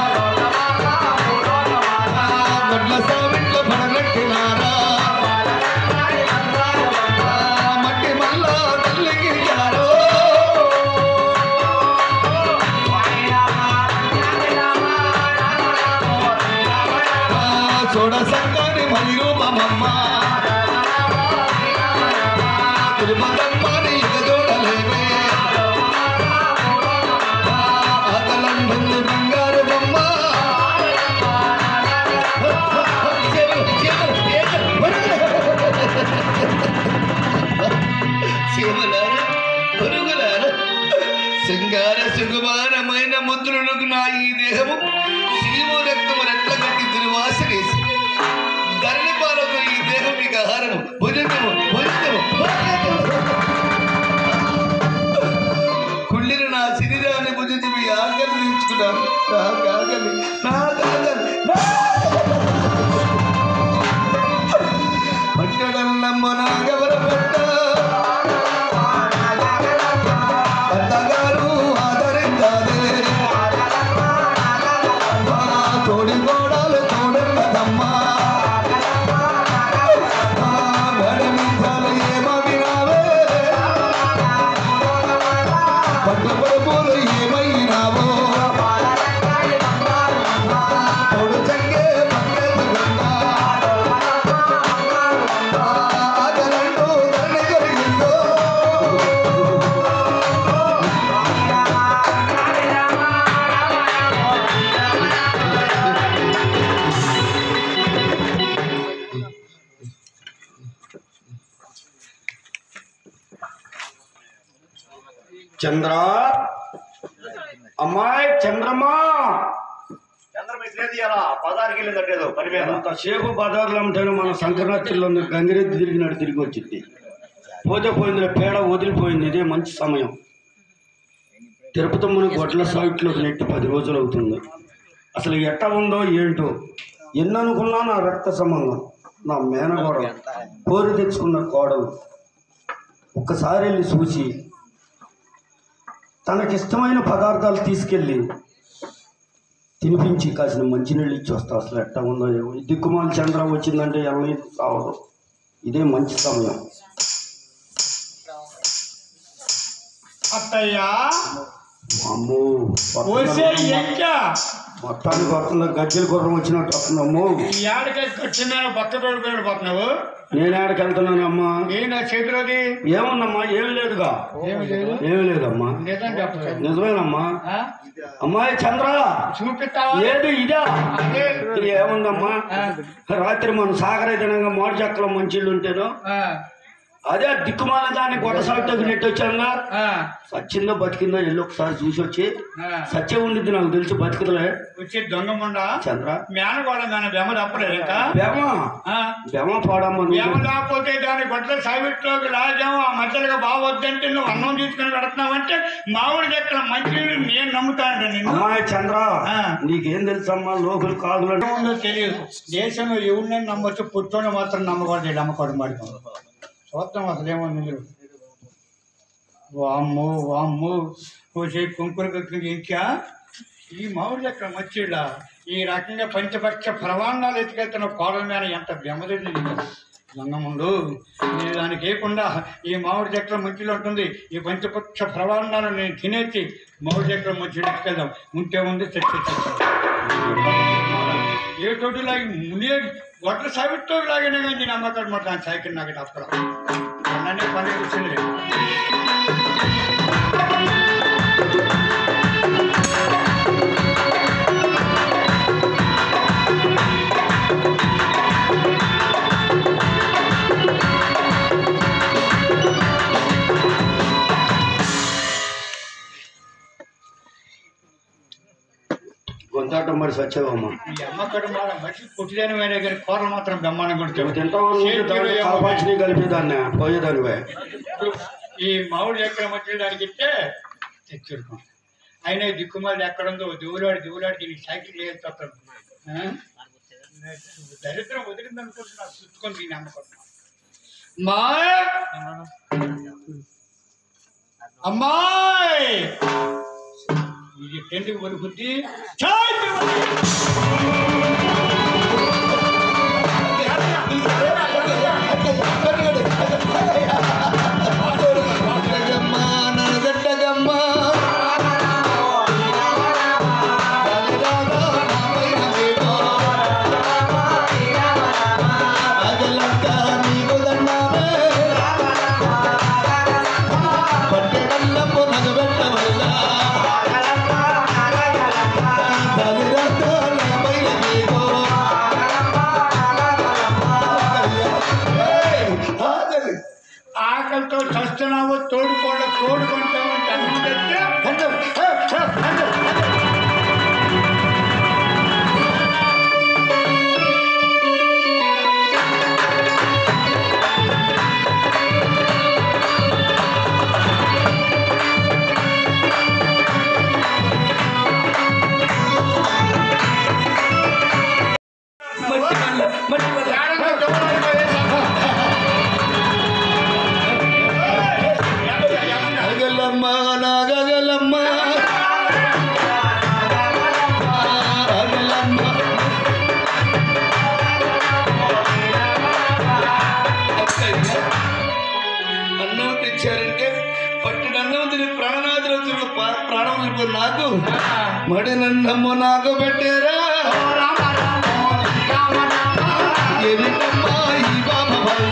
గడ్ల సావిట్లో పడగట్టినారా మట్టి మల్ల తల్లికి జారో చూడ సంగాని మరి రూపమమ్మ తిరుమలమ్మని ఇక చూడలేవే ఆకలంటుంది బంగారు బొమ్మ శివలారా పురుగులారా శృంగార సుకుమారమైన ముద్రులకు నా ఈ దేహము శిలువు రక్తము రెట్ల కట్టి దుర్వాసనేసి ధరణి పాలకు ఈ దేహం మీకు ఆహారము భుజంగము భుజంగము కుళ్ళిన నా శరీరాన్ని భుజించి మీ ఆకలి తీర్చుకున్నాను నాకు ఆకలి నాకు ఆకలి పట్టడల్లమ్మ నాగవర పట్ట అత్తగారు ఆదరించాలే తోడి గోడాలు తోడున్నదమ్మా మేడమించాలి ఏమవినావే పట్టు పరుపులు ఏమైనావో తోడు చంగే పక్కెత్తుకుంటా ఆగలంటూ ధరణి కలిగిందో చంద్ర అమ్మాయి చంద్రమా చంద్రం ఇట్లేదు ఇలా పదానికి వెళ్ళిందట్టేదో పని మీద అంతసేపు బజార్లో ఉంటేనే మన సంక్రాంతిలో గంగిరెద్దు తిరిగినాడు తిరిగి వచ్చింది పోతే పోయింది పేడ వదిలిపోయింది ఇదే మంచి సమయం తిరుపతమ్మని గొడ్ల సైట్లోకి నెట్టి పది రోజులు అవుతుంది అసలు ఎట్ట ఉందో ఏంటో ఎన్ని అనుకున్నా నా రక్త సంబంధం నా మేనగోడ కోరి తెచ్చుకున్న కోడలు ఒక్కసారి వెళ్ళి చూసి తనకిష్టమైన పదార్థాలు తీసుకెళ్ళి తినిపించి కాసిన మంచినీళ్ళు ఇచ్చి వస్తా అసలు ఎట్టా ఉందో ఏమో ఈ దిక్కుమాల చంద్ర వచ్చిందంటే ఎవరి రావదు ఇదే మంచి సమయం అత్తయ్యా అమ్మో పోసే ఎంక మొత్తానికి వస్తుందా గజ్జల గుర్రం వచ్చినట్టు వస్తుందమ్మో ఈ ఏడకి వచ్చిన బక్క తోడు పోతున్నావు నేను ఆడికి వెళ్తున్నానమ్మా నేను నా చేతిలోది ఏముందమ్మా ఏమి లేదుగా ఏమి లేదు ఏమి లేదమ్మా నిజం చెప్పలేదు నిజమేనమ్మా ఆ? అమ్మాయి చంద్ర చూపిస్తావా ఏది ఇదా అదే ఇది ఏముందమ్మా రాత్రి మనం సాగర దినంగా మోడి చెక్కలో మంచిళ్ళు ఉంటేను ఆ, అదే దిక్కుమాల దాన్ని గొడ్డ సాగుతోకి నెట్టి వచ్చానుగా ఆ, సచ్చిందో బతికిందో ఎల్లు ఒకసారి చూసి వచ్చి ఆ. సత్యం ఉండిద్ది నాకు తెలిసి బతికదులే వచ్చి దొంగ ముండ చంద్ర మేనగోడ దాని బెమ తప్పలేదు ఇంకా బెమ ఆ, బెమ పాడమ్మ బెమ నువ్వు లేకపోతే దాని బట్టలు సావిట్లోకి లాగాము ఆ మధ్యలో బాగొద్దంటే నువ్వు అన్నం తీసుకుని పెడుతున్నావంటే మామిడి దగ్గర మంచి నేను నమ్ముతానంట నిన్ను అమ్మాయి చంద్ర ఆ. నీకేం తెలుసమ్మా లోకులు కాదులు అంటే ఉందో తెలియదు దేశంలో ఎవరినైనా నమ్మొచ్చు పుట్టోని మాత్రం నమ్మకూడదు వీళ్ళు అమ్మకూడదు మాట చూద్దాం అసలు ఏముంది మీరు వామ్మో వామ్మో కోసే కుంకుడు కక్కి ఇంకా ఈ మామిడి చెక్క మచ్చిళ్ళ ఈ రకంగా పంచపక్ష ప్రమాణాలు ఎత్తుకెళ్తున్న కోడల మీద ఎంత బెమరెడ్డి గంగముండు ఇది దానికి వేయకుండా ఈ మామిడి చెట్ల మధ్యలో ఉంటుంది ఈ పంచపక్ష ప్రమాణాలు నేను తినేసి మామిడి చెట్ల మధ్యలో ఎత్తుకెళ్దాం ఉంటే ఉంది చచ్చి ఏ తోటి లాగి మునియ గొడ్ల సావితో లాగినా కానీ నేను అమ్మకాడు మాట సైకిల్ నాకు అప్పుడు అన్ననే పని వచ్చింది గొంతాటం మరి సత్యవమ్మ ఈ అమ్మకాడు మాట మనిషి పుట్టిలేని వేరే కానీ కూరలు మాత్రం బ్రహ్మాండం నువ్వు కొడుతుంది తింటావు నువ్వు దాంట్లో కాపాల్సిన కలిపేదాన్ని పోయేదానివే ఈ మామిడి ఎక్కడ మధ్య దానికి ఇస్తే తెచ్చుడుకో అయినా ఈ దిక్కుమాలి ఎక్కడుందో దిగులాడి దిగులాడి దీనికి సైకిల్ లేదు అక్కడ దరిద్రం వదిలింది అనుకుంటున్నా చుట్టుకొని దీన్ని అమ్మకుంటున్నా మా అమ్మాయి ఇది టెంట్కి పలుకుద్ది చాయ్ పివ్వండి. గట్టగమ్మ, నడగట్టగమ్మ. రాగరాగా నాపైన వేగం. రాగలంతా నీకు దండాలే. పట్టెడల్లపు నగబెట్టవల్లా. రాగరాగా నాపైన వేగం. ఏయ్, ఆగదు. ఆకలితో చస్తున్నావు తోడుకోండ తోడుకుంటామంటే అందుకంటే కొంచెం, హే, హే, కొంచెం, కొంచెం. ఏడన్నా జోరాలు వేసావా? అగలమ్మ నాగలమ్మ అగలమ్మ అక్కయ్య, అన్నం తెచ్చారంటే పట్టిన అన్నం తిని ప్రాణనాథులు తిరుగు ప్రాణం ఇప్పుడు నాకు మడినన్నమ్మ నాకు పెట్టారా ఎదిటమ్మా ఈ బాబ వల్ల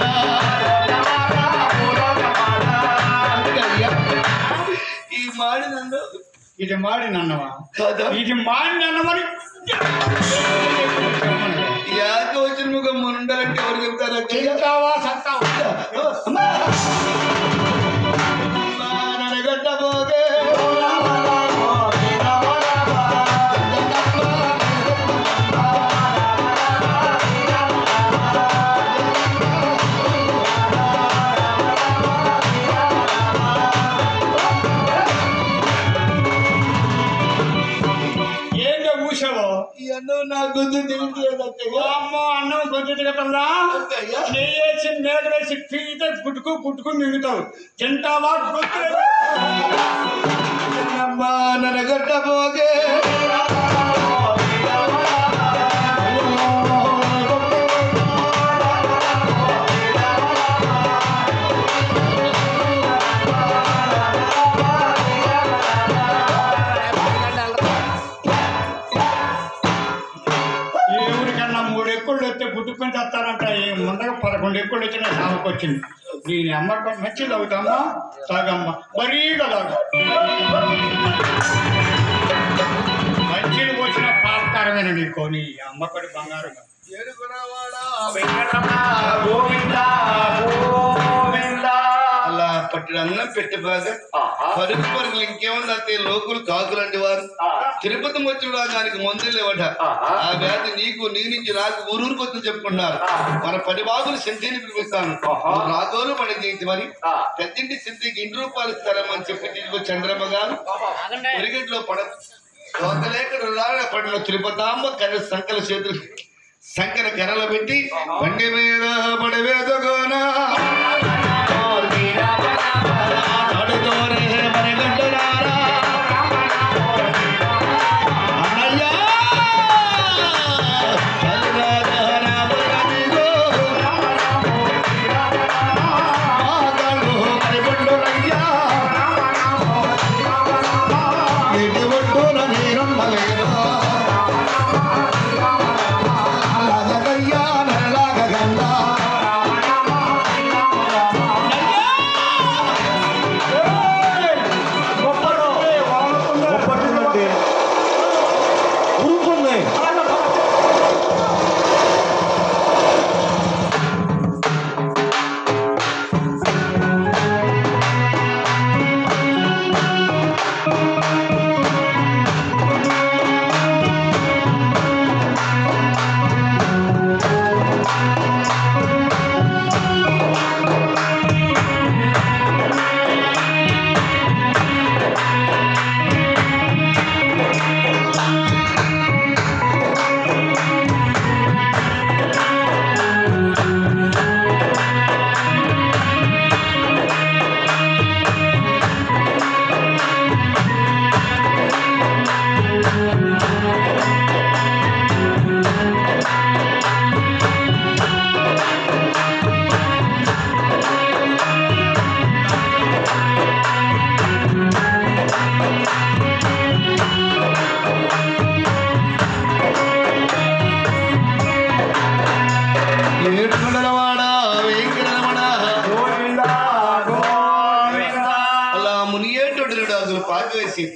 అక్కయ్య, ఈ మాడినన్ను ఇది మాడి నన్నవా కాదా ఇది మాడి నన్నమని యాక వచ్చిన ముఖం ఉండాలంటే ఎవరు చెప్తారు అక్కయ్య తింటావా సత్తావా ననగట్టబోగే ఏంటో మూసావో ఈ అన్నం నా గొంతు తెలియట్లేదు అక్కయ్య అమ్మో అన్నం కొంచెం దిగటంలా అక్కయ్య నెయ్యేసి మేకలేసి పీతే గుట్టుకు గుట్టుకు మింగుతావు తింటావా గుర్తు అమ్మా ననగట్టబోగే ఈ ఊరికన్నా మూడు ఎక్కుళ్ళు వస్తే గుట్టుకొని చేస్తారంట ఈ ముందర పదకొండు ఎక్కుళ్ళు వచ్చిన సాగుకు వచ్చింది దీని అమ్మ మంచిది అవుతామా తాగమ్మ మరీగా తాగు మంచిది వచ్చిన పాపకారమైన నీకో నీ అమ్మకడి బంగారం అలా పట్టిన అన్నం పెట్టి బాగా పరుగు పరుగులు ఇంకేముంది అంతే లోకులు కాకులంటి వారు తిరుపతి వచ్చిన దానికి మందులు లేవట ఆ వ్యాధి నీకు నీ నుంచి నాకు ఊరూరికి వచ్చి చెప్పుకుంటున్నారు మన పది బాగులు సింతిని పిలిపిస్తాను రాగోలు పని చేయించి మరి పెద్దింటి సింతికి ఇంటి రూపాయలు ఇస్తారమ్మని చెప్పి తీసుకొచ్చి చంద్రమ్మ గారు ఒరిగట్లో పడ తోకలేక పడిన తిరుపతాంబ కర్ర సంకల చేతులు సంకర కర్రల పెట్టి బండి మీద పడవేదగోనా అడుగోరే మరిగడ్డలారా. అన్నయ్యా, తల్లిరాజారా బలగనిగో. ఆగలు మరిగడ్డలయ్యా. ఎటి ఒడ్డున నీరుండలేదా? అలాగయ్యా నరలాగగల్లా.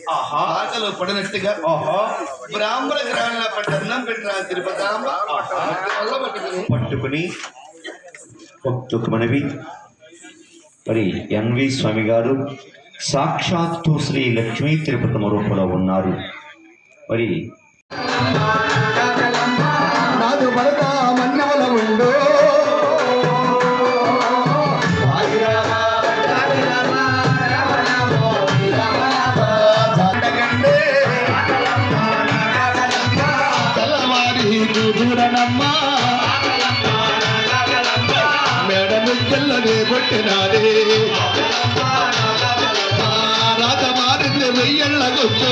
ఆహా ఆకలి పడినట్టుగా ఓహో బ్రాహ్మణ గ్రహణ పట్ట అన్నం పెట్టిన తిరుపతాంబ వల్ల పట్టుకుని పట్టుకుని భక్తుకు మనవి మరి ఎన్వి స్వామి గారు సాక్షాత్తు శ్రీ లక్ష్మీ తిరుపతమ రూపంలో ఉన్నారు మరి నాదు భరత మన్నవల ఉండు తెల్లవారి దూరనమ్మా మేడ ముక్కల్లనే కొట్టినారే రాత మారింది వెయ్యళ్ళ కూర్చో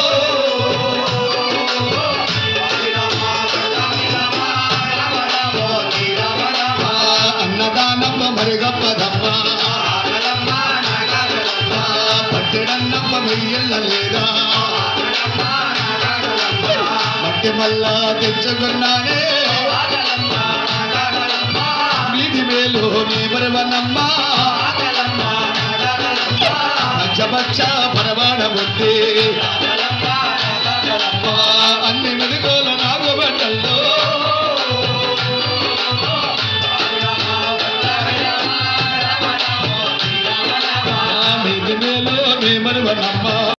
అన్నదానమ్మ మరి గొప్పదమ్మ పట్టెడన్నమ్మ వెయ్యళ్ళ లేదా మట్టి మల్లా తెచ్చుకున్నానే మీది మేలు నీ మరవనమ్మ పంచపక్ష పరమాణ బుద్ధి